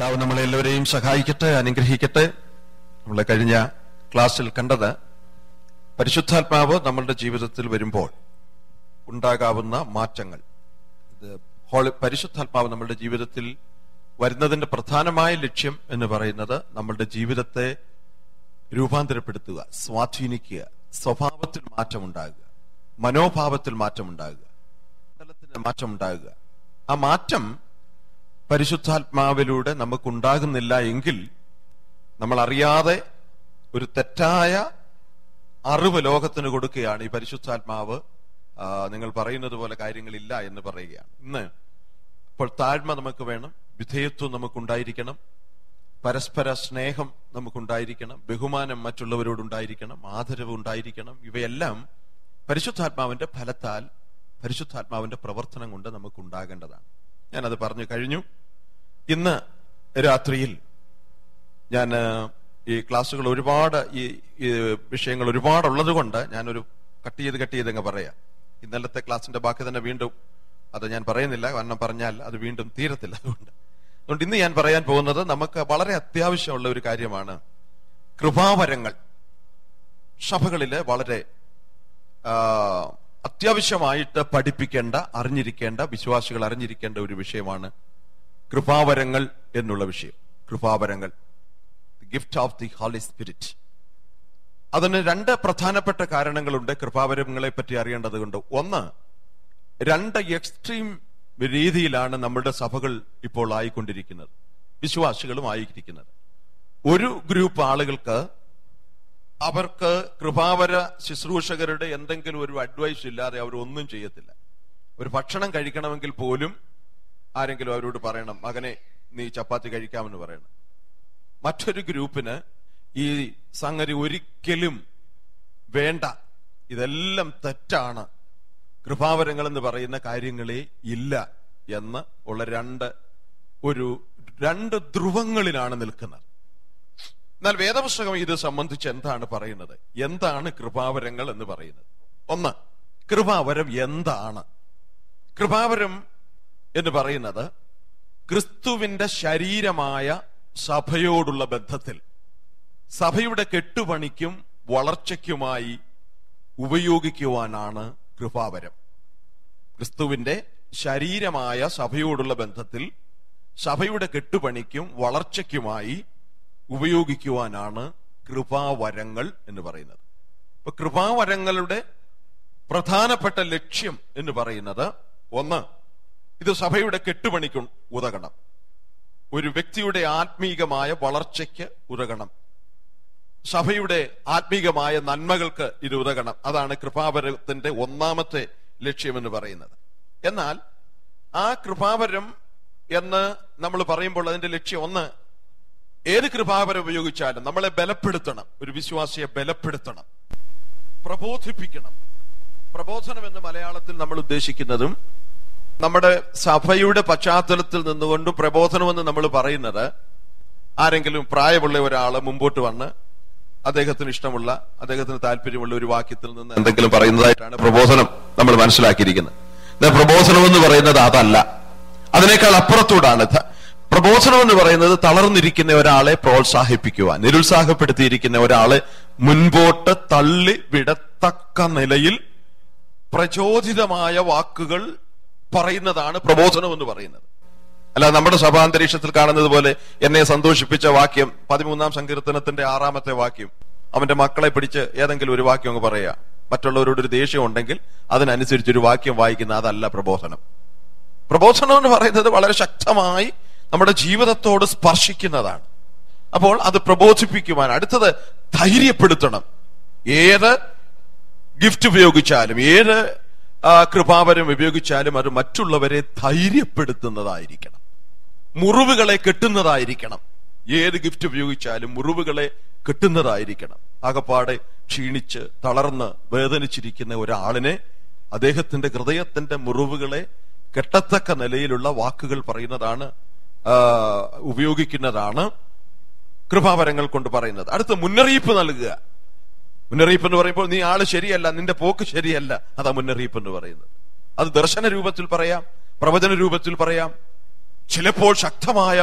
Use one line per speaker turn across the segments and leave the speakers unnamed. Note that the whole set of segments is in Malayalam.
കർത്താവ് നമ്മളെല്ലാവരെയും സഹായിക്കട്ടെ അനുഗ്രഹിക്കട്ടെ നമ്മൾ കഴിഞ്ഞ ക്ലാസ്സിൽ കണ്ടത് പരിശുദ്ധാത്മാവ് നമ്മളുടെ ജീവിതത്തിൽ വരുമ്പോൾ ഉണ്ടാകാവുന്ന മാറ്റങ്ങൾ ഇത് ഹോളി പരിശുദ്ധാത്മാവ് നമ്മളുടെ ജീവിതത്തിൽ വരുന്നതിന്റെ പ്രധാനമായ ലക്ഷ്യം എന്ന് പറയുന്നത് നമ്മളുടെ ജീവിതത്തെ രൂപാന്തരപ്പെടുത്തുക സ്വാധീനിക്കുക സ്വഭാവത്തിൽ മാറ്റമുണ്ടാകുക മനോഭാവത്തിൽ മാറ്റമുണ്ടാകുക മണ്ഡലത്തിന് മാറ്റമുണ്ടാകുക ആ മാറ്റം പരിശുദ്ധാത്മാവിലൂടെ നമുക്കുണ്ടാകുന്നില്ല എങ്കിൽ നമ്മൾ അറിയാതെ ഒരു തെറ്റായ അറിവ് ലോകത്തിന് കൊടുക്കുകയാണ് ഈ പരിശുദ്ധാത്മാവ് ആ, നിങ്ങൾ പറയുന്നത് പോലെ കാര്യങ്ങളില്ല എന്ന് പറയുകയാണ് ഇന്ന് അപ്പോൾ താഴ്മ നമുക്ക് വേണം വിധേയത്വം നമുക്കുണ്ടായിരിക്കണം പരസ്പര സ്നേഹം നമുക്കുണ്ടായിരിക്കണം ബഹുമാനം മറ്റുള്ളവരോടുണ്ടായിരിക്കണം ആദരവ് ഉണ്ടായിരിക്കണം ഇവയെല്ലാം പരിശുദ്ധാത്മാവിന്റെ ഫലത്താൽ പരിശുദ്ധാത്മാവിന്റെ പ്രവർത്തനം കൊണ്ട് നമുക്കുണ്ടാകേണ്ടതാണ് ഞാനത് പറഞ്ഞു കഴിഞ്ഞു ഇന്ന് രാത്രിയിൽ ഞാൻ ഈ ക്ലാസ്സുകൾ ഒരുപാട് ഈ ഈ വിഷയങ്ങൾ ഒരുപാടുള്ളത് കൊണ്ട് ഞാനൊരു കട്ട് ചെയ്ത് കട്ട് ചെയ്ത് അങ്ങ് പറയാം ഇന്നലത്തെ ക്ലാസ്സിന്റെ ബാക്കി തന്നെ വീണ്ടും അത് ഞാൻ പറയുന്നില്ല കാരണം പറഞ്ഞാൽ അത് വീണ്ടും തീരത്തില്ല അതുകൊണ്ട് അതുകൊണ്ട് ഇന്ന് ഞാൻ പറയാൻ പോകുന്നത് നമുക്ക് വളരെ അത്യാവശ്യമുള്ള ഒരു കാര്യമാണ് കൃപാവരങ്ങൾ സഭകളില് വളരെ ആ, അത്യാവശ്യമായിട്ട് പഠിപ്പിക്കേണ്ട അറിഞ്ഞിരിക്കേണ്ട വിശ്വാസികൾ അറിഞ്ഞിരിക്കേണ്ട ഒരു വിഷയമാണ് കൃപാവരങ്ങൾ എന്നുള്ള വിഷയം കൃപാവരങ്ങൾ gift of the holy spirit അതിന് രണ്ട് പ്രധാനപ്പെട്ട കാരണങ്ങളുണ്ട് കൃപാവരങ്ങളെ പറ്റി അറിയേണ്ടത് കൊണ്ട് ഒന്ന് രണ്ട് എക്സ്ട്രീം രീതിയിലാണ് നമ്മുടെ സഭകൾ ഇപ്പോൾ ആയിക്കൊണ്ടിരിക്കുന്നത് വിശ്വാസികളും ആയിരിക്കുന്നത് ഒരു ഗ്രൂപ്പ് ആളുകൾക്ക് അവർക്ക് കൃപാവര ശുശ്രൂഷകരുടെ എന്തെങ്കിലും ഒരു അഡ്വൈസ് ഇല്ലാതെ അവർ ഒന്നും ചെയ്യത്തില്ല ഒരു ഭക്ഷണം കഴിക്കണമെങ്കിൽ പോലും ആരെങ്കിലും അവരോട് പറയണം മകനെ നീ ചപ്പാത്തി കഴിക്കാമെന്ന് പറയണം മറ്റൊരു ഗ്രൂപ്പിന് ഈ സംഗതി ഒരിക്കലും വേണ്ട ഇതെല്ലാം തെറ്റാണ് കൃപാവരങ്ങൾ എന്ന് പറയുന്ന കാര്യങ്ങളെ ഇല്ല എന്ന് ഉള്ള രണ്ട് ഒരു രണ്ട് ധ്രുവങ്ങളിലാണ് നിൽക്കുന്നത് എന്നാൽ വേദപുസ്തകം ഇത് സംബന്ധിച്ച് എന്താണ് പറയുന്നത് എന്താണ് കൃപാവരങ്ങൾ എന്ന് പറയുന്നത് ഒന്ന് കൃപാവരം എന്താണ് കൃപാവരം എന്ന് പറയുന്നത് ക്രിസ്തുവിന്റെ ശരീരമായ സഭയോടുള്ള ബന്ധത്തിൽ സഭയുടെ കെട്ടുപണിക്കും വളർച്ചയ്ക്കുമായി ഉപയോഗിക്കുവാനാണ് കൃപാവരം ക്രിസ്തുവിന്റെ ശരീരമായ സഭയോടുള്ള ബന്ധത്തിൽ സഭയുടെ കെട്ടുപണിക്കും വളർച്ചയ്ക്കുമായി ഉപയോഗിക്കുവാനാണ് കൃപാവരങ്ങൾ എന്ന് പറയുന്നത് ഇപ്പൊ കൃപാവരങ്ങളുടെ പ്രധാനപ്പെട്ട ലക്ഷ്യം എന്ന് പറയുന്നത് ഒന്ന് ഇത് സഭയുടെ കെട്ടുപണിക്ക് ഉതകണം ഒരു വ്യക്തിയുടെ ആത്മീകമായ വളർച്ചയ്ക്ക് ഉതകണം സഭയുടെ ആത്മീകമായ നന്മകൾക്ക് ഇത് ഉതകണം അതാണ് കൃപാവരത്തിന്റെ ഒന്നാമത്തെ ലക്ഷ്യമെന്ന് പറയുന്നത് എന്നാൽ ആ കൃപാവരം എന്ന് നമ്മൾ പറയുമ്പോൾ അതിന്റെ ലക്ഷ്യം ഒന്ന് ഏത് കൃപാവരം ഉപയോഗിച്ചാലും നമ്മളെ ബലപ്പെടുത്തണം ഒരു വിശ്വാസിയെ ബലപ്പെടുത്തണം പ്രബോധിപ്പിക്കണം പ്രബോധനം എന്ന് മലയാളത്തിൽ നമ്മൾ ഉദ്ദേശിക്കുന്നതും നമ്മുടെ സഭയുടെ പശ്ചാത്തലത്തിൽ നിന്നുകൊണ്ടും പ്രബോധനം എന്ന് നമ്മൾ പറയുന്നത് ആരെങ്കിലും പ്രായമുള്ള ഒരാള് മുമ്പോട്ട് വന്ന് അദ്ദേഹത്തിന് ഇഷ്ടമുള്ള അദ്ദേഹത്തിന് താല്പര്യമുള്ള ഒരു വാക്യത്തിൽ നിന്ന് എന്തെങ്കിലും പറയുന്നതായിട്ടാണ് പ്രബോധനം നമ്മൾ മനസ്സിലാക്കിയിരിക്കുന്നത് എന്നാൽ പ്രബോധനം എന്ന് പറയുന്നത് അതല്ല അതിനേക്കാൾ അപ്പുറത്തോടാണ് ധ- പ്രബോധനം എന്ന് പറയുന്നത് തളർന്നിരിക്കുന്ന ഒരാളെ പ്രോത്സാഹിപ്പിക്കുവാൻ നിരുത്സാഹപ്പെടുത്തിയിരിക്കുന്ന ഒരാളെ മുൻപോട്ട് തള്ളി വിടത്തക്ക നിലയിൽ പ്രചോദിതമായ വാക്കുകൾ പറയുന്നതാണ് പ്രബോധനം എന്ന് പറയുന്നത് അല്ല നമ്മുടെ സഭാന്തരീക്ഷത്തിൽ കാണുന്നത് പോലെ എന്നെ സന്തോഷിപ്പിച്ച വാക്യം പതിമൂന്നാം സങ്കീർത്തനത്തിന്റെ ആറാമത്തെ വാക്യം അവന്റെ മക്കളെ പിടിച്ച് ഏതെങ്കിലും ഒരു വാക്യം അങ്ങ് പറയാ മറ്റുള്ളവരോട് ഒരു ദേഷ്യം ഉണ്ടെങ്കിൽ അതിനനുസരിച്ച് ഒരു വാക്യം വായിക്കുന്ന അതല്ല പ്രബോധനം പ്രബോധനം എന്ന് പറയുന്നത് വളരെ ശക്തമായി നമ്മുടെ ജീവിതത്തോട് സ്പർശിക്കുന്നതാണ് അപ്പോൾ അത് പ്രബോധിപ്പിക്കുവാൻ അടുത്തത് ധൈര്യപ്പെടുത്തണം ഏത് ഗിഫ്റ്റ് ഉപയോഗിച്ചാലും ഏത് ആ, കൃപാവരം ഉപയോഗിച്ചാലും അത് മറ്റുള്ളവരെ ധൈര്യപ്പെടുത്തുന്നതായിരിക്കണം മുറിവുകളെ കെട്ടുന്നതായിരിക്കണം ഏത് ഗിഫ്റ്റ് ഉപയോഗിച്ചാലും മുറിവുകളെ കെട്ടുന്നതായിരിക്കണം ആകപ്പാടെ ക്ഷീണിച്ച് തളർന്ന് വേദനിച്ചിരിക്കുന്ന ഒരാളിനെ അദ്ദേഹത്തിന്റെ ഹൃദയത്തിന്റെ മുറിവുകളെ കെട്ടത്തക്ക നിലയിലുള്ള വാക്കുകൾ പറയുന്നതാണ് ആ, ഉപയോഗിക്കുന്നതാണ് കൃപാവരങ്ങൾ കൊണ്ട് പറയുന്നത് അടുത്ത മുന്നറിയിപ്പ് നൽകുക മുന്നറിയിപ്പ് എന്ന് പറയുമ്പോൾ നീ ആള് ശരിയല്ല നിന്റെ പോക്ക് ശരിയല്ല അതാ മുന്നറിയിപ്പ് എന്ന് പറയുന്നത് അത് ദർശന രൂപത്തിൽ പറയാം പ്രവചന രൂപത്തിൽ പറയാം ചിലപ്പോൾ ശക്തമായ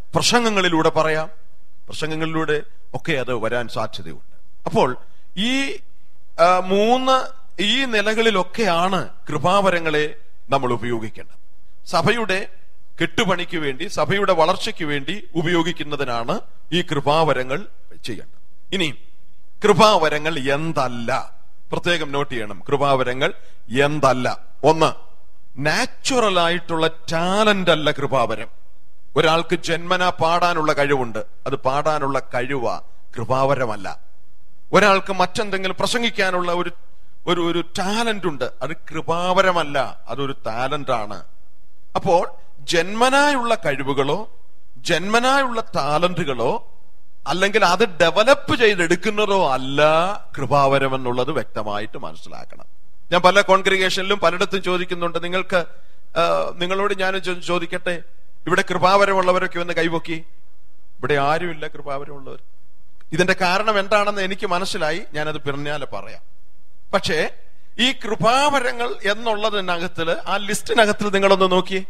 പ്രസംഗങ്ങളിലൂടെ പറയാം പ്രസംഗങ്ങളിലൂടെ ഒക്കെ അത് വരാൻ സാധ്യതയുണ്ട് അപ്പോൾ ഈ ആ, മൂന്ന് ഈ നിലകളിലൊക്കെയാണ് കൃപാവരങ്ങളെ നമ്മൾ ഉപയോഗിക്കേണ്ടത് സഭയുടെ കെട്ടുപണിക്ക് വേണ്ടി സഭയുടെ വളർച്ചയ്ക്ക് വേണ്ടി ഉപയോഗിക്കുന്നതിനാണ് ഈ കൃപാവരങ്ങൾ ചെയ്യേണ്ടത് ഇനി കൃപാവരങ്ങൾ എന്തല്ല പ്രത്യേകം നോട്ട് ചെയ്യണം കൃപാവരങ്ങൾ എന്തല്ല ഒന്ന് നാച്ചുറൽ ആയിട്ടുള്ള ടാലന്റ് അല്ല കൃപാവരം ഒരാൾക്ക് ജന്മന പാടാനുള്ള കഴിവുണ്ട് അത് പാടാനുള്ള കഴിവ കൃപാവരമല്ല ഒരാൾക്ക് മറ്റെന്തെങ്കിലും പ്രസംഗിക്കാനുള്ള ഒരു ഒരു ഒരു ടാലന്റ് ഉണ്ട് അത് കൃപാവരമല്ല അതൊരു ടാലന്റ് ആണ് അപ്പോൾ ജന്മനായുള്ള കഴിവുകളോ ജന്മനായുള്ള ടാലന്റുകളോ അല്ലെങ്കിൽ അത് ഡെവലപ്പ് ചെയ്തെടുക്കുന്നതോ അല്ല കൃപാവരം എന്നുള്ളത് വ്യക്തമായിട്ട് മനസ്സിലാക്കണം ഞാൻ പല കോൺഗ്രിഗേഷനിലും പലയിടത്തും ചോദിക്കുന്നുണ്ട് നിങ്ങൾക്ക് ആ, നിങ്ങളോട് ഞാൻ ചോ- ചോദിക്കട്ടെ ഇവിടെ കൃപാവരമുള്ളവരൊക്കെ ഒന്ന് കൈപൊക്കി ഇവിടെ ആരുമില്ല കൃപാവരമുള്ളവർ ഇതിന്റെ കാരണം എന്താണെന്ന് എനിക്ക് മനസ്സിലായി ഞാനത് പിറന്നാലെ പറയാം പക്ഷേ ഈ കൃപാവരങ്ങൾ എന്നുള്ളതിനകത്തില് ആ ലിസ്റ്റിനകത്തിൽ നിങ്ങളൊന്ന് നോക്കിയേ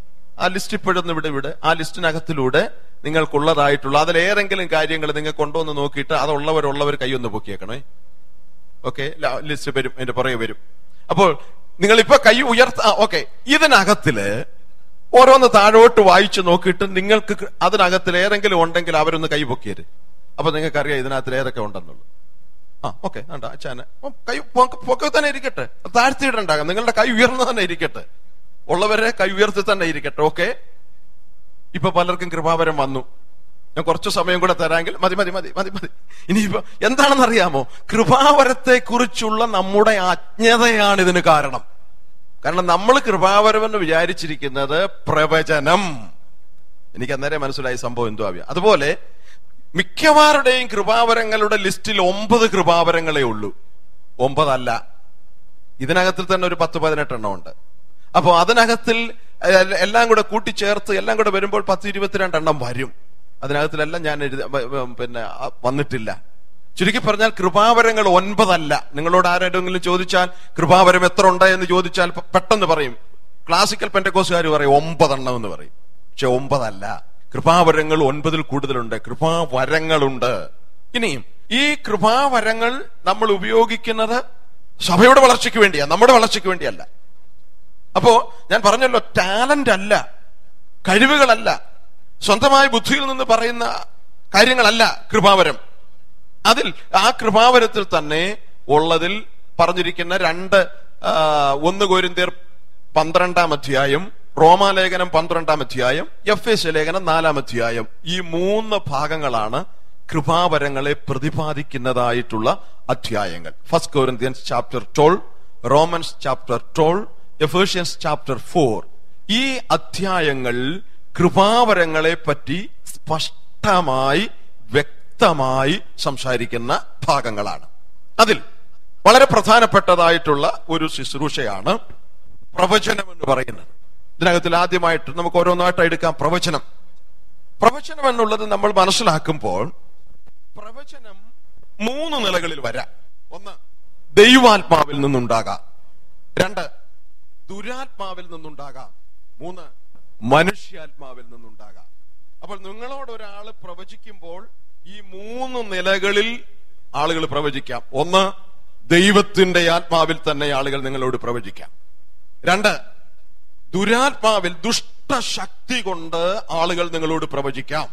ആ ലിസ്റ്റ് ഇപ്പോഴൊന്ന് ഇവിടെ ഇവിടെ ആ ലിസ്റ്റിനകത്തിലൂടെ നിങ്ങൾക്കുള്ളതായിട്ടുള്ള അതിലേതെങ്കിലും കാര്യങ്ങൾ നിങ്ങൾ കൊണ്ടുവന്ന് നോക്കിയിട്ട് അതുള്ളവരുള്ളവർ കൈയൊന്ന് പൊക്കിയേക്കണേ ഓക്കെ ലിസ്റ്റ് വരും അതിന്റെ പുറകെ വരും അപ്പോൾ നിങ്ങൾ ഇപ്പൊ കൈ ഉയർത്ത ഓക്കെ ഇതിനകത്തില് ഓരോന്ന് താഴോട്ട് വായിച്ചു നോക്കിയിട്ട് നിങ്ങൾക്ക് കൃ- അതിനകത്തിൽ ഏതെങ്കിലും ഉണ്ടെങ്കിൽ അവരൊന്ന് കൈ പൊക്കിയത് അപ്പൊ നിങ്ങൾക്ക് അറിയാം ഇതിനകത്തിൽ ഏതൊക്കെ ഉണ്ടെന്നുള്ളത് ആ ഓക്കെ വേണ്ട അച്ഛാന് ഓ, കൈ പൊക്ക- പൊക്കെ തന്നെ ഇരിക്കട്ടെ താഴ്ത്തിയിടണ്ടാകാം നിങ്ങളുടെ കൈ ഉയർന്നു തന്നെ ഇരിക്കട്ടെ ഉള്ളവരെ കൈ ഉയർത്തി തന്നെ ഇരിക്കട്ടെ ഓക്കെ ഇപ്പൊ പലർക്കും കൃപാവരം വന്നു ഞാൻ കുറച്ച് സമയം കൂടെ തരാമെങ്കിൽ മതി മതി മതി മതി മതി ഇനിയിപ്പോ എന്താണെന്ന് അറിയാമോ കൃപാവരത്തെ കുറിച്ചുള്ള നമ്മുടെ അജ്ഞതയാണ് ഇതിന് കാരണം കാരണം നമ്മൾ കൃപാവരം എന്ന് വിചാരിച്ചിരിക്കുന്നത് പ്രവചനം എനിക്ക് അന്നേരം മനസ്സിലായി സംഭവം എന്തോ ആവിയ അതുപോലെ മിക്കവാറുടെയും കൃപാവരങ്ങളുടെ ലിസ്റ്റിൽ ഒമ്പത് കൃപാവരങ്ങളേ ഉള്ളൂ ഒമ്പതല്ല ഇതിനകത്തിൽ തന്നെ ഒരു പത്ത് പതിനെട്ടെണ്ണം ഉണ്ട് അപ്പോ അതിനകത്തിൽ എ- എല്ലാം കൂടെ കൂട്ടിച്ചേർത്ത് എല്ലാം കൂടെ വരുമ്പോൾ പത്ത് ഇരുപത്തിരണ്ടെണ്ണം വരും അതിനകത്തിലെല്ലാം ഞാൻ എഴുതി വ- വ- പിന്നെ ആ, വന്നിട്ടില്ല ചുരുക്കി പറഞ്ഞാൽ കൃപാവരങ്ങൾ ഒൻപതല്ല നിങ്ങളോട് ആരെങ്കിലും ചോദിച്ചാൽ കൃപാവരം എത്ര ഉണ്ട് എന്ന് ചോദിച്ചാൽ പെ- പെട്ടെന്ന് പറയും ക്ലാസിക്കൽ പെൻറ്റക്കോസുകാർ പറയും ഒമ്പതെണ്ണം എന്ന് പറയും പക്ഷെ ഒമ്പതല്ല കൃപാവരങ്ങൾ ഒൻപതിൽ കൂടുതലുണ്ട് കൃപാവരങ്ങളുണ്ട് ഇനിയും ഈ കൃപാവരങ്ങൾ നമ്മൾ ഉപയോഗിക്കുന്നത് സഭയുടെ വളർച്ചയ്ക്ക് വേണ്ടിയാ നമ്മുടെ വളർച്ചയ്ക്ക് വേണ്ടിയല്ല അപ്പോ ഞാൻ പറഞ്ഞല്ലോ ടാലന്റ് അല്ല കഴിവുകളല്ല സ്വന്തമായ ബുദ്ധിയിൽ നിന്ന് പറയുന്ന കാര്യങ്ങളല്ല കൃപാവരം അതിൽ ആ കൃപാവരത്തിൽ തന്നെ ഉള്ളതിൽ പറഞ്ഞിരിക്കുന്ന രണ്ട് ആ, ഒന്ന് കോരിന്തിയർ പന്ത്രണ്ടാം അധ്യായം റോമാലേഖനം പന്ത്രണ്ടാം അധ്യായം എഫ് എസ് ലേഖനം നാലാം അധ്യായം ഈ മൂന്ന് ഭാഗങ്ങളാണ് കൃപാവരങ്ങളെ പ്രതിപാദിക്കുന്നതായിട്ടുള്ള അധ്യായങ്ങൾ first Corinthians chapter twelve Romans chapter twelve Ephesians chapter four ഈ അധ്യായങ്ങൾ കൃപാവരങ്ങളെ പറ്റി സ്പഷ്ടമായി വ്യക്തമായി സംസാരിക്കുന്ന ഭാഗങ്ങളാണ് അതിൽ വളരെ പ്രധാനപ്പെട്ടതായിട്ടുള്ള ഒരു ശുശ്രൂഷയാണ് പ്രവചനം എന്ന് പറയുന്നത് ഇതിനകത്തിൽ ആദ്യമായിട്ട് നമുക്ക് ഓരോന്നായിട്ട് എടുക്കാം പ്രവചനം പ്രവചനം എന്നുള്ളത് നമ്മൾ മനസ്സിലാക്കുമ്പോൾ പ്രവചനം മൂന്ന് നിലകളിൽ വരാം ഒന്ന് ദൈവാത്മാവിൽ നിന്നുണ്ടാകാം രണ്ട് ദുരാത്മാവിൽ നിന്നുണ്ടാകാം മൂന്ന് മനുഷ്യാത്മാവിൽ നിന്നുണ്ടാകാം അപ്പോൾ നിങ്ങളോട് ഒരാൾ പ്രവചിക്കുമ്പോൾ ഈ മൂന്ന് നിലകളിൽ ആളുകൾ പ്രവചിക്കാം ഒന്ന് ദൈവത്തിന്റെ ആത്മാവിൽ തന്നെ ആളുകൾ നിങ്ങളോട് പ്രവചിക്കാം രണ്ട് ദുരാത്മാവിൽ ദുഷ്ടശക്തി കൊണ്ട് ആളുകൾ നിങ്ങളോട് പ്രവചിക്കാം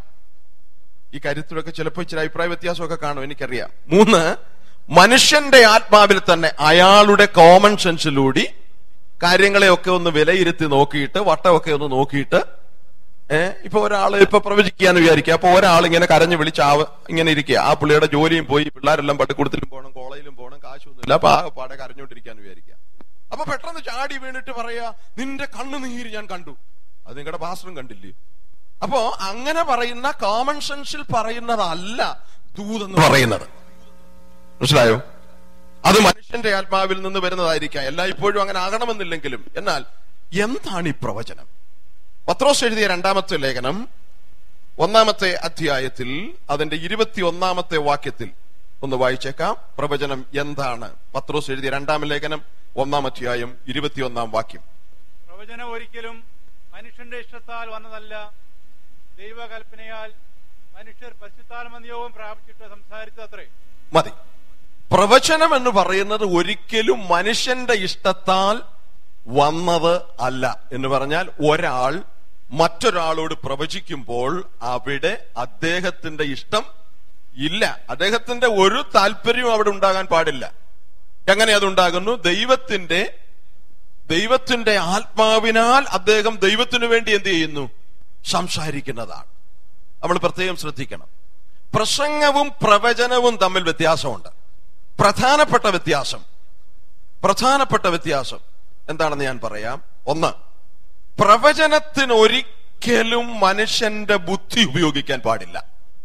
ഈ കാര്യത്തിലൊക്കെ ചിലപ്പോൾ ഇച്ചിരി അഭിപ്രായ വ്യത്യാസമൊക്കെ കാണും എനിക്കറിയാം മൂന്ന് മനുഷ്യന്റെ ആത്മാവിൽ തന്നെ അയാളുടെ കോമൺ സെൻസിലൂടെ കാര്യങ്ങളെയൊക്കെ ഒന്ന് വിലയിരുത്തി നോക്കിയിട്ട് വട്ടമൊക്കെ ഒന്ന് നോക്കിയിട്ട് ഏഹ് ഇപ്പൊ ഒരാള് ഇപ്പൊ പ്രവചിക്കാന്ന് വിചാരിക്കുക അപ്പൊ ഒരാൾ ഇങ്ങനെ കരഞ്ഞു വിളിച്ച് ആവ ഇങ്ങനെ ഇരിക്കുക ആ പുള്ളിയുടെ ജോലിയും പോയി പിള്ളേരെല്ലാം പള്ളിക്കൂടത്തിലും പോകണം കോളേജിലും പോകണം കാശൊന്നുമില്ല അപ്പൊ ആ പാടെ കരഞ്ഞോണ്ടിരിക്കാന്ന് വിചാരിക്കുക അപ്പൊ പെട്ടെന്ന് ചാടി വീണിട്ട് പറയാ നിന്റെ കണ്ണുനീര് ഞാൻ കണ്ടു അത് നിങ്ങളുടെ പാസ്റ്ററും കണ്ടില്ലേ അപ്പോ അങ്ങനെ പറയുന്ന കോമൺ സെൻസിൽ പറയുന്നതല്ല ദൂതെന്ന് പറയുന്നത് മനസ്സിലായോ അത് മനുഷ്യന്റെ ആത്മാവിൽ നിന്ന് വരുന്നതായിരിക്കാം എല്ലാ ഇപ്പോഴും അങ്ങനെ ആകണമെന്നില്ലെങ്കിലും എന്നാൽ എന്താണ് ഈ പ്രവചനം പത്രോസ് എഴുതിയ രണ്ടാമത്തെ ലേഖനം ഒന്നാമത്തെ അധ്യായത്തിൽ അതിന്റെ ഇരുപത്തി ഒന്നാമത്തെ വാക്യത്തിൽ ഒന്ന് വായിച്ചേക്കാം പ്രവചനം എന്താണ് പത്രോസ് എഴുതിയ രണ്ടാം ലേഖനം ഒന്നാം അധ്യായം ഇരുപത്തിയൊന്നാം വാക്യം
പ്രവചനം ഒരിക്കലും മനുഷ്യന്റെ ഇഷ്ടത്താൽ വന്നതല്ല ദൈവകൽപ്പനയാൽ മനുഷ്യർ പരിശുദ്ധാത്മനിയോഗം പ്രാപിച്ചിട്ട് സംസാരിച്ചത്രേ
മതി പ്രവചനം എന്ന് പറയുന്നത് ഒരിക്കലും മനുഷ്യന്റെ ഇഷ്ടത്താൽ വന്നത് അല്ല എന്ന് പറഞ്ഞാൽ ഒരാൾ മറ്റൊരാളോട് പ്രവചിക്കുമ്പോൾ അവിടെ അദ്ദേഹത്തിന്റെ ഇഷ്ടം ഇല്ല അദ്ദേഹത്തിന്റെ ഒരു താല്പര്യവും അവിടെ ഉണ്ടാകാൻ പാടില്ല എങ്ങനെ അതുണ്ടാകുന്നു ദൈവത്തിന്റെ ദൈവത്തിന്റെ ആത്മാവിനാൽ അദ്ദേഹം ദൈവത്തിനു വേണ്ടി എന്ത് ചെയ്യുന്നു സംസാരിക്കുന്നതാണ് നമ്മൾ പ്രത്യേകം ശ്രദ്ധിക്കണം പ്രസംഗവും പ്രവചനവും തമ്മിൽ വ്യത്യാസമുണ്ട് പ്രധാനപ്പെട്ട വ്യത്യാസം പ്രധാനപ്പെട്ട വ്യത്യാസം എന്താണെന്ന് ഞാൻ പറയാം ഒന്ന് പ്രവചനത്തിന് ഒരിക്കലും മനുഷ്യന്റെ ബുദ്ധി ഉപയോഗിക്കാൻ പാടില്ല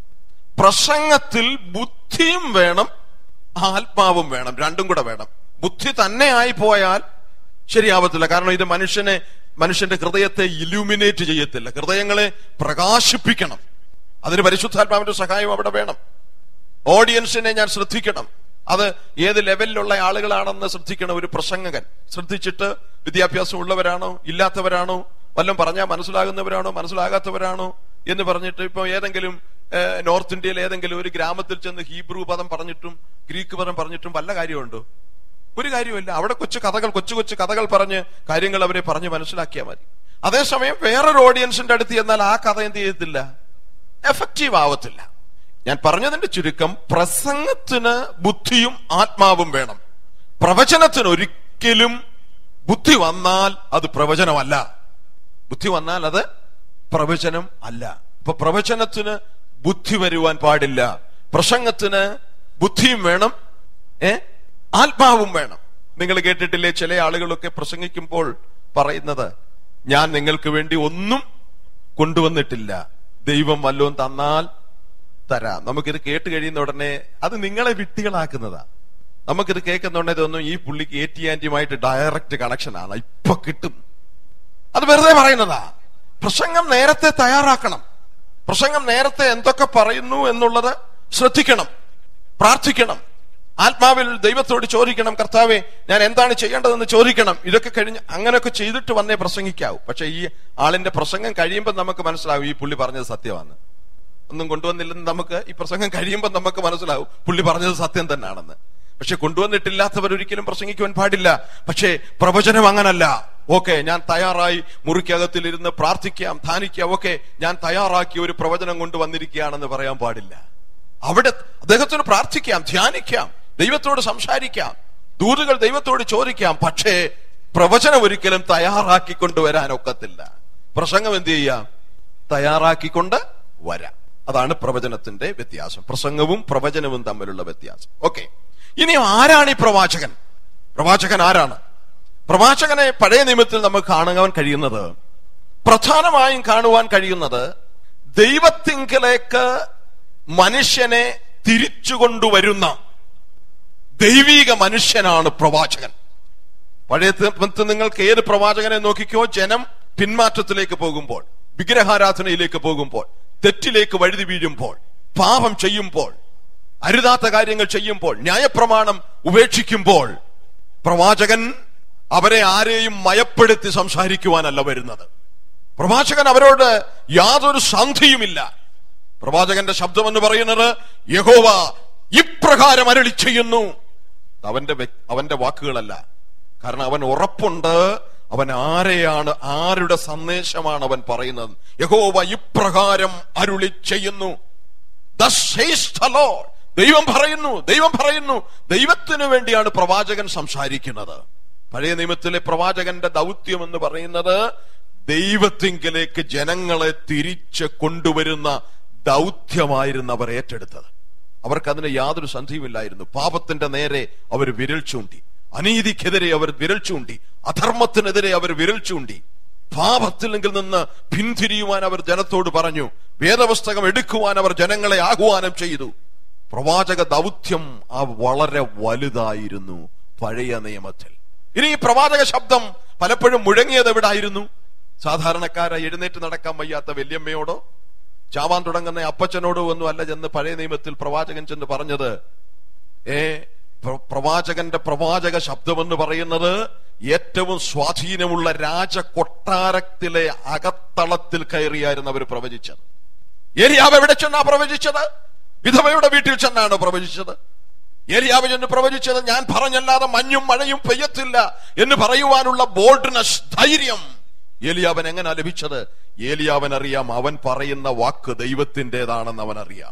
പ്രസംഗത്തിൽ ബുദ്ധിയും വേണം ആത്മാവും വേണം രണ്ടും കൂടെ വേണം ബുദ്ധി തന്നെ ആയി പോയാൽ ശരിയാവത്തില്ല കാരണം ഇത് മനുഷ്യനെ മനുഷ്യന്റെ ഹൃദയത്തെ ഇലൂമിനേറ്റ് ചെയ്യത്തില്ല ഹൃദയങ്ങളെ പ്രകാശിപ്പിക്കണം അതിന് പരിശുദ്ധാത്മാവിന്റെ സഹായം അവിടെ വേണം ഓഡിയൻസിനെ ഞാൻ ശ്രദ്ധിക്കണം അത് ഏത് ലെവലിലുള്ള ആളുകളാണെന്ന് ശ്രദ്ധിക്കണം ഒരു പ്രസംഗകൻ ശ്രദ്ധിച്ചിട്ട് വിദ്യാഭ്യാസം ഉള്ളവരാണോ ഇല്ലാത്തവരാണോ വല്ലതും പറഞ്ഞാൽ മനസ്സിലാകുന്നവരാണോ മനസ്സിലാകാത്തവരാണോ എന്ന് പറഞ്ഞിട്ട് ഇപ്പൊ ഏതെങ്കിലും ഏഹ്, നോർത്ത് ഇന്ത്യയിൽ ഏതെങ്കിലും ഒരു ഗ്രാമത്തിൽ ചെന്ന് ഹീബ്രു പദം പറഞ്ഞിട്ടും ഗ്രീക്ക് പദം പറഞ്ഞിട്ടും വല്ല കാര്യമുണ്ടോ ഒരു കാര്യമില്ല അവിടെ കൊച്ചു കഥകൾ കൊച്ചു കൊച്ചു കഥകൾ പറഞ്ഞ് കാര്യങ്ങൾ അവരെ പറഞ്ഞ് മനസ്സിലാക്കിയാൽ മതി അതേസമയം വേറൊരു ഓഡിയൻസിന്റെ അടുത്ത് ചെന്നാൽ ആ കഥ എന്ത് ചെയ്യത്തില്ല എഫക്റ്റീവ് ആവത്തില്ല ഞാൻ പറഞ്ഞതിന്റെ ചുരുക്കം പ്രസംഗത്തിന് ബുദ്ധിയും ആത്മാവും വേണം പ്രവചനത്തിന് ഒരിക്കലും ബുദ്ധി വന്നാൽ അത് പ്രവചനമല്ല ബുദ്ധി വന്നാൽ അത് പ്രവചനം അല്ല ഇപ്പൊ പ്രവചനത്തിന് ബുദ്ധി വരുവാൻ പാടില്ല പ്രസംഗത്തിന് ബുദ്ധിയും വേണം ഏ ആത്മാവും വേണം നിങ്ങൾ കേട്ടിട്ടില്ലേ ചില ആളുകളൊക്കെ പ്രസംഗിക്കുമ്പോൾ പറയുന്നത് ഞാൻ നിങ്ങൾക്ക് വേണ്ടി ഒന്നും കൊണ്ടുവന്നിട്ടില്ല ദൈവം വല്ലതും തന്നാൽ തരാം നമുക്കിത് കേട്ട് കഴിയുന്ന ഉടനെ അത് നിങ്ങളെ വിട്ടികളാക്കുന്നതാ നമുക്കിത് കേൾക്കുന്ന ഉടനെ തോന്നും ഈ പുള്ളിക്ക് എ ടി ആന്റിയുമായിട്ട് ഡയറക്റ്റ് കണക്ഷൻ ആണ് ഇപ്പൊ കിട്ടും അത് വെറുതെ പറയുന്നതാ പ്രസംഗം നേരത്തെ തയ്യാറാക്കണം പ്രസംഗം നേരത്തെ എന്തൊക്കെ പറയുന്നു എന്നുള്ളത് ശ്രദ്ധിക്കണം പ്രാർത്ഥിക്കണം ആത്മാവിൽ ദൈവത്തോട് ചോദിക്കണം കർത്താവെ ഞാൻ എന്താണ് ചെയ്യേണ്ടതെന്ന് ചോദിക്കണം ഇതൊക്കെ കഴിഞ്ഞ് അങ്ങനെയൊക്കെ ചെയ്തിട്ട് വന്നേ പ്രസംഗിക്കാവൂ പക്ഷെ ഈ ആളിന്റെ പ്രസംഗം കഴിയുമ്പോൾ നമുക്ക് മനസ്സിലാവും ഈ പുള്ളി പറഞ്ഞത് സത്യമാണ് ഒന്നും കൊണ്ടുവന്നില്ലെന്ന് നമുക്ക് ഈ പ്രസംഗം കഴിയുമ്പോൾ നമുക്ക് മനസ്സിലാവും പുള്ളി പറഞ്ഞത് സത്യം തന്നെയാണെന്ന് പക്ഷെ കൊണ്ടുവന്നിട്ടില്ലാത്തവർ ഒരിക്കലും പ്രസംഗിക്കുവാൻ പാടില്ല പക്ഷേ പ്രവചനം അങ്ങനല്ല ഓക്കെ ഞാൻ തയ്യാറായി മുറിക്കകത്തിൽ ഇരുന്ന് പ്രാർത്ഥിക്കാം ധ്യാനിക്കാം ഓക്കെ ഞാൻ തയ്യാറാക്കി ഒരു പ്രവചനം കൊണ്ടുവന്നിരിക്കുകയാണെന്ന് പറയാൻ പാടില്ല അവിടെ അദ്ദേഹത്തിന് പ്രാർത്ഥിക്കാം ധ്യാനിക്കാം ദൈവത്തോട് സംസാരിക്കാം ദൂതുകൾ ദൈവത്തോട് ചോദിക്കാം പക്ഷേ പ്രവചനം ഒരിക്കലും തയ്യാറാക്കി കൊണ്ടുവരാൻ ഒക്കത്തില്ല പ്രസംഗം എന്ത് ചെയ്യാം തയ്യാറാക്കിക്കൊണ്ട് വരാം അതാണ് പ്രവചനത്തിന്റെ വ്യത്യാസം പ്രസംഗവും പ്രവചനവും തമ്മിലുള്ള വ്യത്യാസം ഓക്കെ ഇനി ആരാണ് ഈ പ്രവാചകൻ പ്രവാചകൻ ആരാണ് പ്രവാചകനെ പഴയ നിയമത്തിൽ നമുക്ക് കാണുവാൻ കഴിയുന്നത് പ്രധാനമായും കാണുവാൻ കഴിയുന്നത് ദൈവത്തിങ്കലേക്ക് മനുഷ്യനെ തിരിച്ചുകൊണ്ടുവരുന്ന ദൈവീക മനുഷ്യനാണ് പ്രവാചകൻ പഴയ നിയമത്തിൽ നിങ്ങൾക്ക് ഏത് പ്രവാചകനെ നോക്കിക്കോ ജനം പിന്മാറ്റത്തിലേക്ക് പോകുമ്പോൾ വിഗ്രഹാരാധനയിലേക്ക് പോകുമ്പോൾ തെറ്റിലേക്ക് വഴുതി വീഴുമ്പോൾ പാപം ചെയ്യുമ്പോൾ അരുതാത്ത കാര്യങ്ങൾ ചെയ്യുമ്പോൾ ന്യായപ്രമാണം ഉപേക്ഷിക്കുമ്പോൾ പ്രവാചകൻ അവരെ ആരെയും മയപ്പെടുത്തി സംസാരിക്കുവാനല്ല വരുന്നത് പ്രവാചകൻ അവരോട് യാതൊരു സന്ധിയുമില്ല പ്രവാചകന്റെ ശബ്ദം എന്ന് പറയുന്നത് യഹോവ ഇപ്രകാരം അരളി ചെയ്യുന്നു അവന്റെ വ്യക്- അവന്റെ വാക്കുകളല്ല കാരണം അവൻ ഉറപ്പുണ്ട് അവൻ ആരെയാണ് ആരുടെ സന്ദേശമാണ് അവൻ പറയുന്നത് യഹോവ ഇപ്രകാരം അരുളി ചെയ്യുന്നു Thus says the Lord. ദൈവം പറയുന്നു ദൈവം പറയുന്നു ദൈവത്തിനു വേണ്ടിയാണ് പ്രവാചകൻ സംസാരിക്കുന്നത് പഴയ നിയമത്തിലെ പ്രവാചകന്റെ ദൗത്യം എന്ന് പറയുന്നത് ദൈവത്തിങ്കിലേക്ക് ജനങ്ങളെ തിരിച്ച് കൊണ്ടുവരുന്ന ദൗത്യമായിരുന്നു അവർ ഏറ്റെടുത്തത് അവർക്ക് അതിന് യാതൊരു സന്ധിയുമില്ലായിരുന്നു പാപത്തിന്റെ നേരെ അവർ വിരൽ ചൂണ്ടി അനീതിക്കെതിരെ അവർ വിരൽ ചൂണ്ടി അധർമ്മത്തിനെതിരെ അവർ വിരൽ ചൂണ്ടി പാപത്തിൽ നിന്ന് പിന്തിരിയുവാൻ അവർ ജനത്തോട് പറഞ്ഞു വേദപുസ്തകം എടുക്കുവാൻ അവർ ജനങ്ങളെ ആഹ്വാനം ചെയ്തു പ്രവാചക ദൗത്യം ആ വളരെ വലുതായിരുന്നു പഴയ നിയമത്തിൽ ഇനി ഈ പ്രവാചക ശബ്ദം പലപ്പോഴും മുഴങ്ങിയത് എവിടായിരുന്നു സാധാരണക്കാരെ എഴുന്നേറ്റ് നടക്കാൻ വയ്യാത്ത വല്യമ്മയോടോ ചാവാൻ തുടങ്ങുന്ന അപ്പച്ചനോടോ ഒന്നും അല്ല ചെന്ന് പഴയ നിയമത്തിൽ പ്രവാചകൻ ചെന്ന് പറഞ്ഞത് ഏ പ്ര- പ്രവാചകന്റെ പ്രവാചക ശബ്ദമെന്ന് പറയുന്നത് ഏറ്റവും സ്വാധീനമുള്ള രാജകൊട്ടാരത്തിലെ അകത്തളത്തിൽ കയറിയായിരുന്നു അവർ പ്രവചിച്ചത് ഏലിയാവ് എവിടെ ചെന്നാ പ്രവചിച്ചത് വിധവയുടെ വീട്ടിൽ ചെന്നാണ് പ്രവചിച്ചത് ഏലിയാവ് ചെന്ന് പ്രവചിച്ചത് ഞാൻ പറഞ്ഞല്ലാതെ മഞ്ഞും മഴയും പെയ്യത്തില്ല എന്ന് പറയുവാനുള്ള ബോൾഡ്നെസ് ധൈര്യം ഏലിയാവൻ എങ്ങനെ ലഭിച്ചത് ഏലിയാവൻ അറിയാം അവൻ പറയുന്ന വാക്ക് ദൈവത്തിൻ്റെതാണെന്ന് അവൻ അറിയാം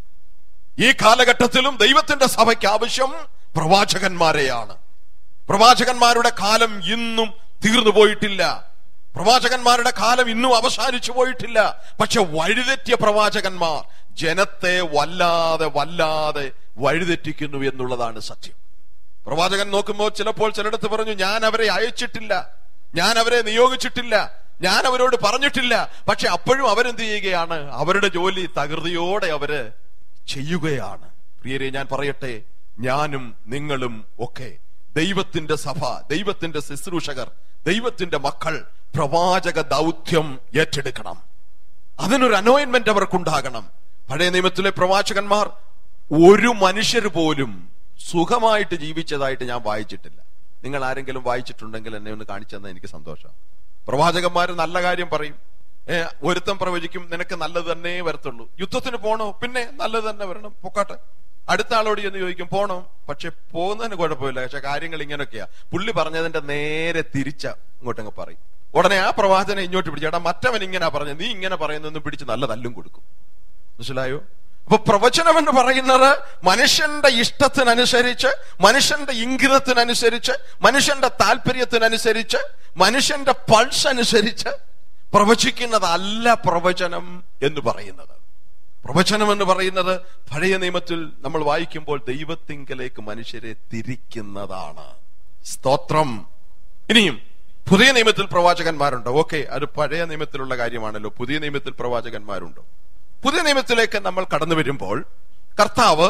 ഈ കാലഘട്ടത്തിലും ദൈവത്തിന്റെ സഭയ്ക്ക് ആവശ്യം പ്രവാചകന്മാരെയാണ് പ്രവാചകന്മാരുടെ കാലം ഇന്നും തീർന്നു പോയിട്ടില്ല പ്രവാചകന്മാരുടെ കാലം ഇന്നും അവസാനിച്ചു പോയിട്ടില്ല പക്ഷെ വഴിതെറ്റിയ പ്രവാചകന്മാർ ജനത്തെ വല്ലാതെ വല്ലാതെ വഴിതെറ്റിക്കുന്നു എന്നുള്ളതാണ് സത്യം പ്രവാചകൻ നോക്കുമ്പോൾ ചിലപ്പോൾ ചിലയിടത്ത് പറഞ്ഞു ഞാൻ അവരെ അയച്ചിട്ടില്ല ഞാൻ അവരെ നിയോഗിച്ചിട്ടില്ല ഞാൻ അവരോട് പറഞ്ഞിട്ടില്ല പക്ഷെ അപ്പോഴും അവരെന്ത് ചെയ്യുകയാണ് അവരുടെ ജോലി തകൃതിയോടെ അവര് ചെയ്യുകയാണ് പ്രിയരെ ഞാൻ പറയട്ടെ ഞാനും നിങ്ങളും ഒക്കെ ദൈവത്തിന്റെ സഭ ദൈവത്തിന്റെ ശുശ്രൂഷകർ ദൈവത്തിന്റെ മക്കൾ പ്രവാചക ദൗത്യം ഏറ്റെടുക്കണം അതിനൊരു അനോയിൻമെന്റ് അവർക്കുണ്ടാകണം പഴയ നിയമത്തിലെ പ്രവാചകന്മാർ ഒരു മനുഷ്യർ പോലും സുഖമായിട്ട് ജീവിച്ചതായിട്ട് ഞാൻ വായിച്ചിട്ടില്ല നിങ്ങൾ ആരെങ്കിലും വായിച്ചിട്ടുണ്ടെങ്കിൽ എന്നെ ഒന്ന് കാണിച്ചു തന്നാൽ എനിക്ക് സന്തോഷം പ്രവാചകന്മാർ നല്ല കാര്യം പറയും ഏ, ഒരുത്തൻ പ്രവചിക്കും നിനക്ക് നല്ലത് തന്നെ വരത്തുള്ളൂ യുദ്ധത്തിന് പോണോ പിന്നെ നല്ലത് തന്നെ വരണം പൊക്കാട്ടെ അടുത്ത ആളോട് ചെന്ന് ചോദിക്കും പോണോ പക്ഷെ പോകുന്നതിന് കുഴപ്പമില്ല പക്ഷെ കാര്യങ്ങൾ ഇങ്ങനെയൊക്കെയാ പുള്ളി പറഞ്ഞതിന്റെ നേരെ തിരിച്ച ഇങ്ങോട്ടങ്ങ് പറയും ഉടനെ ആ പ്രവാചനെ ഇങ്ങോട്ട് പിടിച്ചു എടാ മറ്റവൻ ഇങ്ങനെ പറഞ്ഞു നീ ഇങ്ങനെ പറയുന്നൊന്നും പിടിച്ച് നല്ല തല്ലും കൊടുക്കും മനസ്സിലായോ അപ്പൊ പ്രവചനം എന്ന് പറയുന്നത് മനുഷ്യന്റെ ഇഷ്ടത്തിനനുസരിച്ച് മനുഷ്യന്റെ ഇംഗിതത്തിനനുസരിച്ച് മനുഷ്യന്റെ താല്പര്യത്തിനനുസരിച്ച് മനുഷ്യന്റെ പൾസ് അനുസരിച്ച് പ്രവചിക്കുന്നതല്ല പ്രവചനം എന്ന് പറയുന്നത് പ്രവചനം എന്ന് പറയുന്നത് പഴയ നിയമത്തിൽ നമ്മൾ വായിക്കുമ്പോൾ ദൈവത്തിങ്കലേക്ക് മനുഷ്യരെ തിരിക്കുന്നതാണ് സ്തോത്രം ഇനിയും പുതിയ നിയമത്തിൽ പ്രവാചകന്മാരുണ്ടോ ഓക്കെ അത് പഴയ നിയമത്തിലുള്ള കാര്യമാണല്ലോ പുതിയ നിയമത്തിൽ പ്രവാചകന്മാരുണ്ടോ പുതിയ നിയമത്തിലേക്ക് നമ്മൾ കടന്നു വരുമ്പോൾ കർത്താവ്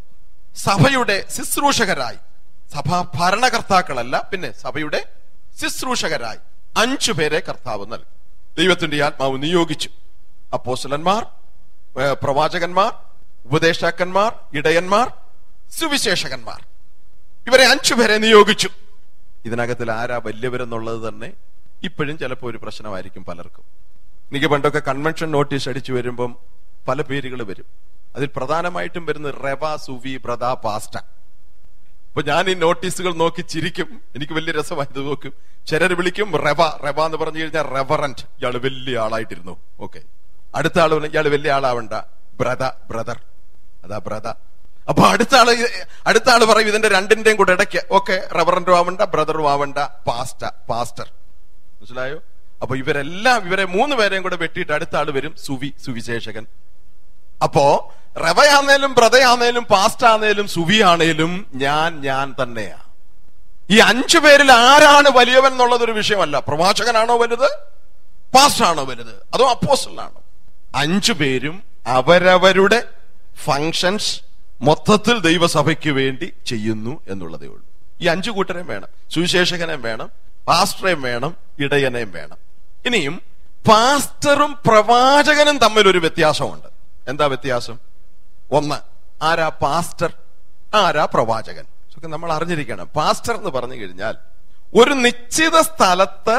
സഭയുടെ ശുശ്രൂഷകരായി സഭാ ഭരണകർത്താക്കളല്ല പിന്നെ സഭയുടെ ശുശ്രൂഷകരായി അഞ്ചു പേരെ കർത്താവ് നൽകി ദൈവത്തിന്റെ ആത്മാവ് നിയോഗിച്ചു അപ്പോസ്തലന്മാർ ഏ, പ്രവാചകന്മാർ ഉപദേഷ്ടാക്കന്മാർ ഇടയന്മാർ സുവിശേഷകന്മാർ ഇവരെ അഞ്ചു പേരെ നിയോഗിച്ചു ഇതിനകത്തിൽ ആരാ വലിയവരെന്നുള്ളത് തന്നെ ഇപ്പോഴും ചിലപ്പോൾ ഒരു പ്രശ്നമായിരിക്കും പലർക്കും എനിക്ക് പണ്ടൊക്കെ കൺവെൻഷൻ നോട്ടീസ് അടിച്ചു വരുമ്പം പല പേരുകൾ വരും അതിൽ പ്രധാനമായിട്ടും വരുന്നത് റെവ സുവി ബ്രദ പാസ്റ്റ അപ്പൊ ഞാൻ ഈ നോട്ടീസുകൾ നോക്കി ചിരിക്കും എനിക്ക് വലിയ രസമായത് നോക്കും ചിലർ വിളിക്കും റെവ റെവ എന്ന് പറഞ്ഞു കഴിഞ്ഞാൽ റെവറന്റ് ഇയാള് വലിയ ആളായിട്ടിരുന്നു ഓക്കെ അടുത്ത ആള് പറഞ്ഞു, ഇയാള് വലിയ ആളാവണ്ട ബ്രദ ബ്രദർ അതാ ബ്രദ അപ്പൊ അടുത്ത ആള് ഇത് അടുത്ത ആള് പറയും ഇതിന്റെ രണ്ടിന്റെയും കൂടെ ഇടയ്ക്ക് ഓക്കെ റെവറന്റും ആവണ്ട ബ്രദറും ആവണ്ട പാസ്റ്റ പാസ്റ്റർ മനസ്സിലായോ അപ്പൊ ഇവരെല്ലാം ഇവരെ മൂന്ന് പേരെയും കൂടെ വെട്ടിയിട്ട് അടുത്ത ആള് വരും സുവി സുവിശേഷകൻ അപ്പോ റവയാന്നേലും ബ്രതയാന്നേലും പാസ്റ്റാന്നേലും സുവിയാണേലും ഞാൻ ഞാൻ തന്നെയാ ഈ അഞ്ചു പേരിൽ ആരാണ് വലിയവൻ എന്നുള്ളത് ഒരു വിഷയമല്ല പ്രവാചകനാണോ വലുത് പാസ്റ്റാണോ വലുത് അതോ അപ്പോസ്റ്റലാണോ അഞ്ചു പേരും അവരവരുടെ ഫങ്ഷൻസ് മൊത്തത്തിൽ ദൈവസഭയ്ക്ക് വേണ്ടി ചെയ്യുന്നു എന്നുള്ളതേ ഉള്ളൂ ഈ അഞ്ചു കൂട്ടരെയും വേണം സുവിശേഷകനെയും വേണം പാസ്റ്ററേയും വേണം ഇടയനെയും വേണം ഇനിയും പാസ്റ്ററും പ്രവാചകനും തമ്മിൽ ഒരു വ്യത്യാസമുണ്ട് എന്താ വ്യത്യാസം ഒന്ന് ആരാ പാസ്റ്റർ ആരാ പ്രവാചകൻ ഇതൊക്കെ നമ്മൾ അറിഞ്ഞിരിക്കണം പാസ്റ്റർ എന്ന് പറഞ്ഞു കഴിഞ്ഞാൽ ഒരു നിശ്ചിത സ്ഥലത്ത്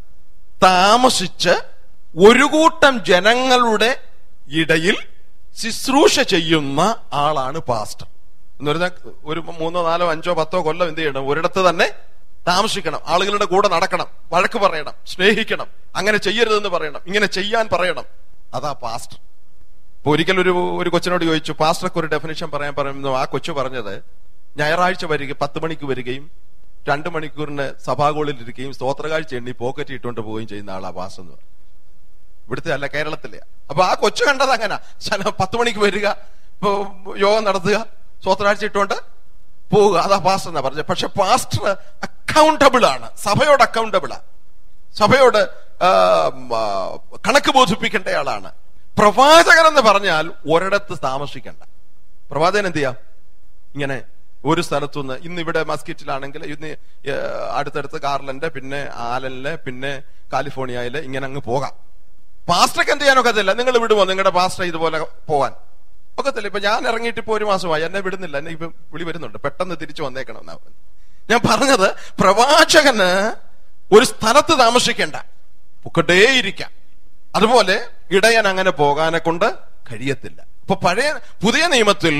താമസിച്ച് ഒരു കൂട്ടം ജനങ്ങളുടെ ഇടയിൽ ശുശ്രൂഷ ചെയ്യുന്ന ആളാണ് പാസ്റ്റർ എന്ന് പറഞ്ഞാൽ ഒരു മൂന്നോ നാലോ അഞ്ചോ പത്തോ കൊല്ലം എന്ത് ചെയ്യണം ഒരിടത്ത് തന്നെ താമസിക്കണം ആളുകളുടെ കൂടെ നടക്കണം വഴക്ക് പറയണം സ്നേഹിക്കണം അങ്ങനെ ചെയ്യരുതെന്ന് പറയണം ഇങ്ങനെ ചെയ്യാൻ പറയണം അതാ പാസ്റ്റർ ഇപ്പൊ ഒരിക്കൽ ഒരു ഒരു കൊച്ചിനോട് ചോദിച്ചു പാസ്റ്റർക്ക് ഒരു ഡെഫിനേഷൻ പറയാൻ പറയുന്നു ആ കൊച്ചു പറഞ്ഞത് ഞായറാഴ്ച വരിക പത്ത് മണിക്ക് വരികയും രണ്ടു മണിക്കൂറിന് സഭാഗോളിൽ ഇരിക്കുകയും സ്തോത്രകാഴ്ച എണ്ണി പോക്കറ്റ് ഇട്ടുകൊണ്ട് പോവുകയും ചെയ്യുന്ന ആളാ പാസ് എന്ന് പറഞ്ഞു ഇവിടുത്തെ അല്ല കേരളത്തിലെ അപ്പൊ ആ കൊച്ചു കണ്ടത് അങ്ങനെ ശന- പത്ത് മണിക്ക് വരിക ഇപ്പൊ യോഗം നടത്തുക സ്വത്രാഴ്ച ഇട്ടുകൊണ്ട് പോവുക അതാ പാസ്റ്റർ എന്നാ പറഞ്ഞത് പക്ഷെ പാസ്റ്റർ അക്കൗണ്ടബിൾ ആണ് സഭയോട് അക്കൗണ്ടബിളാ സഭയോട് ആ, ആ, കണക്ക് ബോധിപ്പിക്കേണ്ട ആളാണ് പ്രവാചകൻ എന്ന് പറഞ്ഞാൽ ഒരിടത്ത് താമസിക്കണ്ട പ്രവാചകൻ എന്ത് ചെയ്യാം ഇങ്ങനെ ഒരു സ്ഥലത്തുനിന്ന് ഇന്ന് ഇവിടെ മസ്കിറ്റിലാണെങ്കിൽ ഇന്ന് ഏ, അടുത്തടുത്ത് കാർലന്റെ പിന്നെ ആലനിലെ പിന്നെ കാലിഫോർണിയയിലെ ഇങ്ങനെ അങ്ങ് പോകാം പാസ്റ്റർക്ക് എന്ത് ചെയ്യാനൊക്കത്തില്ല നിങ്ങൾ വിടുമോ നിങ്ങളുടെ പാസ്റ്റർ ഇതുപോലെ പോവാൻ ഒക്കത്തില്ല ഇപ്പൊ ഞാൻ ഇറങ്ങിയിട്ട് ഇപ്പൊ ഒരു മാസമായി എന്നെ വിടുന്നില്ല എന്നെ ഇപ്പൊ വിളി വരുന്നുണ്ട് പെട്ടെന്ന് തിരിച്ചു വന്നേക്കണം എന്നാ പറഞ്ഞത്. ഞാൻ പറഞ്ഞത് പ്രവാചകന് ഒരു സ്ഥലത്ത് താമസിക്കേണ്ട പൊക്കട്ടേയിരിക്കാം അതുപോലെ ഇടയൻ അങ്ങനെ പോകാനെ കൊണ്ട് കഴിയത്തില്ല ഇപ്പൊ പഴയ പുതിയ നിയമത്തിൽ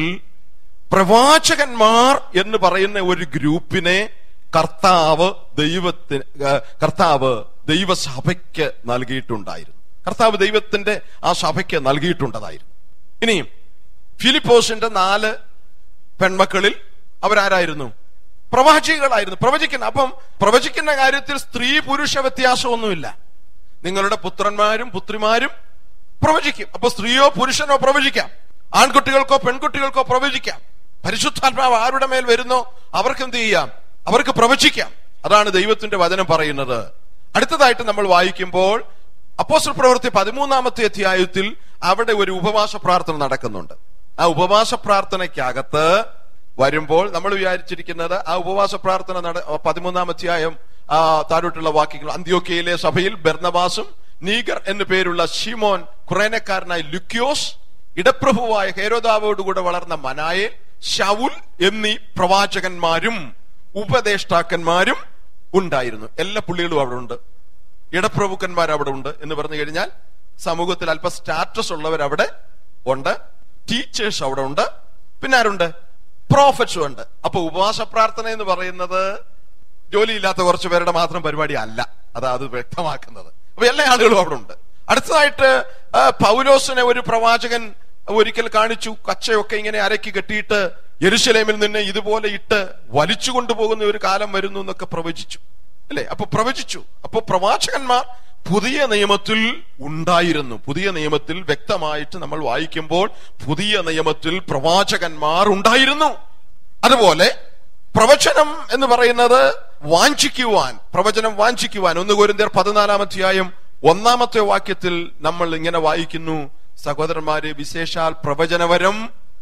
പ്രവാചകന്മാർ എന്ന് പറയുന്ന ഒരു ഗ്രൂപ്പിനെ കർത്താവ് ദൈവത്തിന് ഏഹ്, കർത്താവ് ദൈവസഭയ്ക്ക് നൽകിയിട്ടുണ്ടായിരുന്നു കർത്താവ് ദൈവത്തിന്റെ ആ സഭയ്ക്ക് നൽകിയിട്ടുണ്ടതായിരുന്നു ഇനിയും ഫിലിപ്പോസിന്റെ നാല് പെൺമക്കളിൽ അവരാരായിരുന്നു പ്രവാചികളായിരുന്നു പ്രവചിക്കുന്ന അപ്പം പ്രവചിക്കുന്ന കാര്യത്തിൽ സ്ത്രീ പുരുഷ വ്യത്യാസമൊന്നുമില്ല നിങ്ങളുടെ പുത്രന്മാരും പുത്രിമാരും പ്രവചിക്കും അപ്പൊ സ്ത്രീയോ പുരുഷനോ പ്രവചിക്കാം ആൺകുട്ടികൾക്കോ പെൺകുട്ടികൾക്കോ പ്രവചിക്കാം പരിശുദ്ധാത്മാവ് ആരുടെ മേൽ വരുന്നോ അവർക്ക് എന്ത് ചെയ്യാം അവർക്ക് പ്രവചിക്കാം അതാണ് ദൈവത്തിന്റെ വചനം പറയുന്നത് അടുത്തതായിട്ട് നമ്മൾ വായിക്കുമ്പോൾ അപ്പോസ്റ്റൽ പ്രവൃത്തി പതിമൂന്നാമത്തെ അധ്യായത്തിൽ അവിടെ ഒരു ഉപവാസ പ്രാർത്ഥന നടക്കുന്നുണ്ട് ആ ഉപവാസ പ്രാർത്ഥനയ്ക്കകത്ത് വരുമ്പോൾ നമ്മൾ വിചാരിച്ചിരിക്കുന്നത് ആ ഉപവാസ പ്രാർത്ഥന നട പതിമൂന്നാം അധ്യായം ആ താഴോട്ടുള്ള വാക്യങ്ങൾ അന്ത്യോക്കയിലെ സഭയിൽ ബെർണബാസും നീഗർ എന്നു പേരുള്ള ഷിമോൻ കുറേനക്കാരനായ ലുക്യോസ് ഇടപ്രഭുവായ ഹേരോദാവോടുകൂടെ വളർന്ന മനായെ ഷൗൽ എന്നീ പ്രവാചകന്മാരും ഉപദേഷ്ടാക്കന്മാരും ഉണ്ടായിരുന്നു എല്ലാ പുള്ളികളും അവിടെ ഉണ്ട് ഇടപ്രഭുക്കന്മാർ അവിടെ ഉണ്ട് എന്ന് പറഞ്ഞു കഴിഞ്ഞാൽ സമൂഹത്തിൽ അല്പ സ്റ്റാറ്റസ് ഉള്ളവർ അവിടെ ഉണ്ട് ടീച്ചേഴ്സ് അവിടെ ഉണ്ട് പിന്നെ ആരുണ്ട് പ്രോഫറ്റ്സും ഉണ്ട് അപ്പൊ ഉപവാസ പ്രാർത്ഥന എന്ന് പറയുന്നത് ജോലിയില്ലാത്ത കുറച്ച് പേരുടെ മാത്രം പരിപാടി അല്ല അതാ അത് വ്യക്തമാക്കുന്നത് അപ്പൊ എല്ലാ ആളുകളും അവിടെ ഉണ്ട് അടുത്തതായിട്ട് ആ, പൗലോസിനെ ഒരു പ്രവാചകൻ ഒരിക്കൽ കാണിച്ചു കച്ചയൊക്കെ ഇങ്ങനെ അരക്കി കെട്ടിയിട്ട് യെരുശലേമിൽ നിന്ന് ഇതുപോലെ ഇട്ട് വലിച്ചു കൊണ്ടുപോകുന്ന ഒരു കാലം വരുന്നു എന്നൊക്കെ പ്രവചിച്ചു അല്ലെ അപ്പൊ പ്രവചിച്ചു അപ്പൊ പ്രവാചകന്മാർ പുതിയ നിയമത്തിൽ ഉണ്ടായിരുന്നു പുതിയ നിയമത്തിൽ വ്യക്തമായിട്ട് നമ്മൾ വായിക്കുമ്പോൾ പുതിയ നിയമത്തിൽ പ്രവാചകന്മാർ ഉണ്ടായിരുന്നു അതുപോലെ പ്രവചനം എന്ന് പറയുന്നത് വാഞ്ചിക്കുവാൻ പ്രവചനം വാഞ്ചിക്കുവാൻ ഒന്ന് കോരിന്ത്യർ പതിനാലാം അധ്യായം ഒന്നാമത്തെ വാക്യത്തിൽ നമ്മൾ ഇങ്ങനെ വായിക്കുന്നു സഹോദരന്മാരെ വിശേഷാൽ പ്രവചനവരം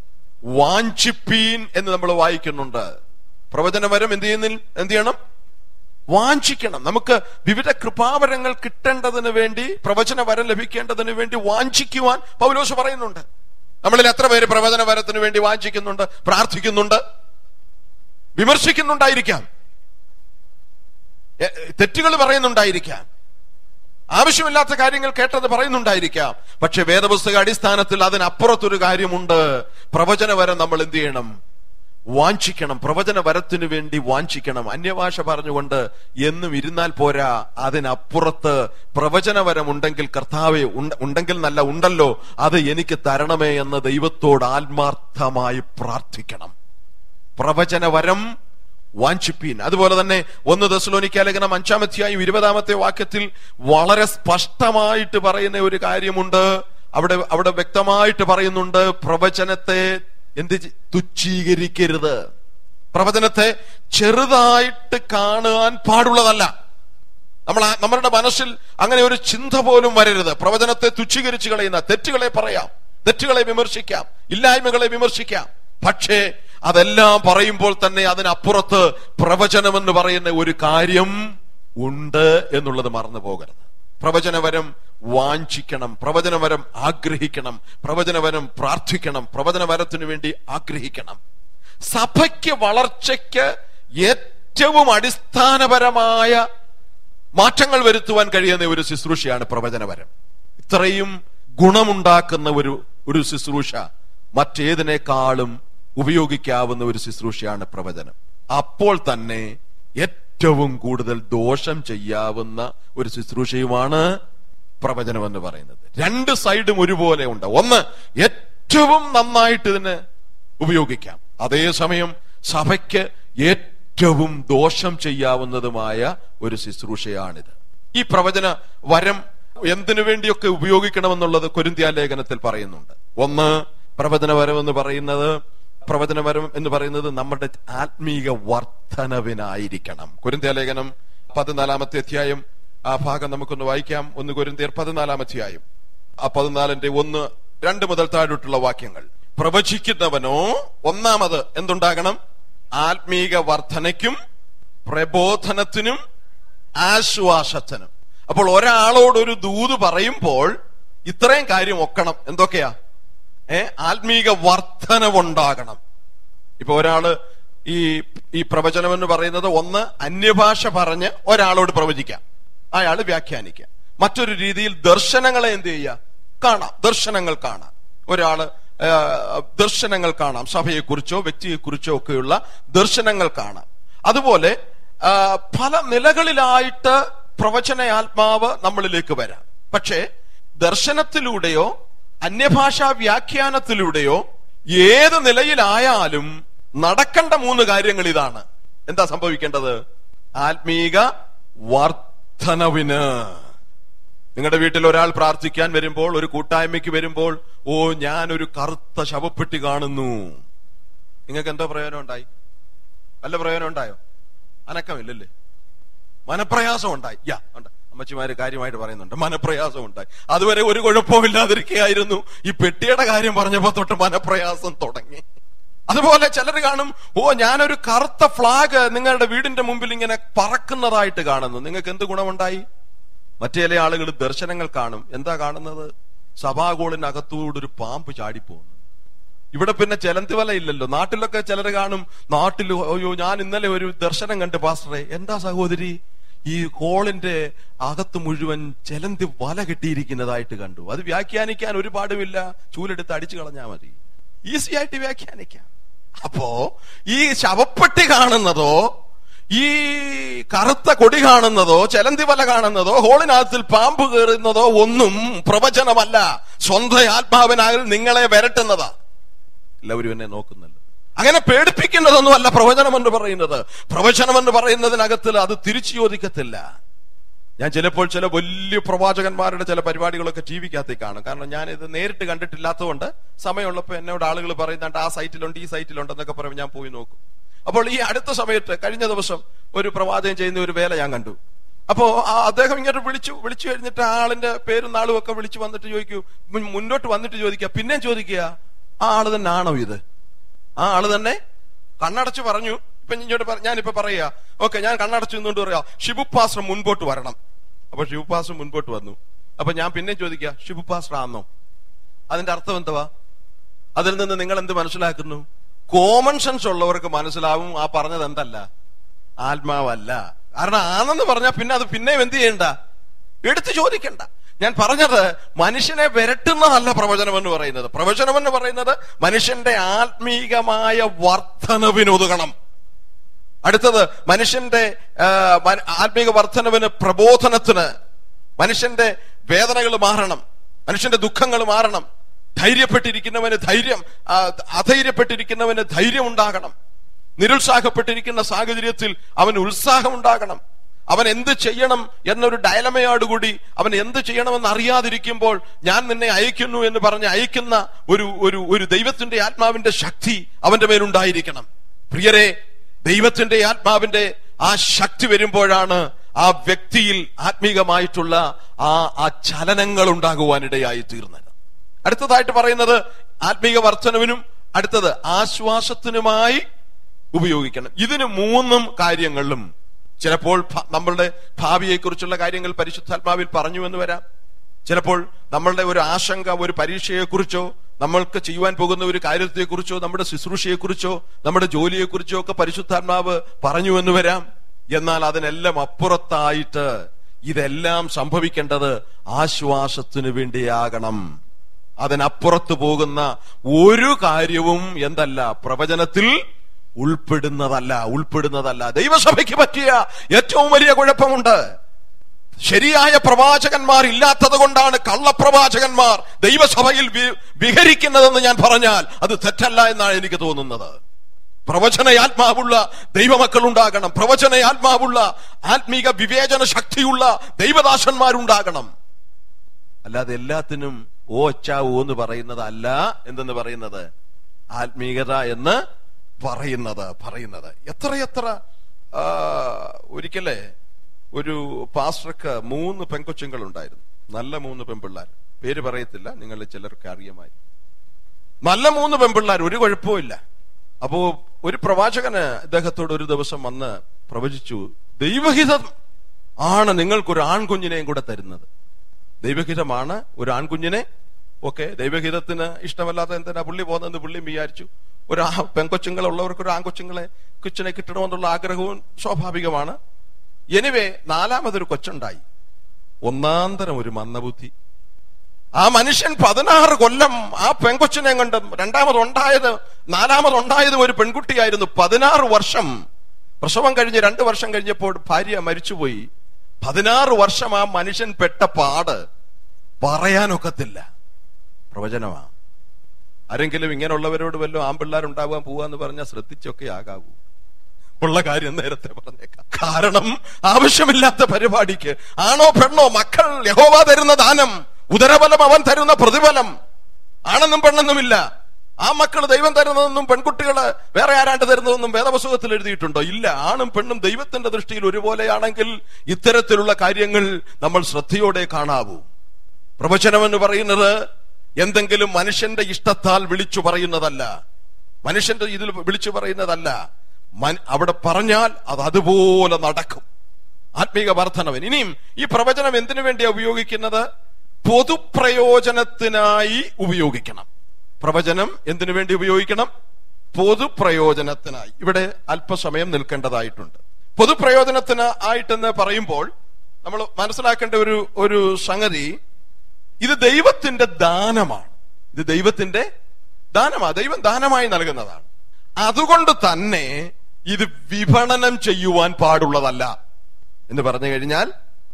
വാഞ്ചിപ്പീൻ എന്ന് നമ്മൾ വായിക്കുന്നുണ്ട് പ്രവചനവരം എന്ത് ചെയ്യുന്നിൽ എന്ത് ചെയ്യണം വാഞ്ചിക്കണം നമുക്ക് വിവിധ കൃപാവരങ്ങൾ കിട്ടേണ്ടതിന് വേണ്ടി പ്രവചന വരം ലഭിക്കേണ്ടതിന് വേണ്ടി വാഞ്ചിക്കുവാൻ പൗലോസ് പറയുന്നുണ്ട് നമ്മളിൽ എത്ര പേര് പ്രവചന വരത്തിന് വേണ്ടി വാഞ്ചിക്കുന്നുണ്ട് പ്രാർത്ഥിക്കുന്നുണ്ട് വിമർശിക്കുന്നുണ്ടായിരിക്കാം എ- തെറ്റുകൾ പറയുന്നുണ്ടായിരിക്കാം ആവശ്യമില്ലാത്ത കാര്യങ്ങൾ കേട്ടത് പറയുന്നുണ്ടായിരിക്കാം പക്ഷെ വേദപുസ്തക അടിസ്ഥാനത്തിൽ അതിനപ്പുറത്തൊരു കാര്യമുണ്ട് പ്രവചനവരം നമ്മൾ എന്ത് ചെയ്യണം വാഞ്ചിക്കണം പ്രവചന വരത്തിനു വേണ്ടി വാഞ്ചിക്കണം അന്യഭാഷ പറഞ്ഞുകൊണ്ട് എന്നും ഇരുന്നാൽ പോരാ അതിനപ്പുറത്ത് പ്രവചനവരം ഉണ്ടെങ്കിൽ കർത്താവെ ഉണ്ട- ഉണ്ടെങ്കിൽ നല്ല ഉണ്ടല്ലോ അത് എനിക്ക് തരണമേ എന്ന് ദൈവത്തോട് ആത്മാർത്ഥമായി പ്രാർത്ഥിക്കണം പ്രവചനവരം വാഞ്ചിപ്പീൻ അതുപോലെ തന്നെ ഒന്ന് ദശലോനിക്ക ലേഖനം അഞ്ചാമധ്യായും ഇരുപതാമത്തെ വാക്യത്തിൽ വളരെ സ്പഷ്ടമായിട്ട് പറയുന്ന ഒരു കാര്യമുണ്ട് അവിടെ അവിടെ വ്യക്തമായിട്ട് പറയുന്നുണ്ട് പ്രവചനത്തെ എന്ത് ചെ- തുച്ഛീകരിക്കരുത് പ്രവചനത്തെ ചെറുതായിട്ട് കാണുവാൻ പാടുള്ളതല്ല നമ്മൾ ആ- നമ്മളുടെ മനസ്സിൽ അങ്ങനെ ഒരു ചിന്ത പോലും വരരുത് പ്രവചനത്തെ തുച്ഛീകരിച്ചു കളയുന്ന തെറ്റുകളെ പറയാം തെറ്റുകളെ വിമർശിക്കാം ഇല്ലായ്മകളെ വിമർശിക്കാം പക്ഷേ അതെല്ലാം പറയുമ്പോൾ തന്നെ അതിനപ്പുറത്ത് പ്രവചനം എന്ന് പറയുന്ന ഒരു കാര്യം ഉണ്ട് എന്നുള്ളത് മറന്നു പോകരുത് പ്രവചനവരം വാഞ്ചിക്കണം പ്രവചനവരം ആഗ്രഹിക്കണം പ്രവചനവരം പ്രാർത്ഥിക്കണം പ്രവചനവരത്തിനു വേണ്ടി ആഗ്രഹിക്കണം സഭയ്ക്ക് വളർച്ചയ്ക്ക് ഏറ്റവും അടിസ്ഥാനപരമായ മാറ്റങ്ങൾ വരുത്തുവാൻ കഴിയുന്ന ഒരു ശുശ്രൂഷയാണ് പ്രവചനപരം ഇത്രയും ഗുണമുണ്ടാക്കുന്ന ഒരു ഒരു ശുശ്രൂഷ മറ്റേതിനേക്കാളും ഉപയോഗിക്കാവുന്ന ഒരു ശുശ്രൂഷയാണ് പ്രവചനം അപ്പോൾ തന്നെ ഏറ്റവും കൂടുതൽ ദോഷം ചെയ്യാവുന്ന ഒരു ശുശ്രൂഷയുമാണ് പ്രവചനം എന്ന് പറയുന്നത് രണ്ട് സൈഡും ഒരുപോലെ ഉണ്ട് ഒന്ന് ഏറ്റവും നന്നായിട്ട് ഇതിന് ഉപയോഗിക്കാം അതേസമയം സഭയ്ക്ക് ഏറ്റവും ദോഷം ചെയ്യാവുന്നതുമായ ഒരു ശുശ്രൂഷയാണിത് ഈ പ്രവചന വരം എന്തിനു വേണ്ടിയൊക്കെ ഉപയോഗിക്കണമെന്നുള്ളത് കൊരിന്ത്യ ലേഖനത്തിൽ പറയുന്നുണ്ട് ഒന്ന് പ്രവചന വരം എന്ന് പറയുന്നത് പ്രവചന വരം എന്ന് പറയുന്നത് നമ്മുടെ ആത്മീക വർധനവിനായിരിക്കണം കൊരിന്ത്യ ലേഖനം പതിനാലാമത്തെ അധ്യായം ആ ഭാഗം നമുക്കൊന്ന് വായിക്കാം ഒന്ന് കൊരിന്തിയർ പതിനാലാം അധ്യായം ആ പതിനാലിന്റെ ഒന്ന് രണ്ട് മുതൽ താഴോട്ടുള്ള വാക്യങ്ങൾ പ്രവചിക്കുന്നവനോ ഒന്നാമത് എന്തുണ്ടാകണം ആത്മീക വർധനയ്ക്കും പ്രബോധനത്തിനും ആശ്വാസത്തിനും അപ്പോൾ ഒരാളോട് ഒരു ദൂത് പറയുമ്പോൾ ഇത്രയും കാര്യം ഒക്കണം എന്തൊക്കെയാ ഏ ആത്മീക വർധനവുണ്ടാകണം ഇപ്പൊ ഒരാള് ഈ ഈ പ്രവചനം എന്ന് പറയുന്നത് ഒന്ന് അന്യഭാഷ പറഞ്ഞ് ഒരാളോട് പ്രവചിക്കാം അയാൾ വ്യാഖ്യാനിക്കാം മറ്റൊരു രീതിയിൽ ദർശനങ്ങളെ എന്ത് ചെയ്യുക കാണാം ദർശനങ്ങൾ കാണാം ഒരാള് ആ, ദർശനങ്ങൾ കാണാം സഭയെക്കുറിച്ചോ വ്യക്തിയെക്കുറിച്ചോ ഒക്കെയുള്ള ദർശനങ്ങൾ കാണാം അതുപോലെ ആ, പല നിലകളിലായിട്ട് പ്രവചന ആത്മാവ് നമ്മളിലേക്ക് വരാം പക്ഷേ ദർശനത്തിലൂടെയോ അന്യഭാഷാ വ്യാഖ്യാനത്തിലൂടെയോ ഏത് നിലയിലായാലും നടക്കേണ്ട മൂന്ന് കാര്യങ്ങൾ ഇതാണ് എന്താ സംഭവിക്കേണ്ടത് ആത്മീക വർധനവിന് നിങ്ങളുടെ വീട്ടിൽ ഒരാൾ പ്രാർത്ഥിക്കാൻ വരുമ്പോൾ ഒരു കൂട്ടായ്മയ്ക്ക് വരുമ്പോൾ ഓ ഞാൻ ഒരു കറുത്ത ശവപ്പെട്ടി കാണുന്നു നിങ്ങൾക്ക് എന്തോ പ്രയോജനം ഉണ്ടായി വല്ല പ്രയോജനം ഉണ്ടായോ അനക്കമില്ലല്ലേ മനപ്രയാസം ഉണ്ടായി യാ ഉണ്ട് അമ്മച്ചിമാര് കാര്യമായിട്ട് പറയുന്നുണ്ട് മനപ്രയാസം ഉണ്ടായി അതുവരെ ഒരു കുഴപ്പമില്ലാതിരിക്കുകയായിരുന്നു ഈ പെട്ടിയുടെ കാര്യം പറഞ്ഞപ്പോ തൊട്ട് മനപ്രയാസം തുടങ്ങി അതുപോലെ ചിലർ കാണും ഓ ഞാനൊരു കറുത്ത ഫ്ലാഗ് നിങ്ങളുടെ വീടിന്റെ മുമ്പിൽ ഇങ്ങനെ പറക്കുന്നതായിട്ട് കാണുന്നു നിങ്ങൾക്ക് എന്ത് ഗുണമുണ്ടായി മറ്റേ ചില ആളുകൾ ദർശനങ്ങൾ കാണും എന്താ കാണുന്നത് സഭാഗോളിനകത്തൂടെ ഒരു പാമ്പ് ചാടിപ്പോകുന്നു ഇവിടെ പിന്നെ ചെലന്തി വല ഇല്ലല്ലോ നാട്ടിലൊക്കെ ചിലർ കാണും നാട്ടിൽ അയ്യോ ഞാൻ ഇന്നലെ ഒരു ദർശനം കണ്ട് പാസ്റ്ററെ എന്താ സഹോദരി ഈ ഹോളിന്റെ അകത്ത് മുഴുവൻ ചെലന്തി വല കെട്ടിയിരിക്കുന്നതായിട്ട് കണ്ടു അത് വ്യാഖ്യാനിക്കാൻ ഒരു പാടുമില്ല ചൂലെടുത്ത് അടിച്ചു കളഞ്ഞാൽ മതി ഈസി ആയിട്ട് വ്യാഖ്യാനിക്കാം അപ്പോ ഈ ശവപ്പെട്ടി കാണുന്നതോ ഈ കറുത്ത കൊടി കാണുന്നതോ ചെലന്തി വല കാണുന്നതോ ഹോളിനകത്തിൽ പാമ്പ് കയറുന്നതോ ഒന്നും പ്രവചനമല്ല സ്വന്തം ആത്മാവിനാൽ നിങ്ങളെ വരട്ടുന്നതാ എല്ലാവരും എന്നെ നോക്കുന്നല്ലോ അങ്ങനെ പേടിപ്പിക്കുന്നതൊന്നും അല്ല പ്രവചനം എന്ന് പറയുന്നത് പ്രവചനം എന്ന് പറയുന്നതിനകത്തിൽ അത് തിരിച്ചു ചോദിക്കത്തില്ല ഞാൻ ചിലപ്പോൾ ചില വലിയ പ്രവാചകന്മാരുടെ ചില പരിപാടികളൊക്കെ ടി വിക്കകത്തേക്ക് കാണും കാരണം ഞാൻ ഇത് നേരിട്ട് കണ്ടിട്ടില്ലാത്തതുകൊണ്ട് സമയമുള്ളപ്പോൾ എന്നോട് ആളുകൾ പറയുന്നുണ്ട് ആ സൈറ്റിലുണ്ട് ഈ സൈറ്റിലുണ്ട് എന്നൊക്കെ പറയുമ്പോൾ ഞാൻ പോയി നോക്കും അപ്പോൾ ഈ അടുത്ത സമയത്ത് കഴിഞ്ഞ ദിവസം ഒരു പ്രവാചകൻ ചെയ്യുന്ന ഒരു വേല ഞാൻ കണ്ടു അപ്പോ ആ അദ്ദേഹം ഇങ്ങോട്ട് വിളിച്ചു വിളിച്ചു കഴിഞ്ഞിട്ട് ആ ആളിന്റെ പേരും നാളും ഒക്കെ വിളിച്ചു വന്നിട്ട് ചോദിക്കൂ മുൻ- മുന്നോട്ട് വന്നിട്ട് ചോദിക്കുക പിന്നെയും ചോദിക്കുക ആ ആള് തന്നെ ആണോ ഇത് ആ ആള് തന്നെ കണ്ണടച്ച് പറഞ്ഞു ഇപ്പൊ ഇങ്ങോട്ട് പറ- ഞാനിപ്പോ പറയാ ഓക്കെ ഞാൻ കണ്ണടച്ചു നിന്നുകൊണ്ട് പറയാ ഷിബു പാസ്റ്റർ മുൻപോട്ട് വരണം അപ്പൊ ഷിബു പാസ്റ്റർ മുൻപോട്ട് വന്നു അപ്പൊ ഞാൻ പിന്നെ ചോദിക്കുക ഷിബു പാസ്റ്റർ ആന്നോ അതിന്റെ അർത്ഥം എന്തുവാ അതിൽ നിന്ന് നിങ്ങൾ എന്ത് മനസ്സിലാക്കുന്നു കോമൺ സെൻസ് ഉള്ളവർക്ക് മനസ്സിലാവും ആ പറഞ്ഞത് എന്തല്ല ആത്മാവല്ല കാരണം ആണെന്ന് പറഞ്ഞാൽ പിന്നെ അത് പിന്നെയും എന്ത് ചെയ്യണ്ട എടുത്തു ചോദിക്കണ്ട ഞാൻ പറഞ്ഞത് മനുഷ്യനെ വിരട്ടുന്നതല്ല പ്രവചനം എന്ന് പറയുന്നത് പ്രവചനം എന്ന് പറയുന്നത് മനുഷ്യന്റെ ആത്മീകമായ വർധനവിനുതകണം അടുത്തത് മനുഷ്യന്റെ ആ, മന- ആത്മീക വർധനവിന് പ്രബോധനത്തിന് മനുഷ്യന്റെ വേദനകൾ മാറണം മനുഷ്യന്റെ ദുഃഖങ്ങൾ മാറണം ധൈര്യപ്പെട്ടിരിക്കുന്നവന് ധൈര്യം ആ, അധൈര്യപ്പെട്ടിരിക്കുന്നവന് ധൈര്യം ഉണ്ടാകണം നിരുത്സാഹപ്പെട്ടിരിക്കുന്ന സാഹചര്യത്തിൽ അവന് ഉത്സാഹം ഉണ്ടാകണം അവൻ എന്ത് ചെയ്യണം എന്നൊരു ഡയലമയോടുകൂടി അവൻ എന്ത് ചെയ്യണമെന്ന് അറിയാതിരിക്കുമ്പോൾ ഞാൻ നിന്നെ അയക്കുന്നു എന്ന് പറഞ്ഞ് അയക്കുന്ന ഒരു ഒരു ഒരു ദൈവത്തിന്റെ ആത്മാവിന്റെ ശക്തി അവന്റെ മേലുണ്ടായിരിക്കണം പ്രിയരെ ദൈവത്തിന്റെ ആത്മാവിന്റെ ആ ശക്തി വരുമ്പോഴാണ് ആ വ്യക്തിയിൽ ആത്മീകമായിട്ടുള്ള ആ ആ ചലനങ്ങൾ ഉണ്ടാകുവാനിടയായി തീർന്നത് അടുത്തതായിട്ട് പറയുന്നത് ആത്മീക വർധനവിനും അടുത്തത് ആശ്വാസത്തിനുമായി ഉപയോഗിക്കണം ഇതിന് മൂന്നും കാര്യങ്ങളിലും ചിലപ്പോൾ ഭ- നമ്മളുടെ ഭാവിയെക്കുറിച്ചുള്ള കാര്യങ്ങൾ പരിശുദ്ധാത്മാവിൽ പറഞ്ഞു എന്ന് വരാം ചിലപ്പോൾ നമ്മളുടെ ഒരു ആശങ്ക ഒരു പരീക്ഷയെക്കുറിച്ചോ നമ്മൾക്ക് ചെയ്യുവാൻ പോകുന്ന ഒരു കാര്യത്തെക്കുറിച്ചോ നമ്മുടെ ശുശ്രൂഷയെക്കുറിച്ചോ നമ്മുടെ ജോലിയെക്കുറിച്ചോ ഒക്കെ പരിശുദ്ധാത്മാവ് പറഞ്ഞു എന്ന് വരാം എന്നാൽ അതിനെല്ലാം അപ്പുറത്തായിട്ട് ഇതെല്ലാം സംഭവിക്കേണ്ടത് ആശ്വാസത്തിനു വേണ്ടിയാകണം അതിനപ്പുറത്ത് പോകുന്ന ഒരു കാര്യവും എന്തല്ല പ്രവചനത്തിൽ ഉൾപ്പെടുന്നതല്ല ഉൾപ്പെടുന്നതല്ല ദൈവസഭയ്ക്ക് പറ്റിയ ഏറ്റവും വലിയ കുഴപ്പമുണ്ട് ശരിയായ പ്രവാചകന്മാർ ഇല്ലാത്തത് കൊണ്ടാണ് കള്ളപ്രവാചകന്മാർ ദൈവസഭയിൽ വി- വിഹരിക്കുന്നതെന്ന് ഞാൻ പറഞ്ഞാൽ അത് തെറ്റല്ല എന്നാണ് എനിക്ക് തോന്നുന്നത് പ്രവചന ആത്മാവുള്ള ദൈവമക്കൾ ഉണ്ടാകണം പ്രവചന ആത്മാവുള്ള ആത്മീക വിവേചന ശക്തിയുള്ള ദൈവദാസന്മാരുണ്ടാകണം അല്ലാതെ എല്ലാത്തിനും ഓ അച്ചാ ഓ എന്ന് പറയുന്നത് അല്ല എന്തെന്ന് പറയുന്നത് ആത്മീകത എന്ന് പറയുന്നത് പറയുന്നത് എത്രയെത്ര ആ, ഒരിക്കലേ ഒരു പാസ്റ്റർക്ക് മൂന്ന് പെൺകൊച്ചുങ്ങൾ ഉണ്ടായിരുന്നു നല്ല മൂന്ന് പെൺപിള്ളാർ പേര് പറയത്തില്ല നിങ്ങൾ ചിലർക്ക് അറിയാമായി നല്ല മൂന്ന് പെൺപിള്ളാർ ഒരു കുഴപ്പമില്ല അപ്പോ ഒരു പ്രവാചകന് അദ്ദേഹത്തോട് ഒരു ദിവസം വന്ന് പ്രവചിച്ചു ദൈവഹിതം ആണ് നിങ്ങൾക്കൊരു ആൺകുഞ്ഞിനെയും കൂടെ തരുന്നത് ദൈവഹിതമാണ് ഒരു ആൺകുഞ്ഞിനെ ഓക്കെ ദൈവഹിതത്തിന് ഇഷ്ടമല്ലാത്ത എന്തിനാ പുള്ളി പോകുന്നത് പുള്ളി വിചാരിച്ചു ഒരു ആ പെൺകൊച്ചുങ്ങൾ ഉള്ളവർക്ക് ഒരു ആൺകൊച്ചുങ്ങളെ കൊച്ചിനെ കിട്ടണമെന്നുള്ള ആഗ്രഹവും സ്വാഭാവികമാണ് എനിവേ നാലാമതൊരു കൊച്ചുണ്ടായി ഒന്നാന്തരം ഒരു മന്ദബുദ്ധി ആ മനുഷ്യൻ പതിനാറ് കൊല്ലം ആ പെൺകൊച്ചിനെ കൊണ്ട് രണ്ടാമതുണ്ടായത് നാലാമതുണ്ടായത് ഒരു പെൺകുട്ടിയായിരുന്നു പതിനാറ് വർഷം പ്രസവം കഴിഞ്ഞ് രണ്ട് വർഷം കഴിഞ്ഞപ്പോൾ ഭാര്യ മരിച്ചുപോയി പതിനാറ് വർഷം ആ മനുഷ്യൻ പെട്ട പാട് പറയാനൊക്കത്തില്ല പ്രവചനമാ ആരെങ്കിലും ഇങ്ങനെയുള്ളവരോട് വല്ലതും ആമ്പിള്ളാരുണ്ടാവാൻ പോവാന്ന് പറഞ്ഞാൽ ശ്രദ്ധിച്ചൊക്കെ ആകാവൂ ഉള്ള കാര്യം നേരത്തെ പറഞ്ഞേക്കാം കാരണം ആവശ്യമില്ലാത്ത പരിപാടിക്ക് ആണോ പെണ്ണോ മക്കൾ യഹോവ തരുന്ന ദാനം ഉദരബലം അവൻ തരുന്ന പ്രതിഫലം ആണെന്നും പെണ്ണെന്നുമില്ല ആ മക്കൾ ദൈവം തരുന്നതെന്നും പെൺകുട്ടികള് വേറെ ആരാണ്ട് തരുന്നതെന്നും വേദപുസ്തകത്തിൽ എഴുതിയിട്ടുണ്ടോ ഇല്ല ആണും പെണ്ണും ദൈവത്തിന്റെ ദൃഷ്ടിയിൽ ഒരുപോലെയാണെങ്കിൽ ഇത്തരത്തിലുള്ള കാര്യങ്ങൾ നമ്മൾ ശ്രദ്ധയോടെ കാണാവൂ പ്രവചനം എന്ന് പറയുന്നത് എന്തെങ്കിലും മനുഷ്യന്റെ ഇഷ്ടത്താൽ വിളിച്ചു പറയുന്നതല്ല മനുഷ്യന്റെ ഇതിൽ വിളിച്ചു പറയുന്നതല്ല മൻ- അവിടെ പറഞ്ഞാൽ അത് അതുപോലെ നടക്കും ആത്മീക വർധനവൻ ഇനിയും ഈ പ്രവചനം എന്തിനു വേണ്ടിയാ ഉപയോഗിക്കുന്നത് പൊതുപ്രയോജനത്തിനായി ഉപയോഗിക്കണം പ്രവചനം എന്തിനു വേണ്ടി ഉപയോഗിക്കണം പൊതുപ്രയോജനത്തിനായി ഇവിടെ അല്പസമയം നിൽക്കേണ്ടതായിട്ടുണ്ട് പൊതുപ്രയോജനത്തിന് ആയിട്ടെന്ന് പറയുമ്പോൾ നമ്മൾ മനസ്സിലാക്കേണ്ട ഒരു ഒരു സംഗതി ഇത് ദൈവത്തിന്റെ ദാനമാണ് ഇത് ദൈവത്തിന്റെ ദാനമാണ് ദൈവം ദാനമായി നൽകുന്നതാണ് അതുകൊണ്ട് തന്നെ ഇത് വിപണനം ചെയ്യുവാൻ പാടുള്ളതല്ല എന്ന് പറഞ്ഞു കഴിഞ്ഞാൽ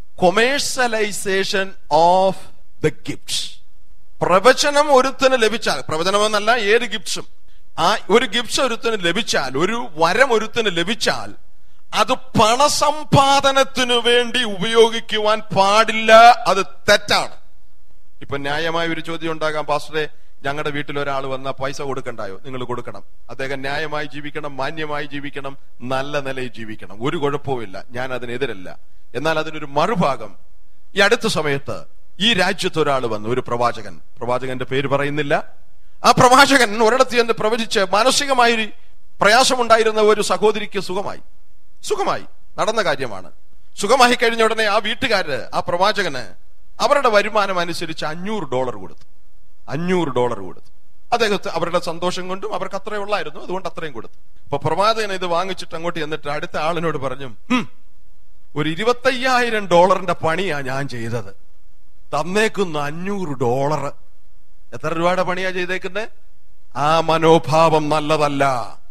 കൊമേഴ്സ്യലൈസേഷൻ ഓഫ് ദ ഗിഫ്റ്റ്സ് പ്രവചനം ഒരുത്തിന് ലഭിച്ചാൽ പ്രവചനമെന്നല്ല ഏത് ഗിഫ്റ്റ്സും ആ ഒരു ഗിഫ്റ്റ്സ് ഒരുത്തിന് ലഭിച്ചാൽ ഒരു വരം ഒരുത്തിന് ലഭിച്ചാൽ അത് പണസമ്പാദനത്തിനു വേണ്ടി ഉപയോഗിക്കുവാൻ പാടില്ല അത് തെറ്റാണ് ഇപ്പൊ ന്യായമായ ഒരു ചോദ്യം ഉണ്ടാകാം പാസ്റ്ററെ ഞങ്ങളുടെ വീട്ടിൽ ഒരാൾ വന്ന പൈസ കൊടുക്കണ്ടായോ നിങ്ങൾ കൊടുക്കണം അദ്ദേഹം ന്യായമായി ജീവിക്കണം മാന്യമായി ജീവിക്കണം നല്ല നിലയിൽ ജീവിക്കണം ഒരു കുഴപ്പവുമില്ല ഞാൻ അതിനെതിരല്ല എന്നാൽ അതിനൊരു മറുഭാഗം ഈ അടുത്ത സമയത്ത് ഈ രാജ്യത്ത് ഒരാൾ വന്നു ഒരു പ്രവാചകൻ പ്രവാചകന്റെ പേര് പറയുന്നില്ല ആ പ്രവാചകൻ ഒരിടത്ത് ചെന്ന് പ്രവചിച്ച് മാനസികമായി ഒരു പ്രയാസമുണ്ടായിരുന്ന ഒരു സഹോദരിക്ക് സുഖമായി സുഖമായി നടന്ന കാര്യമാണ് സുഖമായി കഴിഞ്ഞ ഉടനെ ആ വീട്ടുകാര് ആ പ്രവാചകന് അവരുടെ വരുമാനം അനുസരിച്ച് അഞ്ഞൂറ് ഡോളർ കൊടുത്തു അഞ്ഞൂറ് ഡോളർ കൊടുത്തു അദ്ദേഹത്തെ അവരുടെ സന്തോഷം കൊണ്ടും അവർക്ക് അത്രയും ഉള്ളായിരുന്നു അതുകൊണ്ട് അത്രയും കൊടുത്തു അപ്പൊ പ്രവാചകൻ ഇത് വാങ്ങിച്ചിട്ട് അങ്ങോട്ട് എന്നിട്ട് അടുത്ത ആളിനോട് പറഞ്ഞു "ഹും, ഒരു ഇരുപത്തയ്യായിരം ഡോളറിന്റെ പണിയാ ഞാൻ ചെയ്തത് തന്നേക്കുന്ന അഞ്ഞൂറ് ഡോളർ എത്ര രൂപയുടെ പണിയാ ചെയ്തേക്കുന്നത് ആ മനോഭാവം നല്ലതല്ല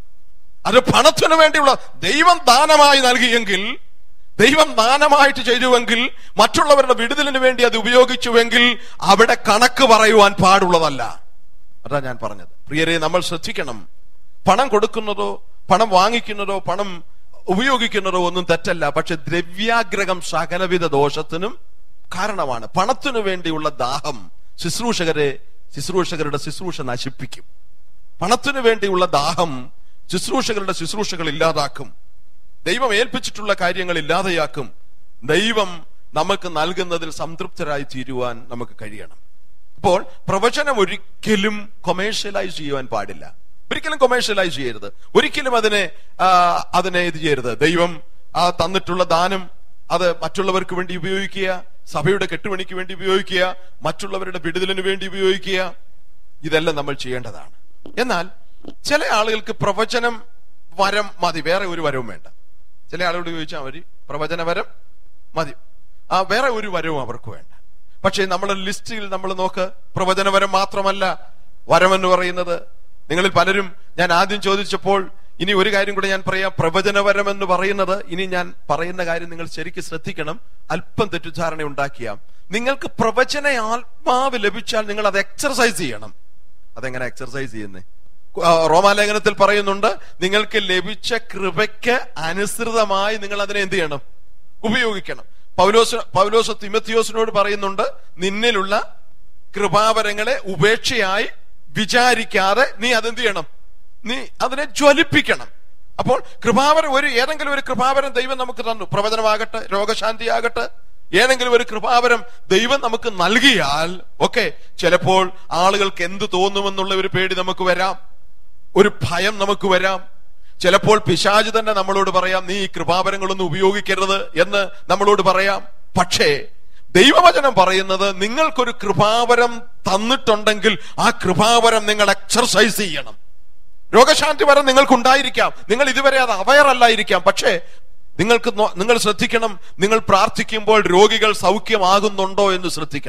അത് പണത്തിനു വേണ്ടിയുള്ള ദൈവം ദാനമായി നൽകിയെങ്കിൽ ദൈവം ദാനമായിട്ട് ചെയ്തുവെങ്കിൽ മറ്റുള്ളവരുടെ വിടുതലിന് വേണ്ടി അത് ഉപയോഗിച്ചുവെങ്കിൽ അവിടെ കണക്ക് പറയുവാൻ പാടുള്ളതല്ല അതാ ഞാൻ പറഞ്ഞത് പ്രിയരെ നമ്മൾ ശ്രദ്ധിക്കണം പണം കൊടുക്കുന്നതോ പണം വാങ്ങിക്കുന്നതോ പണം ഉപയോഗിക്കുന്നതോ ഒന്നും തെറ്റല്ല പക്ഷെ ദ്രവ്യാഗ്രഹം സകലവിധ ദോഷത്തിനും കാരണമാണ് പണത്തിനു വേണ്ടിയുള്ള ദാഹം ശുശ്രൂഷകരെ ശുശ്രൂഷകരുടെ ശുശ്രൂഷ നശിപ്പിക്കും പണത്തിനു വേണ്ടിയുള്ള ദാഹം ശുശ്രൂഷകരുടെ ശുശ്രൂഷകൾ ഇല്ലാതാക്കും ദൈവം ഏൽപ്പിച്ചിട്ടുള്ള കാര്യങ്ങൾ ഇല്ലാതെയാക്കും ദൈവം നമുക്ക് നൽകുന്നതിൽ സംതൃപ്തരായി തീരുവാൻ നമുക്ക് കഴിയണം അപ്പോൾ പ്രവചനം ഒരിക്കലും കൊമേഴ്ഷ്യലൈസ് ചെയ്യുവാൻ പാടില്ല ഒരിക്കലും കൊമേഴ്ഷ്യലൈസ് ചെയ്യരുത് ഒരിക്കലും അതിനെ ആ, അതിനെ ഇത് ചെയ്യരുത് ദൈവം ആ തന്നിട്ടുള്ള ദാനം അത് മറ്റുള്ളവർക്ക് വേണ്ടി ഉപയോഗിക്കുക സഭയുടെ കെട്ടുപണിക്ക് വേണ്ടി ഉപയോഗിക്കുക മറ്റുള്ളവരുടെ വിടുതലിന് വേണ്ടി ഉപയോഗിക്കുക ഇതെല്ലാം നമ്മൾ ചെയ്യേണ്ടതാണ് എന്നാൽ ചില ആളുകൾക്ക് പ്രവചനം വരം മതി വേറെ ഒരു വരവും വേണ്ട ചില ആളുകളോട് ചോദിച്ചാൽ മതി പ്രവചന വരം മതി ആ വേറെ ഒരു വരവും അവർക്ക് വേണ്ട പക്ഷേ നമ്മുടെ ലിസ്റ്റിൽ നമ്മൾ നോക്ക് പ്രവചനവരം മാത്രമല്ല വരം എന്ന് പറയുന്നത് നിങ്ങളിൽ പലരും ഞാൻ ആദ്യം ചോദിച്ചപ്പോൾ ഇനി ഒരു കാര്യം കൂടെ ഞാൻ പറയാം പ്രവചനവരം എന്ന് പറയുന്നത് ഇനി ഞാൻ പറയുന്ന കാര്യം നിങ്ങൾ ശരിക്കും ശ്രദ്ധിക്കണം അല്പം തെറ്റിദ്ധാരണ ഉണ്ടാക്കിയാം നിങ്ങൾക്ക് പ്രവചന ആത്മാവ് ലഭിച്ചാൽ നിങ്ങൾ അത് എക്സർസൈസ് ചെയ്യണം അതെങ്ങനെ എക്സർസൈസ് ചെയ്യുന്നേ ആ, റോമാലേഖനത്തിൽ പറയുന്നുണ്ട് നിങ്ങൾക്ക് ലഭിച്ച കൃപയ്ക്ക് അനുസൃതമായി നിങ്ങൾ അതിനെ എന്ത് ചെയ്യണം ഉപയോഗിക്കണം പൗലോസ് പൗലോസ് തിമത്തിയോസിനോട് പറയുന്നുണ്ട് നിന്നിലുള്ള കൃപാവരങ്ങളെ ഉപേക്ഷയായി വിചാരിക്കാതെ നീ അതെന്ത് ചെയ്യണം നീ അതിനെ ജ്വലിപ്പിക്കണം അപ്പോൾ കൃപാവരം ഒരു ഏതെങ്കിലും ഒരു കൃപാവരം ദൈവം നമുക്ക് തന്നു പ്രവചനമാകട്ടെ രോഗശാന്തി ആകട്ടെ ഏതെങ്കിലും ഒരു കൃപാവരം ദൈവം നമുക്ക് നൽകിയാൽ ഒക്കെ ചിലപ്പോൾ ആളുകൾക്ക് എന്ത് തോന്നുമെന്നുള്ള ഒരു പേടി നമുക്ക് വരാം ഒരു ഭയം നമുക്ക് വരാം ചിലപ്പോൾ പിശാജ് തന്നെ നമ്മളോട് പറയാം നീ ഈ കൃപാവരങ്ങളൊന്നും ഉപയോഗിക്കരുത് എന്ന് നമ്മളോട് പറയാം പക്ഷേ ദൈവവചനം പറയുന്നത് നിങ്ങൾക്കൊരു കൃപാവരം തന്നിട്ടുണ്ടെങ്കിൽ ആ കൃപാവരം നിങ്ങൾ എക്സർസൈസ് ചെയ്യണം രോഗശാന്തി വരം നിങ്ങൾക്കുണ്ടായിരിക്കാം നിങ്ങൾ ഇതുവരെ അത് അവയർ അല്ലായിരിക്കാം പക്ഷേ നിങ്ങൾക്ക് നോ- നിങ്ങൾ ശ്രദ്ധിക്കണം നിങ്ങൾ പ്രാർത്ഥിക്കുമ്പോൾ രോഗികൾ സൗഖ്യമാകുന്നുണ്ടോ എന്ന് ശ്രദ്ധിക്കണം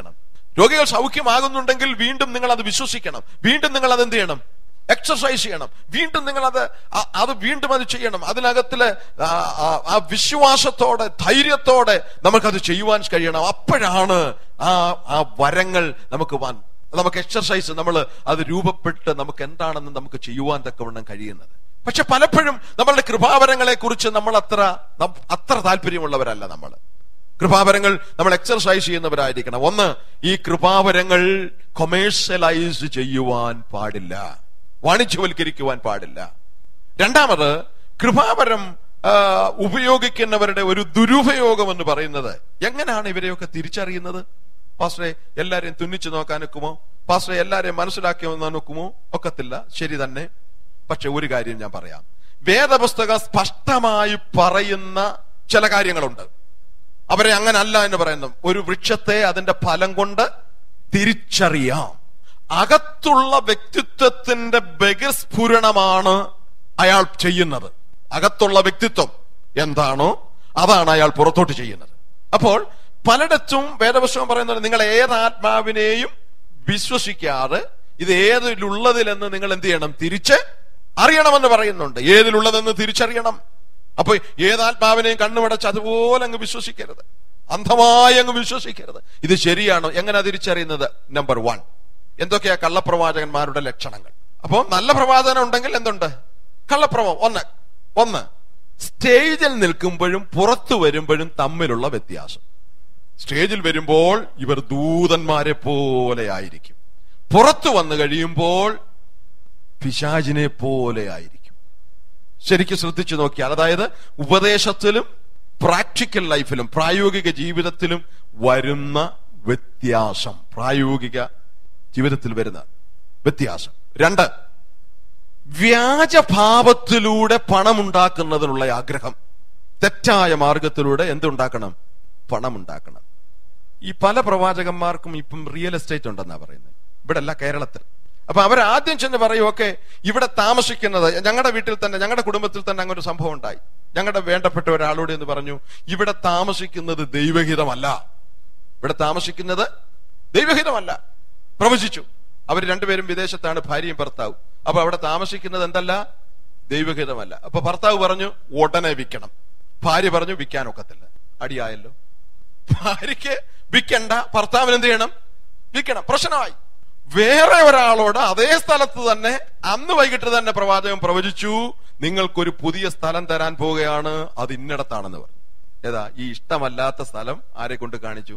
രോഗികൾ സൗഖ്യമാകുന്നുണ്ടെങ്കിൽ വീണ്ടും നിങ്ങൾ അത് വിശ്വസിക്കണം വീണ്ടും നിങ്ങൾ അത് എന്ത് ചെയ്യണം എക്സർസൈസ് ചെയ്യണം വീണ്ടും നിങ്ങൾ അത് ആ- അത് വീണ്ടും അത് ചെയ്യണം അതിനകത്തില് ആ- ആ- ആ വിശ്വാസത്തോടെ ധൈര്യത്തോടെ നമുക്കത് ചെയ്യുവാൻ കഴിയണം അപ്പോഴാണ് ആ ആ വരങ്ങൾ നമുക്ക് വൻ നമുക്ക് എക്സർസൈസ് നമ്മൾ അത് രൂപപ്പെട്ട് നമുക്ക് എന്താണെന്ന് നമുക്ക് ചെയ്യുവാൻ തക്കവണ്ണം കഴിയുന്നത് പക്ഷെ പലപ്പോഴും നമ്മളുടെ കൃപാവരങ്ങളെ കുറിച്ച് നമ്മൾ അത്ര നം- അത്ര താല്പര്യമുള്ളവരല്ല നമ്മൾ കൃപാവരങ്ങൾ നമ്മൾ എക്സർസൈസ് ചെയ്യുന്നവരായിരിക്കണം ഒന്ന് ഈ കൃപാവരങ്ങൾ കൊമേഴ്സ്യലൈസ് ചെയ്യുവാൻ പാടില്ല വാണിജ്യവൽക്കരിക്കുവാൻ പാടില്ല രണ്ടാമത് കൃപാവരം ആ, ഉപയോഗിക്കുന്നവരുടെ ഒരു ദുരുപയോഗം എന്ന് പറയുന്നത് എങ്ങനെയാണ് ഇവരെയൊക്കെ തിരിച്ചറിയുന്നത് പാസ്റ്ററെ എല്ലാരെയും തുന്നിച്ചു നോക്കാൻ ഒക്കുമോ പാസ്റ്ററെ എല്ലാരെയും മനസ്സിലാക്കി നോക്കുമോ ഒക്കത്തില്ല ശരി തന്നെ പക്ഷെ ഒരു കാര്യം ഞാൻ പറയാം വേദപുസ്തകം സ്പഷ്ടമായി പറയുന്ന ചില കാര്യങ്ങളുണ്ട് അവരെ അങ്ങനല്ല എന്ന് പറയുന്നു ഒരു വൃക്ഷത്തെ അതിന്റെ ഫലം കൊണ്ട് തിരിച്ചറിയാം അകത്തുള്ള വ്യക്തിത്വത്തിന്റെ ബഹിർസ്ഫുരണമാണ് അയാൾ ചെയ്യുന്നത് അകത്തുള്ള വ്യക്തിത്വം എന്താണോ അതാണ് അയാൾ പുറത്തോട്ട് ചെയ്യുന്നത് അപ്പോൾ പലയിടത്തും വേദപുസ്തകം പറയുന്നത് നിങ്ങൾ ഏത് ആത്മാവിനെയും വിശ്വസിക്കാതെ ഇത് ഏതിലുള്ളതിലെന്ന് നിങ്ങൾ എന്ത് ചെയ്യണം തിരിച്ച് അറിയണമെന്ന് പറയുന്നുണ്ട് ഏതിലുള്ളതെന്ന് തിരിച്ചറിയണം അപ്പൊ ഏതാത്മാവിനെയും കണ്ണുമടച്ച് അതുപോലെ അങ്ങ് വിശ്വസിക്കരുത് അന്ധമായി അങ്ങ് വിശ്വസിക്കരുത് ഇത് ശരിയാണോ എങ്ങനെ തിരിച്ചറിയുന്നത് നമ്പർ വൺ എന്തൊക്കെയാ കള്ളപ്രവാചകന്മാരുടെ ലക്ഷണങ്ങൾ അപ്പോ നല്ല പ്രവാചകൻ ഉണ്ടെങ്കിൽ എന്തുണ്ട് കള്ളപ്രവം ഒന്ന് ഒന്ന് സ്റ്റേജിൽ നിൽക്കുമ്പോഴും പുറത്തു വരുമ്പോഴും തമ്മിലുള്ള വ്യത്യാസം സ്റ്റേജിൽ വരുമ്പോൾ ഇവർ ദൂതന്മാരെ പോലെ ആയിരിക്കും പുറത്തു വന്നു കഴിയുമ്പോൾ പിശാചിനെ പോലെ ആയിരിക്കും ശരിക്കും ശ്രദ്ധിച്ചു നോക്കിയാൽ അതായത് ഉപദേശത്തിലും പ്രാക്ടിക്കൽ ലൈഫിലും പ്രായോഗിക ജീവിതത്തിലും വരുന്ന വ്യത്യാസം പ്രായോഗിക ജീവിതത്തിൽ വരുന്ന വ്യത്യാസം രണ്ട് വ്യാജഭാവത്തിലൂടെ പണമുണ്ടാക്കുന്നതിനുള്ള ആഗ്രഹം തെറ്റായ മാർഗത്തിലൂടെ എന്തുണ്ടാക്കണം പണമുണ്ടാക്കണം ഈ പല പ്രവാചകന്മാർക്കും ഇപ്പം റിയൽ എസ്റ്റേറ്റ് ഉണ്ടെന്നാ പറയുന്നത് ഇവിടെ അല്ല കേരളത്തിൽ അപ്പൊ അവർ ആദ്യം ചെന്ന് പറയും ഓക്കെ ഇവിടെ താമസിക്കുന്നത് ഞങ്ങളുടെ വീട്ടിൽ തന്നെ ഞങ്ങളുടെ കുടുംബത്തിൽ തന്നെ അങ്ങനെ ഒരു സംഭവം ഉണ്ടായി ഞങ്ങളുടെ വേണ്ടപ്പെട്ട ഒരാളോട് എന്ന് പറഞ്ഞു ഇവിടെ താമസിക്കുന്നത് ദൈവഹിതമല്ല ഇവിടെ താമസിക്കുന്നത് ദൈവഹിതമല്ല പ്രവചിച്ചു അവർ രണ്ടുപേരും വിദേശത്താണ് ഭാര്യയും ഭർത്താവും അപ്പൊ അവിടെ താമസിക്കുന്നത് എന്തല്ല ദൈവഹിതമല്ല അപ്പൊ ഭർത്താവ് പറഞ്ഞു ഉടനെ വിൽക്കണം ഭാര്യ പറഞ്ഞു വിൽക്കാൻ ഒക്കത്തില്ല അടിയായല്ലോ ഭാര്യയ്ക്ക് വിൽക്കണ്ട ഭർത്താവിന് എന്ത് ചെയ്യണം വിൽക്കണം പ്രശ്നമായി വേറെ ഒരാളോട് അതേ സ്ഥലത്ത് തന്നെ അന്ന് വൈകിട്ട് തന്നെ പ്രവാചകൻ പ്രവചിച്ചു നിങ്ങൾക്കൊരു പുതിയ സ്ഥലം തരാൻ പോവുകയാണ് അത് ഇന്നിടത്താണെന്ന് പറഞ്ഞു ഏതാ ഈ ഇഷ്ടമല്ലാത്ത സ്ഥലം ആരെ കൊണ്ട് കാണിച്ചു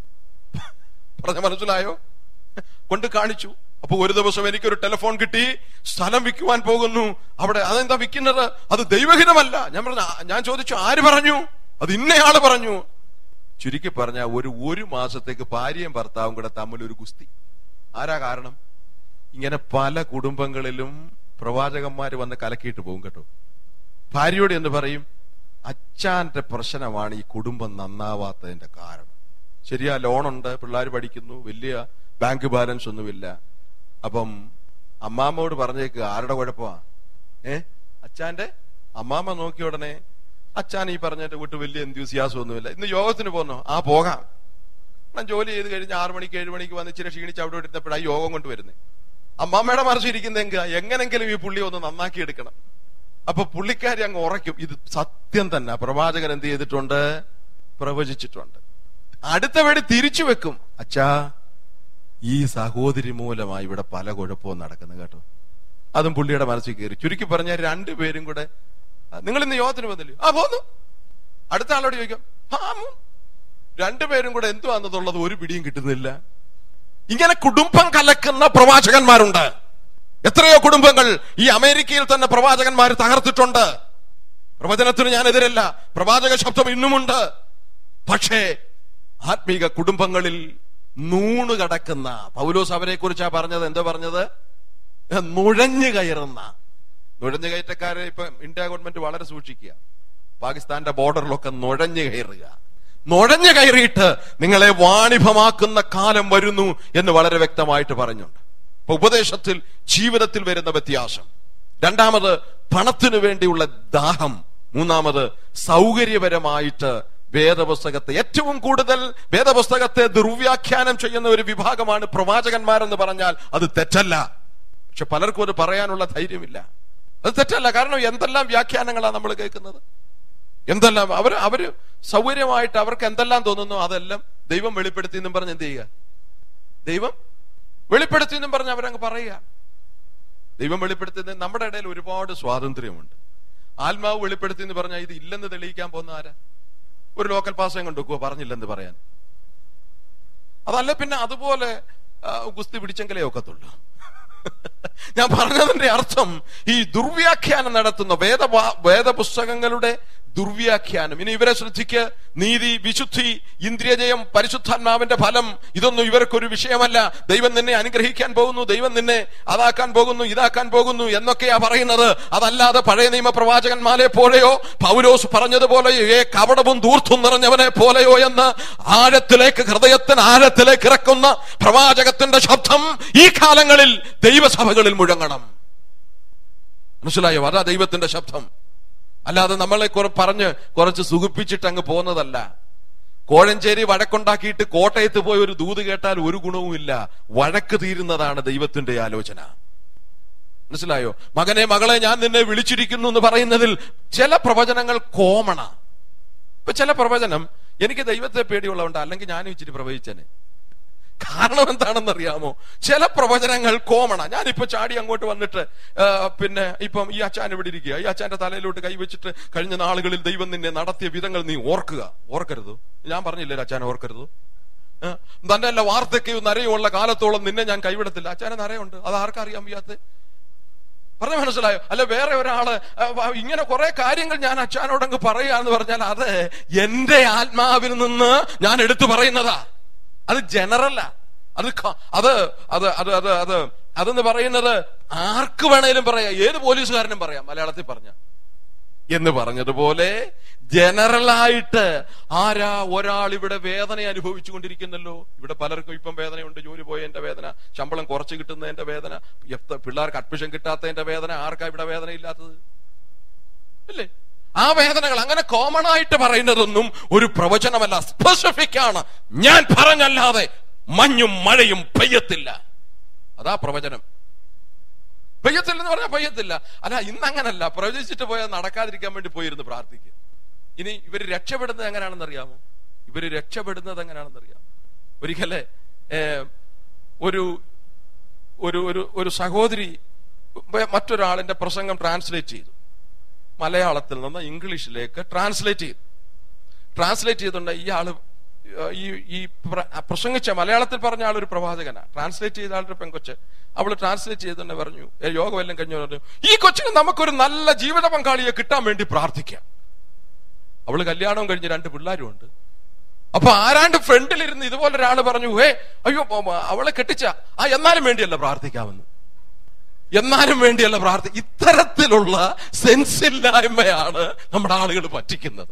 പറഞ്ഞ മനസ്സിലായോ കൊണ്ട് കാണിച്ചു അപ്പൊ ഒരു ദിവസം എനിക്കൊരു ടെലിഫോൺ കിട്ടി സ്ഥലം വിൽക്കുവാൻ പോകുന്നു അവിടെ അതെന്താ വിൽക്കുന്നത് അത് ദൈവഹിതമല്ല ഞാൻ പറഞ്ഞു "ആ, ഞാൻ ചോദിച്ചു ആര് പറഞ്ഞു അത് ഇന്നയാള് പറഞ്ഞു ചുരുക്കി പറഞ്ഞ ഒരു ഒരു മാസത്തേക്ക് ഭാര്യയും ഭർത്താവും കൂടെ തമ്മിൽ ഒരു കുസ്തി ആരാ കാരണം ഇങ്ങനെ പല കുടുംബങ്ങളിലും പ്രവാചകന്മാര് വന്ന് കലക്കിയിട്ട് പോകും കേട്ടോ ഭാര്യയോട് എന്ന് പറയും അച്ഛാന്റെ പ്രശ്നമാണ് ഈ കുടുംബം നന്നാവാത്തതിന്റെ കാരണം ശരിയാ ലോണുണ്ട് പിള്ളേർ പഠിക്കുന്നു വലിയ ബാങ്ക് ബാലൻസ് ഒന്നുമില്ല അപ്പം അമ്മാമ്മയോട് പറഞ്ഞേക്ക് ആരുടെ കുഴപ്പമാ ഏ അച്ഛാന്റെ അമ്മാമ്മ നോക്കിയ ഉടനെ അച്ഛൻ ഈ പറഞ്ഞിട്ട് വിട്ട് വലിയ എന്ത്യൂസിയാസം ഒന്നുമില്ല ഇന്ന് യോഗത്തിന് പോന്നോ ആ പോകാം ഞാൻ ജോലി ചെയ്ത് കഴിഞ്ഞ് ആറു മണിക്ക് ഏഴ് മണിക്ക് വന്ന് ഇച്ചിരി ക്ഷീണിച്ച് അവിടെ ഇരുന്നപ്പോഴാണ് യോഗം കൊണ്ട് വരുന്നത് അമ്മാമ്മയുടെ മനസ്സിരിക്കുന്നെങ്കിൽ എങ്ങനെങ്കിലും ഈ പുള്ളി ഒന്ന് നന്നാക്കി എടുക്കണം അപ്പൊ പുള്ളിക്കാരി അങ്ങ് ഉറയ്ക്കും ഇത് സത്യം തന്നെ പ്രവാചകൻ എന്ത് ചെയ്തിട്ടുണ്ട് പ്രവചിച്ചിട്ടുണ്ട് അടുത്ത വേടി തിരിച്ചു വെക്കും അച്ഛാ ഈ സഹോദരി മൂലമായി ഇവിടെ പല കുഴപ്പവും നടക്കുന്നത് കേട്ടോ അതും പുള്ളിയുടെ മനസ്സിൽ കയറി ചുരുക്കി പറഞ്ഞ രണ്ടുപേരും കൂടെ നിങ്ങൾ ഇന്ന് യോഗത്തിന് വന്നില്ലേ ആ പോന്നു അടുത്ത ആളോട് ചോദിക്കാം ആ മൂ. രണ്ടുപേരും കൂടെ എന്തുവാണെന്നുള്ളത് ഒരു പിടിയും കിട്ടുന്നില്ല ഇങ്ങനെ കുടുംബം കലക്കുന്ന പ്രവാചകന്മാരുണ്ട് എത്രയോ കുടുംബങ്ങൾ ഈ അമേരിക്കയിൽ തന്നെ പ്രവാചകന്മാർ തകർത്തിട്ടുണ്ട് പ്രവചനത്തിന് ഞാൻ എതിരല്ല പ്രവാചക ശബ്ദം ഇന്നുമുണ്ട് പക്ഷേ ആത്മീക കുടുംബങ്ങളിൽ നൂണ് കടക്കുന്ന പൗലോസ് അവരെ കുറിച്ചാ പറഞ്ഞത് എന്താ പറഞ്ഞത് നുഴഞ്ഞു കയറുന്ന നുഴഞ്ഞു കയറ്റക്കാരെ ഇപ്പൊ ഇന്ത്യ ഗവൺമെന്റ് വളരെ സൂക്ഷിക്കുക പാകിസ്ഥാന്റെ ബോർഡറിലൊക്കെ നുഴഞ്ഞു കയറുക നുഴഞ്ഞു കയറിയിട്ട് നിങ്ങളെ വാണിഭമാക്കുന്ന കാലം വരുന്നു എന്ന് വളരെ വ്യക്തമായിട്ട് പറഞ്ഞുണ്ട് അപ്പൊ ഉപദേശത്തിൽ ജീവിതത്തിൽ വരുന്ന വ്യത്യാസം രണ്ടാമത് പണത്തിനു വേണ്ടിയുള്ള ദാഹം മൂന്നാമത് സൗകര്യപരമായിട്ട് വേദപുസ്തകത്തെ ഏറ്റവും കൂടുതൽ വേദപുസ്തകത്തെ ദുർവ്യാഖ്യാനം ചെയ്യുന്ന ഒരു വിഭാഗമാണ് പ്രവാചകന്മാരെന്ന് പറഞ്ഞാൽ അത് തെറ്റല്ല പക്ഷെ പലർക്കും അത് പറയാനുള്ള ധൈര്യമില്ല അത് തെറ്റല്ല കാരണം എന്തെല്ലാം വ്യാഖ്യാനങ്ങളാണ് നമ്മൾ കേൾക്കുന്നത് എന്തെല്ലാം അവർ അവര് സൗകര്യമായിട്ട് അവർക്ക് എന്തെല്ലാം തോന്നുന്നു അതെല്ലാം ദൈവം വെളിപ്പെടുത്തി എന്നും പറഞ്ഞ് എന്ത് ചെയ്യുക ദൈവം വെളിപ്പെടുത്തി എന്നും പറഞ്ഞ് അവരങ്ങ് പറയുക ദൈവം വെളിപ്പെടുത്തുന്നത് നമ്മുടെ ഇടയിൽ ഒരുപാട് സ്വാതന്ത്ര്യമുണ്ട് ആത്മാവ് വെളിപ്പെടുത്തി എന്ന് പറഞ്ഞാൽ ഇത് ഇല്ലെന്ന് തെളിയിക്കാൻ പോകുന്ന ആരാ ഒരു ലോക്കൽ പാസം കൊണ്ടുവെക്കുക പറഞ്ഞില്ലെന്ന് പറയാൻ അതല്ല പിന്നെ അതുപോലെ ആ, ഗുസ്തി പിടിച്ചെങ്കിലേ ഒക്കത്തുള്ളൂ ഞാൻ പറഞ്ഞതിന്റെ അർത്ഥം ഈ ദുർവ്യാഖ്യാനം നടത്തുന്ന വേദ വേദപുസ്തകങ്ങളുടെ ദുർവ്യാഖ്യാനം ഇനി ഇവരെ ശ്രദ്ധിക്ക് നീതി വിശുദ്ധി ഇന്ദ്രിയജയം പരിശുദ്ധാത്മാവിന്റെ ഫലം ഇതൊന്നും ഇവർക്കൊരു വിഷയമല്ല ദൈവം നിന്നെ അനുഗ്രഹിക്കാൻ പോകുന്നു ദൈവം നിന്നെ അതാക്കാൻ പോകുന്നു ഇതാക്കാൻ പോകുന്നു എന്നൊക്കെയാ പറയുന്നത് അതല്ലാതെ പഴയ നിയമ പ്രവാചകന്മാരെ പോലെയോ പൗലോസ് പറഞ്ഞതുപോലെ ഏ കപടവും ദൂർത്തും നിറഞ്ഞവനെ പോലെയോ എന്ന് ആഴത്തിലേക്ക് ഹൃദയത്തിന് ആഴത്തിലേക്ക് ഇറക്കുന്ന പ്രവാചകത്തിന്റെ ശബ്ദം ഈ കാലങ്ങളിൽ ദൈവസഭകളിൽ മുഴങ്ങണം മനസ്സിലായോ അതാ ദൈവത്തിന്റെ ശബ്ദം അല്ലാതെ നമ്മളെ കുറെ പറഞ്ഞ് കുറച്ച് സുഖിപ്പിച്ചിട്ട് അങ്ങ് പോകുന്നതല്ല കോഴഞ്ചേരി വഴക്കുണ്ടാക്കിയിട്ട് കോട്ടയത്ത് പോയി ഒരു ദൂത് കേട്ടാൽ ഒരു ഗുണവുമില്ല വഴക്ക് തീരുന്നതാണ് ദൈവത്തിന്റെ ആലോചന മനസ്സിലായോ മകനെ മകളെ ഞാൻ നിന്നെ വിളിച്ചിരിക്കുന്നു എന്ന് പറയുന്നതിൽ ചില പ്രവചനങ്ങൾ കോമണ ഇപ്പൊ ചില പ്രവചനം എനിക്ക് ദൈവത്തെ പേടിയുള്ളതുകൊണ്ട് അല്ലെങ്കിൽ ഞാനും ഇച്ചിരി പ്രവചിച്ചനെ കാരണം എന്താണെന്ന് അറിയാമോ ചില പ്രവചനങ്ങൾ കോമണ ഞാനിപ്പോ ചാടി അങ്ങോട്ട് വന്നിട്ട് ആ, പിന്നെ ഇപ്പം ഈ അച്ചാൻ ഇവിടെ ഇരിക്കുക ഈ അച്ചാന്റെ തലയിലോട്ട് കൈവച്ചിട്ട് കഴിഞ്ഞ നാളുകളിൽ ദൈവം നിന്നെ നടത്തിയ വിധങ്ങൾ നീ ഓർക്കുക ഓർക്കരുത് ഞാൻ പറഞ്ഞില്ലേ അച്ചാൻ ഓർക്കരുത് ആ, തന്റെ അല്ല വാർദ്ധക്യവും നരയുമുള്ള കാലത്തോളം നിന്നെ ഞാൻ കൈവിടത്തില്ല അച്ചാനെ നരയുണ്ട് അത് ആർക്കറിയാൻ വയ്യാത്ത പറഞ്ഞ മനസ്സിലായോ അല്ല വേറെ ഒരാള് ആ, വ- ഇങ്ങനെ കുറെ കാര്യങ്ങൾ ഞാൻ അച്ഛനോടങ്ങ് പറയാന്ന് പറഞ്ഞാൽ അത് എന്റെ ആത്മാവിൽ നിന്ന് ഞാൻ എടുത്തു പറയുന്നതാ അത് ജനറലാ അത് ക- അത് അത് അത് അത് അത് അതെന്ന് പറയുന്നത് ആർക്ക് വേണേലും പറയാം ഏത് പോലീസുകാരനും പറയാം മലയാളത്തിൽ പറഞ്ഞ എന്ന് പറഞ്ഞതുപോലെ ജനറലായിട്ട് ആരാ ഒരാൾ ഇവിടെ വേദന അനുഭവിച്ചുകൊണ്ടിരിക്കുന്നല്ലോ ഇവിടെ പലർക്കും ഇപ്പം വേദനയുണ്ട് ജോലി പോയ എന്റെ വേദന ശമ്പളം കുറച്ച് കിട്ടുന്നതിന്റെ വേദന എത്ര പിള്ളേർക്ക് അഡ്മിഷൻ കിട്ടാത്തതിന്റെ വേദന ആർക്കാ ഇവിടെ വേദന ഇല്ലാത്തത് ഇല്ലേ ആ വേദനകൾ അങ്ങനെ കോമൺ ആയിട്ട് പറയുന്നതൊന്നും ഒരു പ്രവചനമല്ല സ്പെസിഫിക് ആണ് ഞാൻ പറഞ്ഞല്ലാതെ മഞ്ഞും മഴയും പെയ്യത്തില്ല അതാ പ്രവചനം പെയ്യത്തില്ലെന്ന് പറഞ്ഞാൽ പെയ്യത്തില്ല അല്ല ഇന്ന് അങ്ങനല്ല പ്രവചിച്ചിട്ട് പോയാൽ നടക്കാതിരിക്കാൻ വേണ്ടി പോയിരുന്ന് പ്രാർത്ഥിക്കുക ഇനി ഇവര് രക്ഷപ്പെടുന്നത് എങ്ങനെയാണെന്ന് അറിയാമോ ഇവര് രക്ഷപ്പെടുന്നത് എങ്ങനെയാണെന്ന് അറിയാമോ ഒരിക്കലെ ഏ, ഒരു ഒരു ഒരു ഒരു സഹോദരി മറ്റൊരാളിന്റെ പ്രസംഗം ട്രാൻസ്ലേറ്റ് ചെയ്തു മലയാളത്തിൽ നിന്ന് ഇംഗ്ലീഷിലേക്ക് ട്രാൻസ്ലേറ്റ് ചെയ്തു ട്രാൻസ്ലേറ്റ് ചെയ്തുകൊണ്ട് ഇയാള് ഈ ഈ പ്ര- പ്രസംഗിച്ച മലയാളത്തിൽ പറഞ്ഞ ആൾ ഒരു പ്രവാചകനാ ട്രാൻസ്ലേറ്റ് ചെയ്ത ആളുടെ പെങ്കൊച്ച് അവള് ട്രാൻസ്ലേറ്റ് ചെയ്തുകൊണ്ട് പറഞ്ഞു "ഏ, യോഗമെല്ലാം കഴിഞ്ഞു പറഞ്ഞു ഈ കൊച്ചിന് നമുക്കൊരു നല്ല ജീവിത പങ്കാളിയെ കിട്ടാൻ വേണ്ടി പ്രാർത്ഥിക്കാം അവള് കല്യാണവും കഴിഞ്ഞ് രണ്ട് പിള്ളേരും ഉണ്ട് അപ്പൊ ആരാണ്ട് ഫ്രണ്ടിലിരുന്ന് ഇതുപോലെ ഒരാള് പറഞ്ഞു ഹേ അയ്യോ പോ- പോ- അവളെ കെട്ടിച്ച ആ എന്നാലും വേണ്ടിയല്ല പ്രാർത്ഥിക്കാമെന്ന് എന്നാലും വേണ്ടിയല്ല പ്രാർത്ഥി ഇത്തരത്തിലുള്ള സെൻസില്ലായ്മയാണ് നമ്മുടെ ആളുകൾ പറ്റിക്കുന്നത്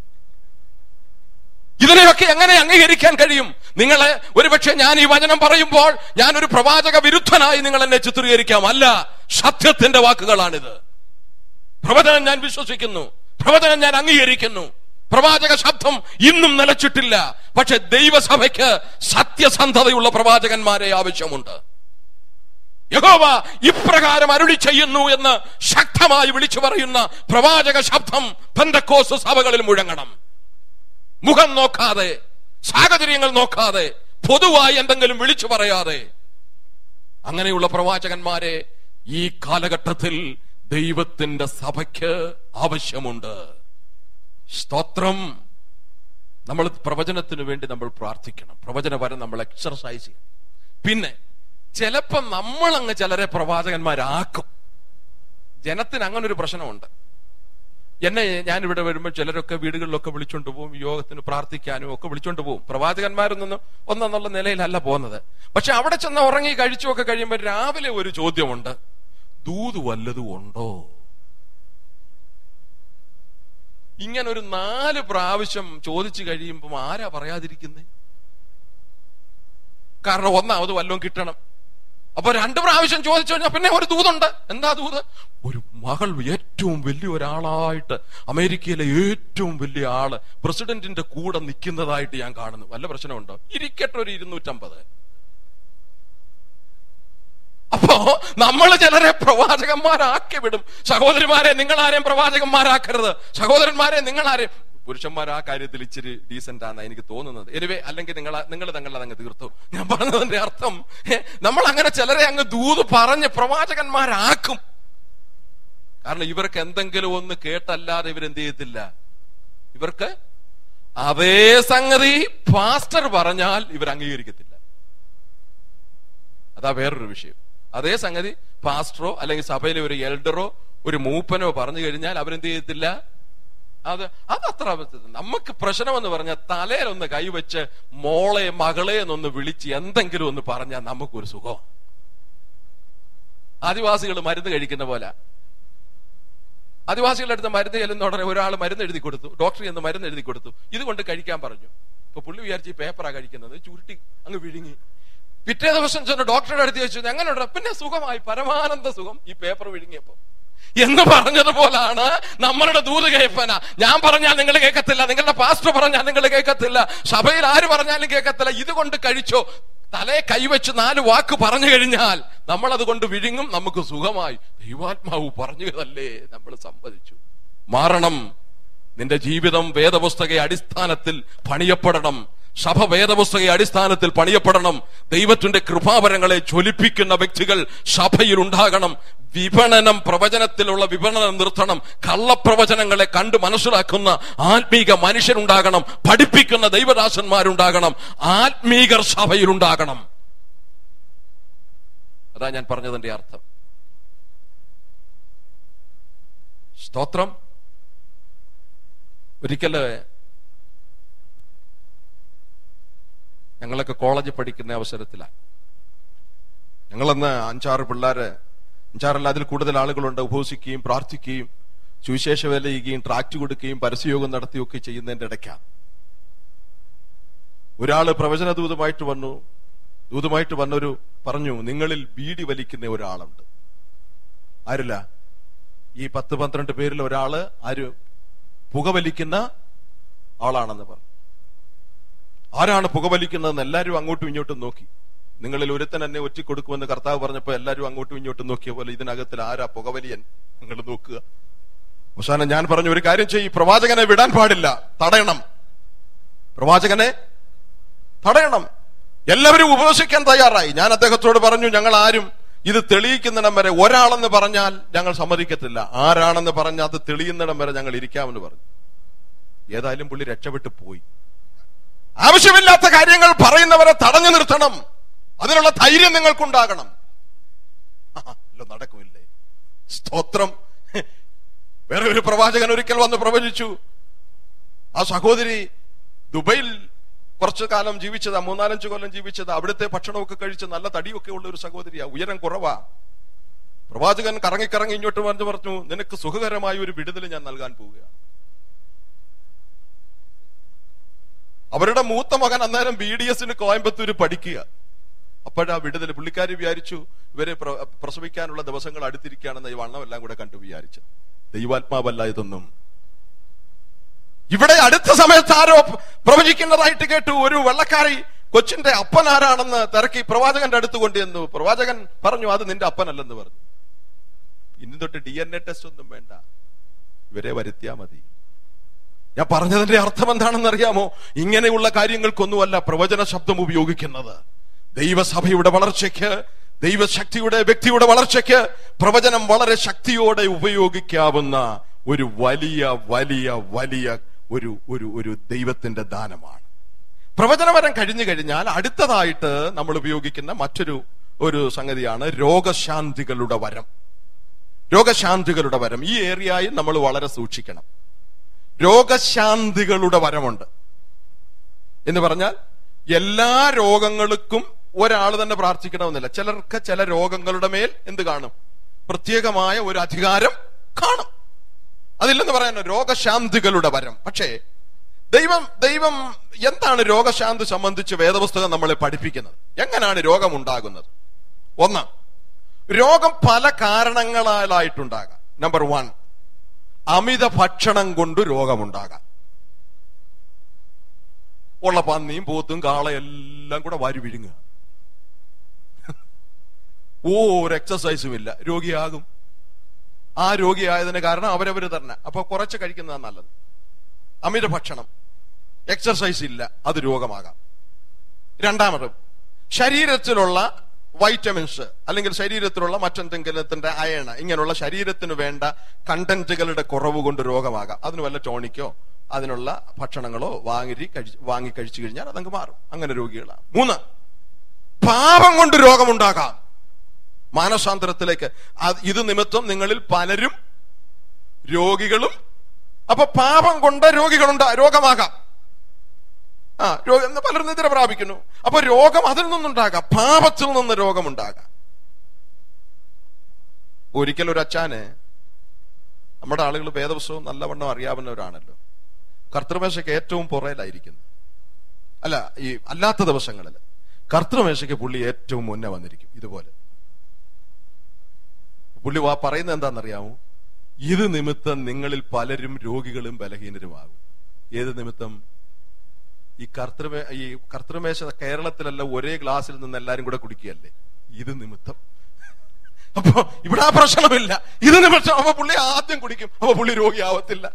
ഇതിനെയൊക്കെ എങ്ങനെ അംഗീകരിക്കാൻ കഴിയും നിങ്ങളെ ഒരുപക്ഷെ ഞാൻ ഈ വചനം പറയുമ്പോൾ ഞാൻ ഒരു പ്രവാചക വിരുദ്ധനായി നിങ്ങൾ എന്നെ ചിത്രീകരിക്കാം അല്ല സത്യത്തിന്റെ വാക്കുകളാണിത് പ്രവചനം ഞാൻ വിശ്വസിക്കുന്നു പ്രവചനം ഞാൻ അംഗീകരിക്കുന്നു പ്രവാചക ശബ്ദം ഇന്നും നിലച്ചിട്ടില്ല പക്ഷെ ദൈവസഭയ്ക്ക് സത്യസന്ധതയുള്ള പ്രവാചകന്മാരെ ആവശ്യമുണ്ട് യഹോവ ഇപ്രകാരം അരുളി ചെയ്യുന്നു എന്ന് ശക്തമായി വിളിച്ചു പറയുന്ന പ്രവാചക ശബ്ദം പെന്തക്കോസ് സഭകളിൽ മുഴങ്ങണം മുഖം നോക്കാതെ സാഹചര്യങ്ങൾ നോക്കാതെ പൊതുവായി എന്തെങ്കിലും വിളിച്ചു പറയാതെ അങ്ങനെയുള്ള പ്രവാചകന്മാരെ ഈ കാലഘട്ടത്തിൽ ദൈവത്തിന്റെ സഭയ്ക്ക് ആവശ്യമുണ്ട് സ്തോത്രം നമ്മൾ പ്രവചനത്തിന് വേണ്ടി നമ്മൾ പ്രാർത്ഥിക്കണം പ്രവചനപരം നമ്മൾ എക്സർസൈസ് ചെയ്യണം പിന്നെ ചിലപ്പോ നമ്മൾ അങ്ങ് ചിലരെ പ്രവാചകന്മാരാക്കും ജനത്തിന് അങ്ങനെ ഒരു പ്രശ്നമുണ്ട് എന്നെ ഞാനിവിടെ വരുമ്പോൾ ചിലരൊക്കെ വീടുകളിലൊക്കെ വിളിച്ചോണ്ട് പോകും യോഗത്തിന് പ്രാർത്ഥിക്കാനും ഒക്കെ വിളിച്ചോണ്ട് പോകും പ്രവാചകന്മാരൊന്നും ഒന്നെന്നുള്ള നിലയിലല്ല പോകുന്നത് പക്ഷെ അവിടെ ചെന്ന് ഉറങ്ങി കഴിച്ചുമൊക്കെ കഴിയുമ്പോൾ രാവിലെ ഒരു ചോദ്യമുണ്ട് ദൂത് വല്ലതും ഉണ്ടോ ഇങ്ങനെ ഒരു നാല് പ്രാവശ്യം ചോദിച്ചു കഴിയുമ്പോൾ ആരാ പറയാതിരിക്കുന്നേ കാരണം ഒന്നാമത് വല്ലതും കിട്ടണം അപ്പൊ രണ്ട് പ്രാവശ്യം ചോദിച്ചു കഴിഞ്ഞാൽ പിന്നെ ഒരു ദൂതുണ്ട് എന്താ ദൂത് ഒരു മകൾ ഏറ്റവും ഏറ്റവും വലിയ ഒരാളായിട്ട് അമേരിക്കയിലെ ഏറ്റവും വലിയ ആള് പ്രസിഡന്റിന്റെ കൂടെ നിൽക്കുന്നതായിട്ട് ഞാൻ കാണുന്നു വല്ല പ്രശ്നമുണ്ടോ ഇരിക്കട്ടെ ഒരു ഇരുന്നൂറ്റമ്പത് അപ്പോ നമ്മൾ ചിലരെ പ്രവാചകന്മാരാക്കി വിടും സഹോദരിമാരെ നിങ്ങൾ ആരെയും പ്രവാചകന്മാരാക്കരുത് സഹോദരന്മാരെ നിങ്ങൾ ആരെയും പുരുഷന്മാർ ആ കാര്യത്തിൽ ഇച്ചിരി ഡീസന്റ് ആണ് എനിക്ക് തോന്നുന്നത് എനിവേ അല്ലെങ്കിൽ നിങ്ങൾ നിങ്ങൾ തങ്ങൾ അങ്ങ് തീർത്തു ഞാൻ പറഞ്ഞതിന്റെ അർത്ഥം ഏ, നമ്മൾ അങ്ങനെ ചിലരെ അങ്ങ് ദൂത് പറഞ്ഞ് പ്രവാചകന്മാരാക്കും കാരണം ഇവർക്ക് എന്തെങ്കിലും ഒന്ന് കേട്ടല്ലാതെ ഇവരെന്ത് ചെയ്യത്തില്ല ഇവർക്ക് അതേ സംഗതി പാസ്റ്റർ പറഞ്ഞാൽ ഇവർ അംഗീകരിക്കത്തില്ല അതാ വേറൊരു വിഷയം അതേ സംഗതി പാസ്റ്ററോ അല്ലെങ്കിൽ സഭയിലെ ഒരു എൽഡറോ ഒരു മൂപ്പനോ പറഞ്ഞു കഴിഞ്ഞാൽ അവരെന്ത് ചെയ്യത്തില്ല അത് അതത്ര നമുക്ക് പ്രശ്നമെന്ന് പറഞ്ഞാൽ തലയിലൊന്ന് കൈവച്ച് മോളെ മകളെ എന്നൊന്ന് വിളിച്ച് എന്തെങ്കിലും ഒന്ന് പറഞ്ഞാൽ നമുക്കൊരു സുഖം ആദിവാസികൾ മരുന്ന് കഴിക്കുന്ന പോലെ ആദിവാസികളുടെ അടുത്ത് മരുന്ന് ചെല്ലുന്ന ഉടനെ ഒരാൾ മരുന്ന് എഴുതി കൊടുത്തു ഡോക്ടർ എന്ന് മരുന്ന് എഴുതി കൊടുത്തു ഇതുകൊണ്ട് കഴിക്കാൻ പറഞ്ഞു ഇപ്പൊ പുള്ളി വിചാരിച്ച് ഈ പേപ്പറാ കഴിക്കുന്നത് ചുരുട്ടി അങ്ങ് വിഴുങ്ങി പിറ്റേ ദിവസം ചെന്ന് ഡോക്ടറുടെ അടുത്ത് ചോദിച്ചു എങ്ങനെയുണ്ട് പിന്നെ സുഖമായി പരമാനന്ദ സുഖം ഈ പേപ്പർ വിഴുങ്ങിയപ്പോ എന്ന് പറഞ്ഞതുപോലാണ് നമ്മളുടെ ദൂത് കേൾപ്പന ഞാൻ പറഞ്ഞാൽ നിങ്ങൾ കേൾക്കത്തില്ല നിങ്ങളുടെ പാസ്റ്റർ പറഞ്ഞാൽ നിങ്ങൾ കേൾക്കത്തില്ല സഭയിൽ ആര് പറഞ്ഞാലും കേൾക്കത്തില്ല ഇതുകൊണ്ട് കഴിച്ചോ തലേ കൈവച്ച് നാല് വാക്ക് പറഞ്ഞു കഴിഞ്ഞാൽ നമ്മൾ അതുകൊണ്ട് വിഴുങ്ങും നമുക്ക് സുഖമായി ദൈവാത്മാവ് പറഞ്ഞതല്ലേ നമ്മൾ സമ്മതിച്ചു മാറണം നിന്റെ ജീവിതം വേദപുസ്തക അടിസ്ഥാനത്തിൽ പണിയപ്പെടണം സഭ വേദപുസ്തക അടിസ്ഥാനത്തിൽ പണിയപ്പെടണം ദൈവത്തിന്റെ കൃപാവരങ്ങളെ ജ്വലിപ്പിക്കുന്ന വ്യക്തികൾ സഭയിൽ ഉണ്ടാകണം വിപണനം പ്രവചനത്തിലുള്ള വിപണനം നിർത്തണം കള്ളപ്രവചനങ്ങളെ കണ്ട് മനസ്സിലാക്കുന്ന ആത്മീക മനുഷ്യരുണ്ടാകണം പഠിപ്പിക്കുന്ന ദൈവദാസന്മാരുണ്ടാകണം ആത്മീകർ സഭയിലുണ്ടാകണം അതാ ഞാൻ പറഞ്ഞതിന്റെ അർത്ഥം സ്തോത്രം ഒരിക്കല് ഞങ്ങളൊക്കെ കോളേജിൽ പഠിക്കുന്ന അവസരത്തിലാണ് ഞങ്ങളന്ന് അഞ്ചാറ് പിള്ളേര് അഞ്ചാറല്ല അതിൽ കൂടുതൽ ആളുകളുണ്ട് ഉപവസിക്കുകയും പ്രാർത്ഥിക്കുകയും സുവിശേഷ വേല ചെയ്യുകയും ട്രാക്ട് കൊടുക്കുകയും പരസ്യയോഗം നടത്തുകയൊക്കെ ചെയ്യുന്നതിന്റെ ഇടയ്ക്കാണ് ഒരാള് പ്രവചന ദൂതമായിട്ട് വന്നു ദൂതമായിട്ട് വന്നൊരു പറഞ്ഞു നിങ്ങളിൽ ബീഡി വലിക്കുന്ന ഒരാളുണ്ട് ആരില്ല ഈ പത്ത് പന്ത്രണ്ട് പേരിൽ ഒരാള് ആര് പുകവലിക്കുന്ന ആളാണെന്ന് പറഞ്ഞു ആരാണ് പുകവലിക്കുന്നതെന്ന് എല്ലാവരും അങ്ങോട്ടും ഇങ്ങോട്ടും നോക്കി നിങ്ങളിൽ ഒരുത്തൻ എന്നെ ഒറ്റിക്കൊടുക്കുമെന്ന് കർത്താവ് പറഞ്ഞപ്പോ എല്ലാവരും അങ്ങോട്ടും ഇങ്ങോട്ടും നോക്കിയ പോലെ ഇതിനകത്തിൽ ആരാ പുകവലിയൻ നിങ്ങൾ നോക്കുക അവസാനം ഞാൻ പറഞ്ഞു ഒരു കാര്യം ചെയ്യും പ്രവാചകനെ വിടാൻ പാടില്ല തടയണം പ്രവാചകനെ തടയണം എല്ലാവരും ഉപവസിക്കാൻ തയ്യാറായി ഞാൻ അദ്ദേഹത്തോട് പറഞ്ഞു ഞങ്ങൾ ആരും ഇത് തെളിയിക്കുന്നിടം വരെ ഒരാളെന്ന് പറഞ്ഞാൽ ഞങ്ങൾ സമ്മതിക്കത്തില്ല ആരാണെന്ന് പറഞ്ഞാൽ അത് തെളിയുന്നിടം വരെ ഞങ്ങൾ ഇരിക്കാമെന്ന് പറഞ്ഞു ഏതായാലും പുള്ളി രക്ഷപ്പെട്ടു പോയി ആവശ്യമില്ലാത്ത കാര്യങ്ങൾ പറയുന്നവരെ തടഞ്ഞു നിർത്തണം അതിനുള്ള ധൈര്യം നിങ്ങൾക്കുണ്ടാകണം ആ, ഇല്ല, നടക്കുമില്ലേ സ്തോത്രം വേറെ ഒരു പ്രവാചകൻ ഒരിക്കൽ വന്ന് പ്രവചിച്ചു ആ സഹോദരി ദുബൈയിൽ കുറച്ചു കാലം ജീവിച്ചതാ മൂന്നാലഞ്ചു കൊല്ലം ജീവിച്ചത് അവിടുത്തെ ഭക്ഷണമൊക്കെ കഴിച്ച് നല്ല തടിയൊക്കെ ഉള്ള ഒരു സഹോദരിയാ ഉയരം കുറവാ പ്രവാചകൻ കറങ്ങി കറങ്ങി ഇങ്ങോട്ട് വന്ന് പറഞ്ഞു നിനക്ക് സുഖകരമായ ഒരു വിടുതൽ ഞാൻ നൽകാൻ പോവുകയാണ് അവരുടെ മൂത്ത മകൻ അന്നേരം ബി ഡി എസിന് കോയമ്പത്തൂര് പഠിക്കുക അപ്പോഴാ വിടുതൽ പുള്ളിക്കാരി വിചാരിച്ചു ഇവരെ പ്ര- പ്രസവിക്കാനുള്ള ദിവസങ്ങൾ അടുത്തിരിക്കുകയാണെന്ന് ഈ വണ്ണം എല്ലാം കൂടെ കണ്ടു വിചാരിച്ചു ദൈവാത്മാവല്ല ഇതൊന്നും ഇവിടെ അടുത്ത സമയത്ത് ആരോ പ്രവചിക്കുന്നതായിട്ട് കേട്ടു ഒരു വെള്ളക്കാരി കൊച്ചിന്റെ അപ്പൻ ആരാണെന്ന് തിരക്കി പ്രവാചകന്റെ അടുത്ത് കൊണ്ടുവന്നു പ്രവാചകൻ പറഞ്ഞു അത് നിന്റെ അപ്പനല്ലെന്ന് പറഞ്ഞു ഇനി തൊട്ട് ഡി എൻ എ ടെസ്റ്റ് ഒന്നും വേണ്ട ഇവരെ വരുത്തിയാ മതി ഞാൻ പറഞ്ഞതിന്റെ അർത്ഥം എന്താണെന്ന് അറിയാമോ ഇങ്ങനെയുള്ള കാര്യങ്ങൾക്കൊന്നുമല്ല പ്രവചന ശബ്ദം ഉപയോഗിക്കുന്നത് ദൈവസഭയുടെ വളർച്ചയ്ക്ക് ദൈവശക്തിയുടെ വ്യക്തിയുടെ വളർച്ചയ്ക്ക് പ്രവചനം വളരെ ശക്തിയോടെ ഉപയോഗിക്കാവുന്ന ഒരു വലിയ വലിയ വലിയ ഒരു ഒരു ഒരു ദൈവത്തിന്റെ ദാനമാണ് പ്രവചനവരം കഴിഞ്ഞു കഴിഞ്ഞാൽ അടുത്തതായിട്ട് നമ്മൾ ഉപയോഗിക്കുന്ന മറ്റൊരു ഒരു സംഗതിയാണ് രോഗശാന്തികളുടെ വരം രോഗശാന്തികളുടെ വരം ഈ ഏരിയയിൽ നമ്മൾ വളരെ സൂക്ഷിക്കണം രോഗശാന്തികളുടെ വരമുണ്ട് എന്ന് പറഞ്ഞാൽ എല്ലാ രോഗങ്ങൾക്കും ഒരാൾ തന്നെ പ്രാർത്ഥിക്കണമെന്നില്ല ചിലർക്ക് ചില രോഗങ്ങളുടെ മേൽ എന്ത് കാണും പ്രത്യേകമായ ഒരു അധികാരം കാണും അതില്ലെന്ന് പറയാൻ രോഗശാന്തികളുടെ വരം പക്ഷേ ദൈവം ദൈവം എന്താണ് രോഗശാന്തി സംബന്ധിച്ച് വേദപുസ്തകം നമ്മളെ പഠിപ്പിക്കുന്നത് എങ്ങനെയാണ് രോഗം ഉണ്ടാകുന്നത് ഒന്ന് രോഗം പല കാരണങ്ങളാലായിട്ടുണ്ടാകാം നമ്പർ വൺ അമിത ഭക്ഷണം കൊണ്ട് രോഗമുണ്ടാകാം ഉള്ള പന്നിയും പോത്തും കാളയെല്ലാം കൂടെ വാരി വിഴുങ്ങുക ഒരു എക്സസൈസും ഇല്ല രോഗിയാകും ആ രോഗിയായതിന് കാരണം അവരവര് തന്നെ അപ്പൊ കുറച്ച് കഴിക്കുന്നതാണ് നല്ലത് അമിത ഭക്ഷണം എക്സർസൈസ് ഇല്ല അത് രോഗമാകാം രണ്ടാമത് ശരീരത്തിലുള്ള വൈറ്റമിൻസ് അല്ലെങ്കിൽ ശരീരത്തിലുള്ള മറ്റെന്തെങ്കിലത്തിന്റെ അയണ ഇങ്ങനെയുള്ള ശരീരത്തിന് വേണ്ട കണ്ടന്റുകളുടെ കുറവ് കൊണ്ട് രോഗമാകാം അതിന് വല്ല ടോണിക്കോ അതിനുള്ള ഭക്ഷണങ്ങളോ വാങ്ങി കഴിച്ച് വാങ്ങി കഴിച്ചു കഴിഞ്ഞാൽ അതങ്ങ് മാറും അങ്ങനെ രോഗികളാണ് മൂന്ന് പാപം കൊണ്ട് രോഗമുണ്ടാകാം മാനസാന്തരത്തിലേക്ക് അത് ഇത് നിമിത്തം നിങ്ങളിൽ പലരും രോഗികളും അപ്പൊ പാപം കൊണ്ട് രോഗികളുണ്ടാ രോഗമാകാം ആ രോഗം എന്ന് പലരും നിദ്ര പ്രാപിക്കുന്നു അപ്പൊ രോഗം അതിൽ നിന്നുണ്ടാകാം പാപത്തിൽ നിന്ന് രോഗമുണ്ടാകാം ഒരിക്കൽ ഒരു അച്ചാന് നമ്മുടെ ആളുകൾ വേദപുസ്തകം നല്ലവണ്ണം അറിയാവുന്നവരാണല്ലോ കർത്തൃമേശയ്ക്ക് ഏറ്റവും പുറയിലായിരിക്കുന്നത് അല്ല ഈ അല്ലാത്ത ദിവസങ്ങളിൽ കർത്തൃമേശയ്ക്ക് പുള്ളി ഏറ്റവും മുന്നേ വന്നിരിക്കും ഇതുപോലെ പുള്ളി വാ പറയുന്നത് എന്താണെന്നറിയാമോ ഇത് നിമിത്തം നിങ്ങളിൽ പലരും രോഗികളും ബലഹീനരുമാകും ഏത് നിമിത്തം ഈ കർത്തൃമേ ഈ കർത്തൃമേശ കേരളത്തിലല്ല ഒരേ ഗ്ലാസ്സിൽ നിന്ന് എല്ലാരും കൂടെ കുടിക്കുകയല്ലേ ഇത് നിമിത്തം അപ്പൊ ഇവിടെ ആ പ്രശ്നമില്ല ഇത് നിമിത്തം അപ്പൊ പുള്ളി ആദ്യം കുടിക്കും അപ്പൊ പുള്ളി രോഗിയാവത്തില്ല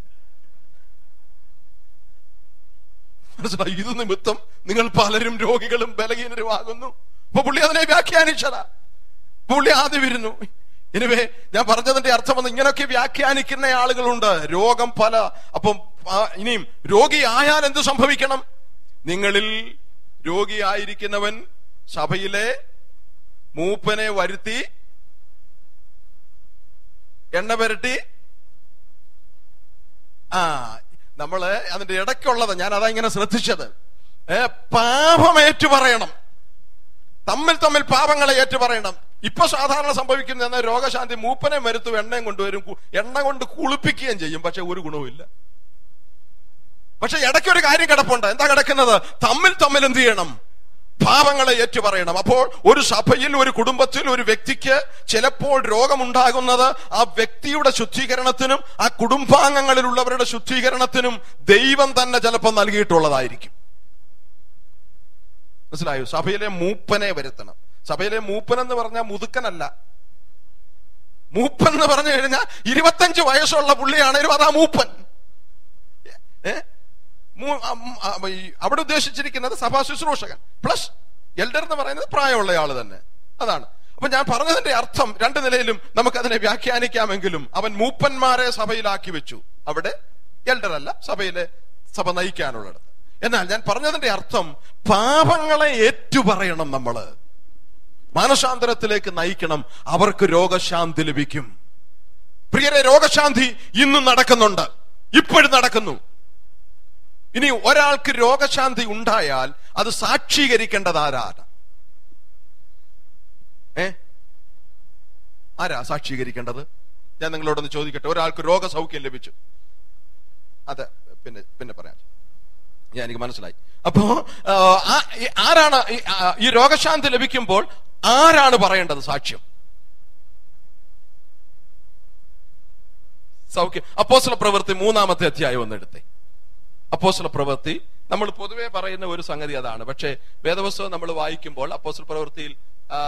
മനസ്സിലായി ഇത് നിമിത്തം നിങ്ങൾ പലരും രോഗികളും ബലഹീനരുമാകുന്നു അപ്പൊ പുള്ളി അതിനെ വ്യാഖ്യാനിച്ചതാ പുള്ളി ആദ്യം ഇരുന്നു എനിവേ ഞാൻ പറഞ്ഞതിന്റെ അർത്ഥം വന്ന് ഇങ്ങനെയൊക്കെ വ്യാഖ്യാനിക്കുന്ന ആളുകളുണ്ട് രോഗം പല അപ്പം ആ, ഇനിയും രോഗിയായാൽ എന്ത് സംഭവിക്കണം നിങ്ങളിൽ രോഗിയായിരിക്കുന്നവൻ സഭയിലെ മൂപ്പനെ വരുത്തി എണ്ണ പുരട്ടി ആ നമ്മള് അതിന്റെ ഇടയ്ക്കുള്ളത് ഞാൻ അതാ ഇങ്ങനെ ശ്രദ്ധിച്ചത് ഏ, പാപം ഏറ്റുപറയണം തമ്മിൽ തമ്മിൽ പാപങ്ങളെ ഏറ്റുപറയണം ഇപ്പൊ സാധാരണ സംഭവിക്കുന്ന എന്നാ രോഗശാന്തി മൂപ്പനെ മരുത്തും എണ്ണയും കൊണ്ടുവരും കു- എണ്ണ കൊണ്ട് കുളിപ്പിക്കുകയും ചെയ്യും പക്ഷെ ഒരു ഗുണവുമില്ല പക്ഷെ ഇടയ്ക്ക് ഒരു കാര്യം കിടപ്പുണ്ട് എന്താ കിടക്കുന്നത് തമ്മിൽ തമ്മിൽ എന്ത് ചെയ്യണം പാപങ്ങളെ ഏറ്റുപറയണം അപ്പോൾ ഒരു സഭയിൽ ഒരു കുടുംബത്തിൽ ഒരു വ്യക്തിക്ക് ചിലപ്പോൾ രോഗമുണ്ടാകുന്നത് ആ വ്യക്തിയുടെ ശുദ്ധീകരണത്തിനും ആ കുടുംബാംഗങ്ങളിലുള്ളവരുടെ ശുദ്ധീകരണത്തിനും ദൈവം തന്നെ ചിലപ്പോൾ നൽകിയിട്ടുള്ളതായിരിക്കും മനസ്സിലായോ സഭയിലെ മൂപ്പനെ വരുത്തണം സഭയിലെ മൂപ്പൻ എന്ന് പറഞ്ഞാൽ മുതുക്കനല്ല മൂപ്പൻ എന്ന് പറഞ്ഞു കഴിഞ്ഞാൽ ഇരുപത്തഞ്ച് വയസ്സുള്ള പുള്ളിയാണേലും അതാ മൂപ്പൻ ഏ? മൂ- ആ, ഉം, ആ, ഈ അവിടെ ഉദ്ദേശിച്ചിരിക്കുന്നത് സഭാ ശുശ്രൂഷകൻ പ്ലസ് എൽഡർ എന്ന് പറയുന്നത് പ്രായമുള്ള ആള് തന്നെ അതാണ് അപ്പൊ ഞാൻ പറഞ്ഞതിന്റെ അർത്ഥം രണ്ട് നിലയിലും നമുക്കതിനെ വ്യാഖ്യാനിക്കാമെങ്കിലും അവൻ മൂപ്പന്മാരെ സഭയിലാക്കി വെച്ചു അവിടെ എൽഡർ അല്ല സഭയിലെ സഭ നയിക്കാനുള്ളത് എന്നാൽ ഞാൻ പറഞ്ഞതിന്റെ അർത്ഥം പാപങ്ങളെ ഏറ്റുപറയണം നമ്മള് മാനസാന്തരത്തിലേക്ക് നയിക്കണം അവർക്ക് രോഗശാന്തി ലഭിക്കും പ്രിയരെ രോഗശാന്തി ഇന്നും നടക്കുന്നുണ്ട് ഇപ്പോഴും നടക്കുന്നു ഇനി ഒരാൾക്ക് രോഗശാന്തി ഉണ്ടായാൽ അത് സാക്ഷീകരിക്കേണ്ടത് ആരാണ് ഏ ആരാ സാക്ഷീകരിക്കേണ്ടത് ഞാൻ നിങ്ങളോടൊന്ന് ചോദിക്കട്ടെ ഒരാൾക്ക് രോഗസൗഖ്യം ലഭിച്ചു അതെ പിന്നെ പിന്നെ പറയാം ഞാൻ എനിക്ക് മനസ്സിലായി അപ്പോ ആ, ആ- ഈ- ആരാണ് ഈ- ആ, ഈ രോഗശാന്തി ലഭിക്കുമ്പോൾ ആരാണ് പറയേണ്ടത് സാക്ഷ്യം സൗഖ്യം അപ്പോസ്തല പ്രവൃത്തി മൂന്നാമത്തെ അധ്യായം ഒന്ന് എടുത്തേ അപ്പോസ്തല പ്രവൃത്തി നമ്മൾ പൊതുവെ പറയുന്ന ഒരു സംഗതി അതാണ് പക്ഷേ വേദപുസ്തകം നമ്മൾ വായിക്കുമ്പോൾ അപ്പോസ്തല പ്രവൃത്തിയിൽ ആ,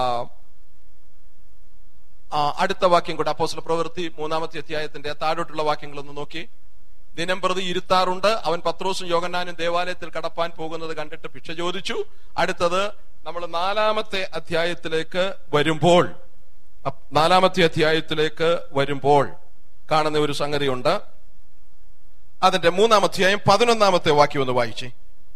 ആ, അടുത്ത വാക്യം കൂടെ അപ്പോസ്തല പ്രവൃത്തി മൂന്നാമത്തെ അധ്യായത്തിന്റെ താഴോട്ടുള്ള വാക്യങ്ങളൊന്ന് നോക്കി ദിനം പ്രതി ഇരുത്താറുണ്ട് അവൻ പത്രോസും യോഗനാനും ദേവാലയത്തിൽ കടപ്പാൻ പോകുന്നത് കണ്ടിട്ട് ഭിക്ഷ ചോദിച്ചു അടുത്തത് നമ്മൾ നാലാമത്തെ അധ്യായത്തിലേക്ക് വരുമ്പോൾ അപ്- നാലാമത്തെ അധ്യായത്തിലേക്ക് വരുമ്പോൾ കാണുന്ന ഒരു സംഗതിയുണ്ട് അതിന്റെ മൂന്നാം അധ്യായം പതിനൊന്നാമത്തെ വാക്യം ഒന്ന് വായിച്ചേ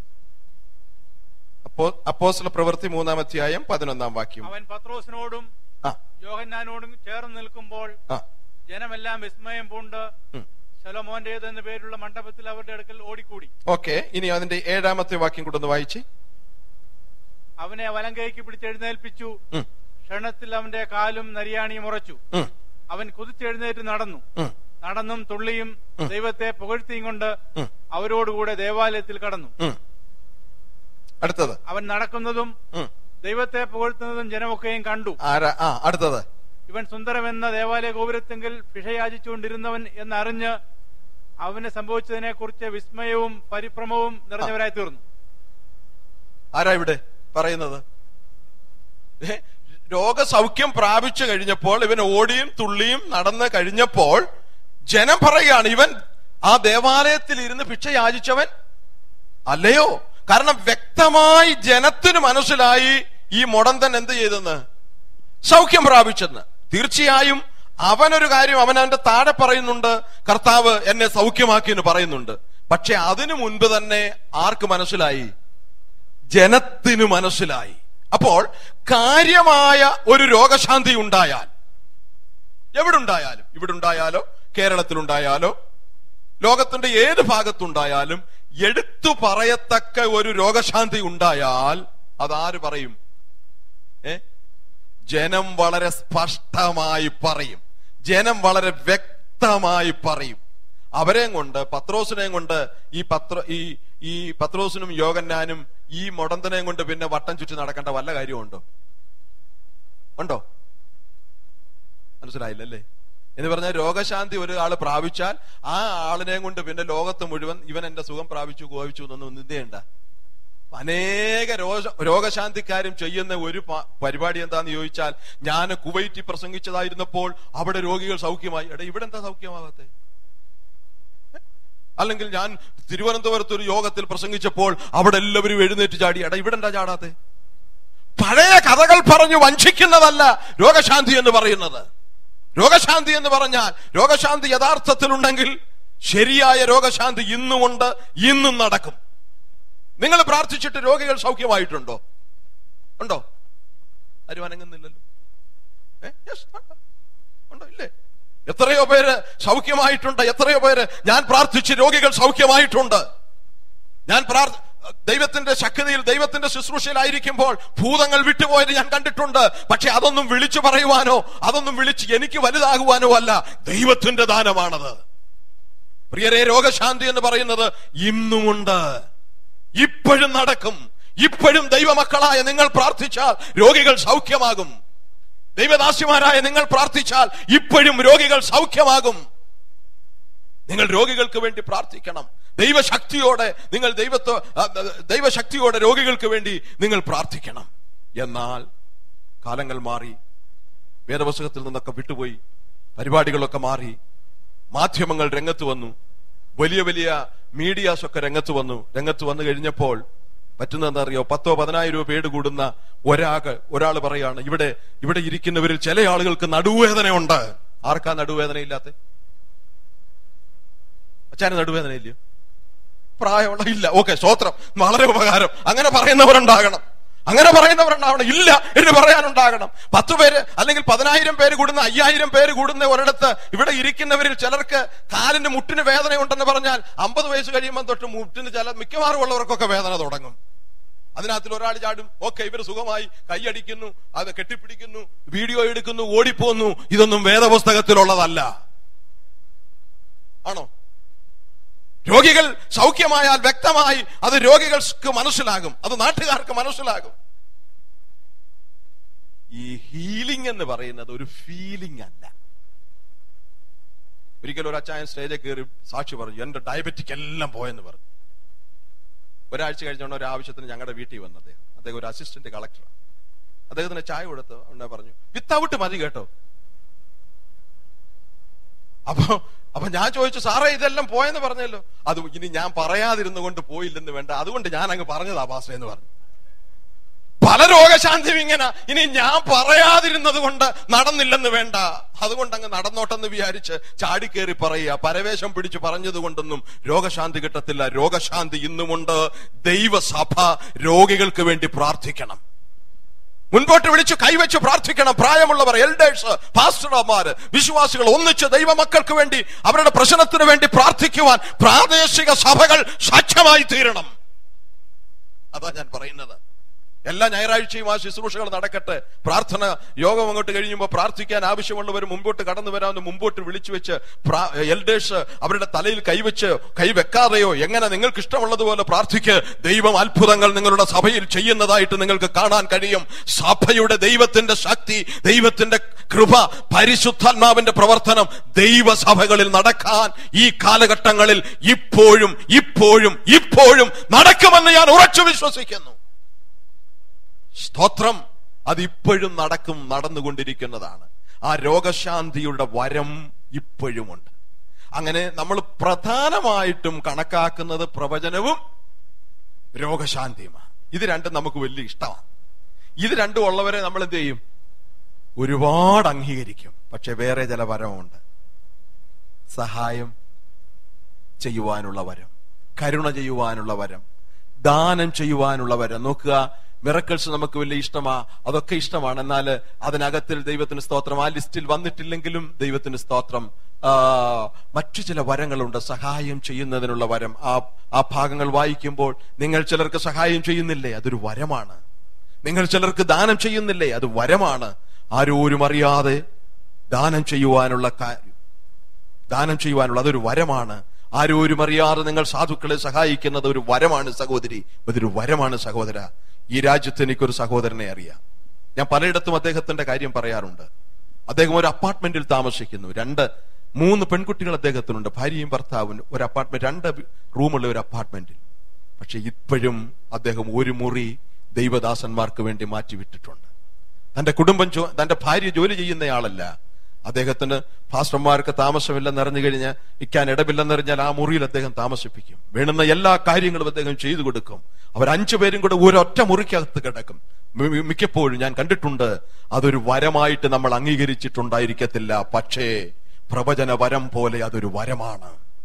അപ്പോ അപ്പോസ്തല പ്രവൃത്തി മൂന്നാം അധ്യായം പതിനൊന്നാം വാക്യം
അവൻ പത്രോസിനോടും
ആ
യോഹന്നാനോടും ചേർന്ന് നിൽക്കുമ്പോൾ
ആ
ജനമെല്ലാം വിസ്മയം പൂണ്ട്
ഉം.
ശലോമോന്റേത് എന്ന പേരുള്ള മണ്ഡപത്തിൽ അവരുടെ അടുക്കൽ ഓടിക്കൂടി
ഓക്കെ ഇനി അതിന്റെ ഏഴാമത്തെ വാക്യം കൂടെ ഒന്ന് വായിച്ചേ
അവനെ വലം കൈക്ക് പിടിച്ചെഴുന്നേൽപ്പിച്ചു
ഉം,
ക്ഷണത്തിൽ അവന്റെ കാലും നരിയാണിയും ഉറച്ചു
ഉം,
അവൻ കുതിച്ചെഴുന്നേറ്റ് നടന്നു
ഉം,
നടന്നും തുള്ളിയും
ഉം.
ദൈവത്തെ പുകഴ്ത്തിയും കൊണ്ട്
ഉം,
അവരോടുകൂടെ ദേവാലയത്തിൽ കടന്നു
ഉം. അടുത്തത്
അവൻ നടക്കുന്നതും
ഉം.
ദൈവത്തെ പുകഴ്ത്തുന്നതും ജനമൊക്കെയും കണ്ടു
ആരാ ആ അടുത്തത്
ഇവൻ സുന്ദരമെന്ന ദേവാലയ ഗോപുരത്തെങ്കിൽ ഭിഷയാചിച്ചുകൊണ്ടിരുന്നവൻ എന്നറിഞ്ഞ് അവന് സംഭവിച്ചതിനെ കുറിച്ച് വിസ്മയവും പരിഭ്രമവും നിറഞ്ഞവരായി തീർന്നു
ആരാ ഇവിടെ പറയുന്നത് ഏ? രോഗസൗഖ്യം പ്രാപിച്ചു കഴിഞ്ഞപ്പോൾ ഇവൻ ഓടിയും തുള്ളിയും നടന്ന് കഴിഞ്ഞപ്പോൾ ജനം പറയുകയാണ് ഇവൻ ആ ദേവാലയത്തിൽ ഇരുന്ന് ഭിക്ഷ യാചിച്ചവൻ അല്ലയോ കാരണം വ്യക്തമായി ജനത്തിന് മനസ്സിലായി ഈ മുടന്തൻ എന്ത് ചെയ്തെന്ന് സൗഖ്യം പ്രാപിച്ചെന്ന് തീർച്ചയായും അവനൊരു കാര്യം അവൻ അവന്റെ താഴെ പറയുന്നുണ്ട് കർത്താവ് എന്നെ സൗഖ്യമാക്കി എന്ന് പറയുന്നുണ്ട് പക്ഷെ അതിനു മുൻപ് തന്നെ ആർക്ക് മനസ്സിലായി ജനത്തിന് മനസ്സിലായി അപ്പോൾ കാര്യമായ ഒരു രോഗശാന്തി ഉണ്ടായാൽ എവിടെ ഉണ്ടായാലും ഇവിടെ ഉണ്ടായാലോ കേരളത്തിലുണ്ടായാലോ ലോകത്തിന്റെ ഏത് ഭാഗത്തുണ്ടായാലും എടുത്തു പറയത്തക്ക ഒരു രോഗശാന്തി ഉണ്ടായാൽ അതാര് പറയും ഏ ജനം വളരെ സ്പഷ്ടമായി പറയും ജനം വളരെ വ്യക്തമായി പറയും അവരെയും കൊണ്ട് പത്രോസിനെയും കൊണ്ട് ഈ പത്ര ഈ ഈ പത്രോസിനും യോഗന്നാനും ഈ മുടന്തനെയും കൊണ്ട് പിന്നെ വട്ടം ചുറ്റി നടക്കേണ്ട വല്ല കാര്യമുണ്ടോ ഉണ്ടോ മനസ്സിലായില്ലല്ലേ എന്ന് പറഞ്ഞാൽ രോഗശാന്തി ഒരു ആള് പ്രാപിച്ചാൽ ആ ആളിനെയും കൊണ്ട് പിന്നെ ലോകത്ത് മുഴുവൻ ഇവൻ എന്റെ സുഖം പ്രാപിച്ചു ഗോപിച്ചു എന്നൊന്നും നിന്ദയുണ്ട അനേക രോഗ രോഗശാന്തിക്കാരും ചെയ്യുന്ന ഒരു പ- പരിപാടി എന്താന്ന് ചോദിച്ചാൽ ഞാൻ കുവൈറ്റിൽ പ്രസംഗിച്ചതായിരുന്നപ്പോൾ അവിടെ രോഗികൾ സൗഖ്യമായി എടാ ഇവിടെ എന്താ സൗഖ്യമാവാത്തെ അല്ലെങ്കിൽ ഞാൻ തിരുവനന്തപുരത്ത് ഒരു യോഗത്തിൽ പ്രസംഗിച്ചപ്പോൾ അവിടെ എല്ലാവരും എഴുന്നേറ്റ് ചാടി എടാ ഇവിടെ എന്താ ചാടാത്തെ പഴയ കഥകൾ പറഞ്ഞു വഞ്ചിക്കുന്നതല്ല രോഗശാന്തി എന്ന് പറയുന്നത് രോഗശാന്തി എന്ന് പറഞ്ഞാൽ രോഗശാന്തി യഥാർത്ഥത്തിലുണ്ടെങ്കിൽ ശരിയായ രോഗശാന്തി ഇന്നുമുണ്ട് ഇന്നും നടക്കും നിങ്ങൾ പ്രാർത്ഥിച്ചിട്ട് രോഗികൾ സൗഖ്യമായിട്ടുണ്ടോ ഉണ്ടോ ആരും അനങ്ങുന്നില്ലല്ലോ ഏ? Yes, ഉണ്ടോ? ഉണ്ടോ ഇല്ലേ എത്രയോ പേര് സൗഖ്യമായിട്ടുണ്ട് എത്രയോ പേര് ഞാൻ പ്രാർത്ഥിച്ച് രോഗികൾ സൗഖ്യമായിട്ടുണ്ട് ഞാൻ പ്രാർത്ഥ ദൈവത്തിന്റെ ശക്തിയിൽ ദൈവത്തിന്റെ ശുശ്രൂഷയിലായിരിക്കുമ്പോൾ ഭൂതങ്ങൾ വിട്ടുപോയത് ഞാൻ കണ്ടിട്ടുണ്ട് പക്ഷെ അതൊന്നും വിളിച്ചു പറയുവാനോ അതൊന്നും വിളിച്ച് എനിക്ക് വലുതാകുവാനോ അല്ല ദൈവത്തിന്റെ ദാനമാണത് പ്രിയരെ രോഗശാന്തി എന്ന് പറയുന്നത് ഇന്നുമുണ്ട് ഇപ്പോഴും നടക്കും ഇപ്പോഴും ദൈവമക്കളായ നിങ്ങൾ പ്രാർത്ഥിച്ചാൽ രോഗികൾ സൗഖ്യമാകും ദൈവദാസിമാരായ നിങ്ങൾ പ്രാർത്ഥിച്ചാൽ ഇപ്പോഴും രോഗികൾ സൗഖ്യമാകും നിങ്ങൾ രോഗികൾക്ക് വേണ്ടി പ്രാർത്ഥിക്കണം ദൈവശക്തിയോടെ നിങ്ങൾ ദൈവത്തോ ആ, ദൈവശക്തിയോടെ രോഗികൾക്ക് വേണ്ടി നിങ്ങൾ പ്രാർത്ഥിക്കണം എന്നാൽ കാലങ്ങൾ മാറി വേദപുസ്തകത്തിൽ നിന്നൊക്കെ വിട്ടുപോയി പരിപാടികളൊക്കെ മാറി മാധ്യമങ്ങൾ രംഗത്ത് വന്നു വലിയ വലിയ മീഡിയാസ് ഒക്കെ രംഗത്ത് വന്നു രംഗത്ത് വന്നു കഴിഞ്ഞപ്പോൾ പറ്റുന്നതെന്നറിയോ പത്തോ പതിനായിരം രൂപ പേട് കൂടുന്ന ഒരാൾക്ക് ഒരാൾ പറയാണ് ഇവിടെ ഇവിടെ ഇരിക്കുന്നവരിൽ ചില ആളുകൾക്ക് നടുവേദനയുണ്ട് ആർക്കാ നടുവേദന ഇല്ലാത്ത അച്ഛന് നടുവേദന ഇല്ലയോ പ്രായമുള്ള ഇല്ല ഓക്കെ സ്വോത്രം വളരെ ഉപകാരം അങ്ങനെ പറയുന്നവരുണ്ടാകണം അങ്ങനെ പറയുന്നവരുണ്ടാവണം ഇല്ല എന്ന് പറയാനുണ്ടാകണം പത്ത് പേര് അല്ലെങ്കിൽ പതിനായിരം പേര് കൂടുന്ന അയ്യായിരം പേര് കൂടുന്ന ഒരിടത്ത് ഇവിടെ ഇരിക്കുന്നവരിൽ ചിലർക്ക് കാലിന്റെ മുട്ടിന് വേദനയുണ്ടെന്ന് പറഞ്ഞാൽ അമ്പത് വയസ്സ് കഴിയുമ്പോൾ തൊട്ട് മുട്ടിന് ചില മിക്കവാറും ഉള്ളവർക്കൊക്കെ വേദന തുടങ്ങും അതിനകത്തിൽ ഒരാൾ ചാടും ഓക്കെ ഇവർ സുഖമായി കൈയടിക്കുന്നു അത് കെട്ടിപ്പിടിക്കുന്നു വീഡിയോ എടുക്കുന്നു ഓടിപ്പോന്നു ഇതൊന്നും വേദപുസ്തകത്തിലുള്ളതല്ല ആണോ രോഗികൾ സൗഖ്യമായാൽ വ്യക്തമായി അത് രോഗികൾക്ക് മനസ്സിലാകും അത് നാട്ടുകാർക്ക് മനസ്സിലാകും ഈ ഹീലിംഗ് എന്ന് പറയുന്നത് ഒരു ഫീലിംഗ് അല്ല ഒരിക്കലും ഒരു അച്ചായൻ സ്റ്റേജിൽ കയറി സാക്ഷി പറഞ്ഞു എന്റെ ഡയബറ്റിക് എല്ലാം പോയെന്ന് പറഞ്ഞു ഒരാഴ്ച കഴിഞ്ഞോണ്ട് ഒരു ആവശ്യത്തിന് ഞങ്ങളുടെ വീട്ടിൽ വന്നു അദ്ദേഹം അദ്ദേഹം ഒരു അസിസ്റ്റന്റ് കളക്ടറാണ് അദ്ദേഹത്തിന് ചായ കൊടുത്തു ഉടനെ പറഞ്ഞു വിത്തൗട്ട് മതി കേട്ടോ അപ്പൊ അപ്പൊ ഞാൻ ചോദിച്ചു സാറേ ഇതെല്ലാം പോയെന്ന് പറഞ്ഞല്ലോ അത് ഇനി ഞാൻ പറയാതിരുന്നു കൊണ്ട് പോയില്ലെന്ന് വേണ്ട അതുകൊണ്ട് ഞാൻ അങ്ങ് പറഞ്ഞതാ പാസ്റ്റർ എന്ന് പറഞ്ഞു പല രോഗശാന്തിയും ഇങ്ങനെ ഇനി ഞാൻ പറയാതിരുന്നത് കൊണ്ട് നടന്നില്ലെന്ന് വേണ്ട അതുകൊണ്ട് അങ്ങ് നടന്നോട്ടെന്ന് വിചാരിച്ച് ചാടിക്കേറി പറയുക പരവേശം പിടിച്ച് പറഞ്ഞത് കൊണ്ടൊന്നും രോഗശാന്തി കിട്ടത്തില്ല രോഗശാന്തി ഇന്നുമുണ്ട് ദൈവസഭ രോഗികൾക്ക് വേണ്ടി പ്രാർത്ഥിക്കണം മുൻപോട്ട് വിളിച്ച് കൈവച്ച് പ്രാർത്ഥിക്കണം പ്രായമുള്ളവർ എൽഡേഴ്സ് പാസ്റ്റർമാര് വിശ്വാസികൾ ഒന്നിച്ച് ദൈവമക്കൾക്ക് വേണ്ടി അവരുടെ പ്രശ്നത്തിന് വേണ്ടി പ്രാർത്ഥിക്കുവാൻ പ്രാദേശിക സഭകൾ സാക്ഷ്യമായി തീരണം അതാ ഞാൻ പറയുന്നത് എല്ലാ ഞായറാഴ്ചയും ആ ശുശ്രൂഷകൾ നടക്കട്ടെ പ്രാർത്ഥന യോഗം അങ്ങോട്ട് കഴിയുമ്പോൾ പ്രാർത്ഥിക്കാൻ ആവശ്യമുള്ളവർ മുമ്പോട്ട് കടന്നു വരാമെന്ന് മുമ്പോട്ട് വിളിച്ചു വെച്ച് എൽഡേഴ്സ് അവരുടെ തലയിൽ കൈവച്ച് കൈവെക്കാതെയോ എങ്ങനെ നിങ്ങൾക്ക് ഇഷ്ടമുള്ളതുപോലെ പ്രാർത്ഥിക്ക് ദൈവം അത്ഭുതങ്ങൾ നിങ്ങളുടെ സഭയിൽ ചെയ്യുന്നതായിട്ട് നിങ്ങൾക്ക് കാണാൻ കഴിയും സഭയുടെ ദൈവത്തിന്റെ ശക്തി ദൈവത്തിന്റെ കൃപ പരിശുദ്ധാത്മാവിന്റെ പ്രവർത്തനം ദൈവസഭകളിൽ നടക്കാൻ ഈ കാലഘട്ടങ്ങളിൽ ഇപ്പോഴും ഇപ്പോഴും ഇപ്പോഴും നടക്കുമെന്ന് ഞാൻ ഉറച്ചു വിശ്വസിക്കുന്നു സ്തോത്രം അതിപ്പോഴും നടക്കും നടന്നുകൊണ്ടിരിക്കുന്നതാണ് ആ രോഗശാന്തിയുടെ വരം ഇപ്പോഴുമുണ്ട് അങ്ങനെ നമ്മൾ പ്രധാനമായിട്ടും കണക്കാക്കുന്നത് പ്രവചനവും രോഗശാന്തിയുമാണ് ഇത് രണ്ടും നമുക്ക് വലിയ ഇഷ്ടമാണ് ഇത് രണ്ടും ഉള്ളവരെ നമ്മൾ എന്ത് ചെയ്യും ഒരുപാട് അംഗീകരിക്കും പക്ഷെ വേറെ ചില വരമുണ്ട് സഹായം ചെയ്യുവാനുള്ള വരം കരുണ ചെയ്യുവാനുള്ള വരം ദാനം ചെയ്യുവാനുള്ള വരം നോക്കുക മിറക്കിൾസ് നമുക്ക് വലിയ ഇഷ്ടമാ അതൊക്കെ ഇഷ്ടമാണ് എന്നാൽ അതിനകത്തിൽ ദൈവത്തിന് സ്തോത്രം ആ ലിസ്റ്റിൽ വന്നിട്ടില്ലെങ്കിലും ദൈവത്തിന് സ്തോത്രം ആ, മറ്റു ചില വരങ്ങളുണ്ട് സഹായം ചെയ്യുന്നതിനുള്ള വരം ആ ആ ഭാഗങ്ങൾ വായിക്കുമ്പോൾ നിങ്ങൾ ചിലർക്ക് സഹായം ചെയ്യുന്നില്ലേ അതൊരു വരമാണ് നിങ്ങൾ ചിലർക്ക് ദാനം ചെയ്യുന്നില്ലേ അത് വരമാണ് ആരോരും അറിയാതെ ദാനം ചെയ്യുവാനുള്ള കാര്യം ദാനം ചെയ്യുവാനുള്ള അതൊരു വരമാണ് ആരോരും അറിയാതെ നിങ്ങൾ സാധുക്കളെ സഹായിക്കുന്നത് ഒരു വരമാണ് സഹോദരി അതൊരു വരമാണ് സഹോദര ഈ രാജ്യത്ത് എനിക്കൊരു സഹോദരനെ അറിയാം ഞാൻ പലയിടത്തും അദ്ദേഹത്തിന്റെ കാര്യം പറയാറുണ്ട് അദ്ദേഹം ഒരു അപ്പാർട്ട്മെന്റിൽ താമസിക്കുന്നു രണ്ട് മൂന്ന് പെൺകുട്ടികൾ അദ്ദേഹത്തിനുണ്ട് ഭാര്യയും ഭർത്താവും ഒരു അപ്പാർട്ട്മെന്റ് രണ്ട് റൂമുള്ള ഒരു അപ്പാർട്ട്മെന്റിൽ പക്ഷെ ഇപ്പോഴും അദ്ദേഹം ഒരു മുറി ദൈവദാസന്മാർക്ക് വേണ്ടി മാറ്റിവിട്ടിട്ടുണ്ട് തന്റെ കുടുംബം ജോ- തന്റെ ഭാര്യ ജോലി ചെയ്യുന്നയാളല്ല അദ്ദേഹത്തിന് ഫാസ്റ്റർമാർക്ക് താമസമില്ലെന്ന് അറിഞ്ഞു കഴിഞ്ഞാൽ ഇക്കാൻ ഇടമില്ലെന്നറിഞ്ഞാൽ ആ മുറിയിൽ അദ്ദേഹം താമസിപ്പിക്കും വേണ്ടുന്ന എല്ലാ കാര്യങ്ങളും അദ്ദേഹം ചെയ്തു കൊടുക്കും അവർ അഞ്ചു പേരും കൂടെ ഒരൊറ്റ മുറിക്കകത്ത് കിടക്കും മി- മി- മിക്കപ്പോഴും ഞാൻ കണ്ടിട്ടുണ്ട് അതൊരു വരമായിട്ട് നമ്മൾ അംഗീകരിച്ചിട്ടുണ്ടായിരിക്കത്തില്ല പക്ഷേ പ്രവചന വരം പോലെ അതൊരു വരമാണ്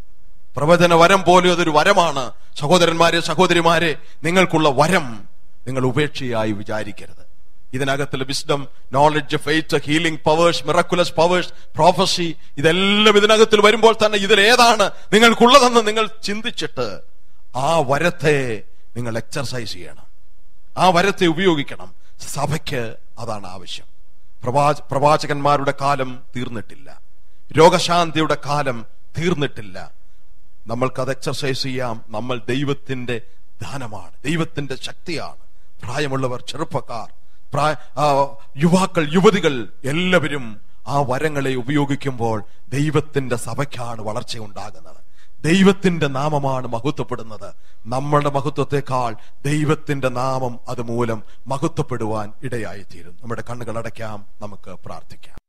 പ്രവചന വരം പോലെ അതൊരു വരമാണ് സഹോദരന്മാരെ സഹോദരിമാരെ നിങ്ങൾക്കുള്ള വരം നിങ്ങൾ ഉപേക്ഷയായി വിചാരിക്കരുത് ഇതിനകത്തുള്ള wisdom knowledge faith healing powers miraculous powers prophecy ഇതെല്ലാം ഇതിനകത്തിൽ വരുമ്പോൾ തന്നെ ഇതിൽ ഏതാണ് നിങ്ങൾക്കുള്ളതെന്ന് നിങ്ങൾ ചിന്തിച്ചിട്ട് ആ വരത്തെ നിങ്ങൾ എക്സർസൈസ് ചെയ്യണം ആ വരത്തെ ഉപയോഗിക്കണം സഭയ്ക്ക് അതാണ് ആവശ്യം പ്രവാ പ്രവാചകന്മാരുടെ കാലം തീർന്നിട്ടില്ല രോഗശാന്തിയുടെ കാലം തീർന്നിട്ടില്ല നമ്മൾക്ക് അത് എക്സർസൈസ് ചെയ്യാം നമ്മൾ ദൈവത്തിന്റെ ദാനമാണ് ദൈവത്തിന്റെ ശക്തിയാണ് പ്രായമുള്ളവർ ചെറുപ്പക്കാർ പ്രായ ആ, യുവാക്കൾ യുവതികൾ എല്ലാവരും ആ വരങ്ങളെ ഉപയോഗിക്കുമ്പോൾ ദൈവത്തിന്റെ സഭയ്ക്കാണ് വളർച്ച ഉണ്ടാകുന്നത് ദൈവത്തിന്റെ നാമമാണ് മഹത്വപ്പെടുന്നത് നമ്മളുടെ മഹത്വത്തെക്കാൾ ദൈവത്തിന്റെ നാമം അതുമൂലം മഹത്വപ്പെടുവാൻ ഇടയായിത്തീരും നമ്മുടെ കണ്ണുകൾ അടയ്ക്കാം നമുക്ക് പ്രാർത്ഥിക്കാം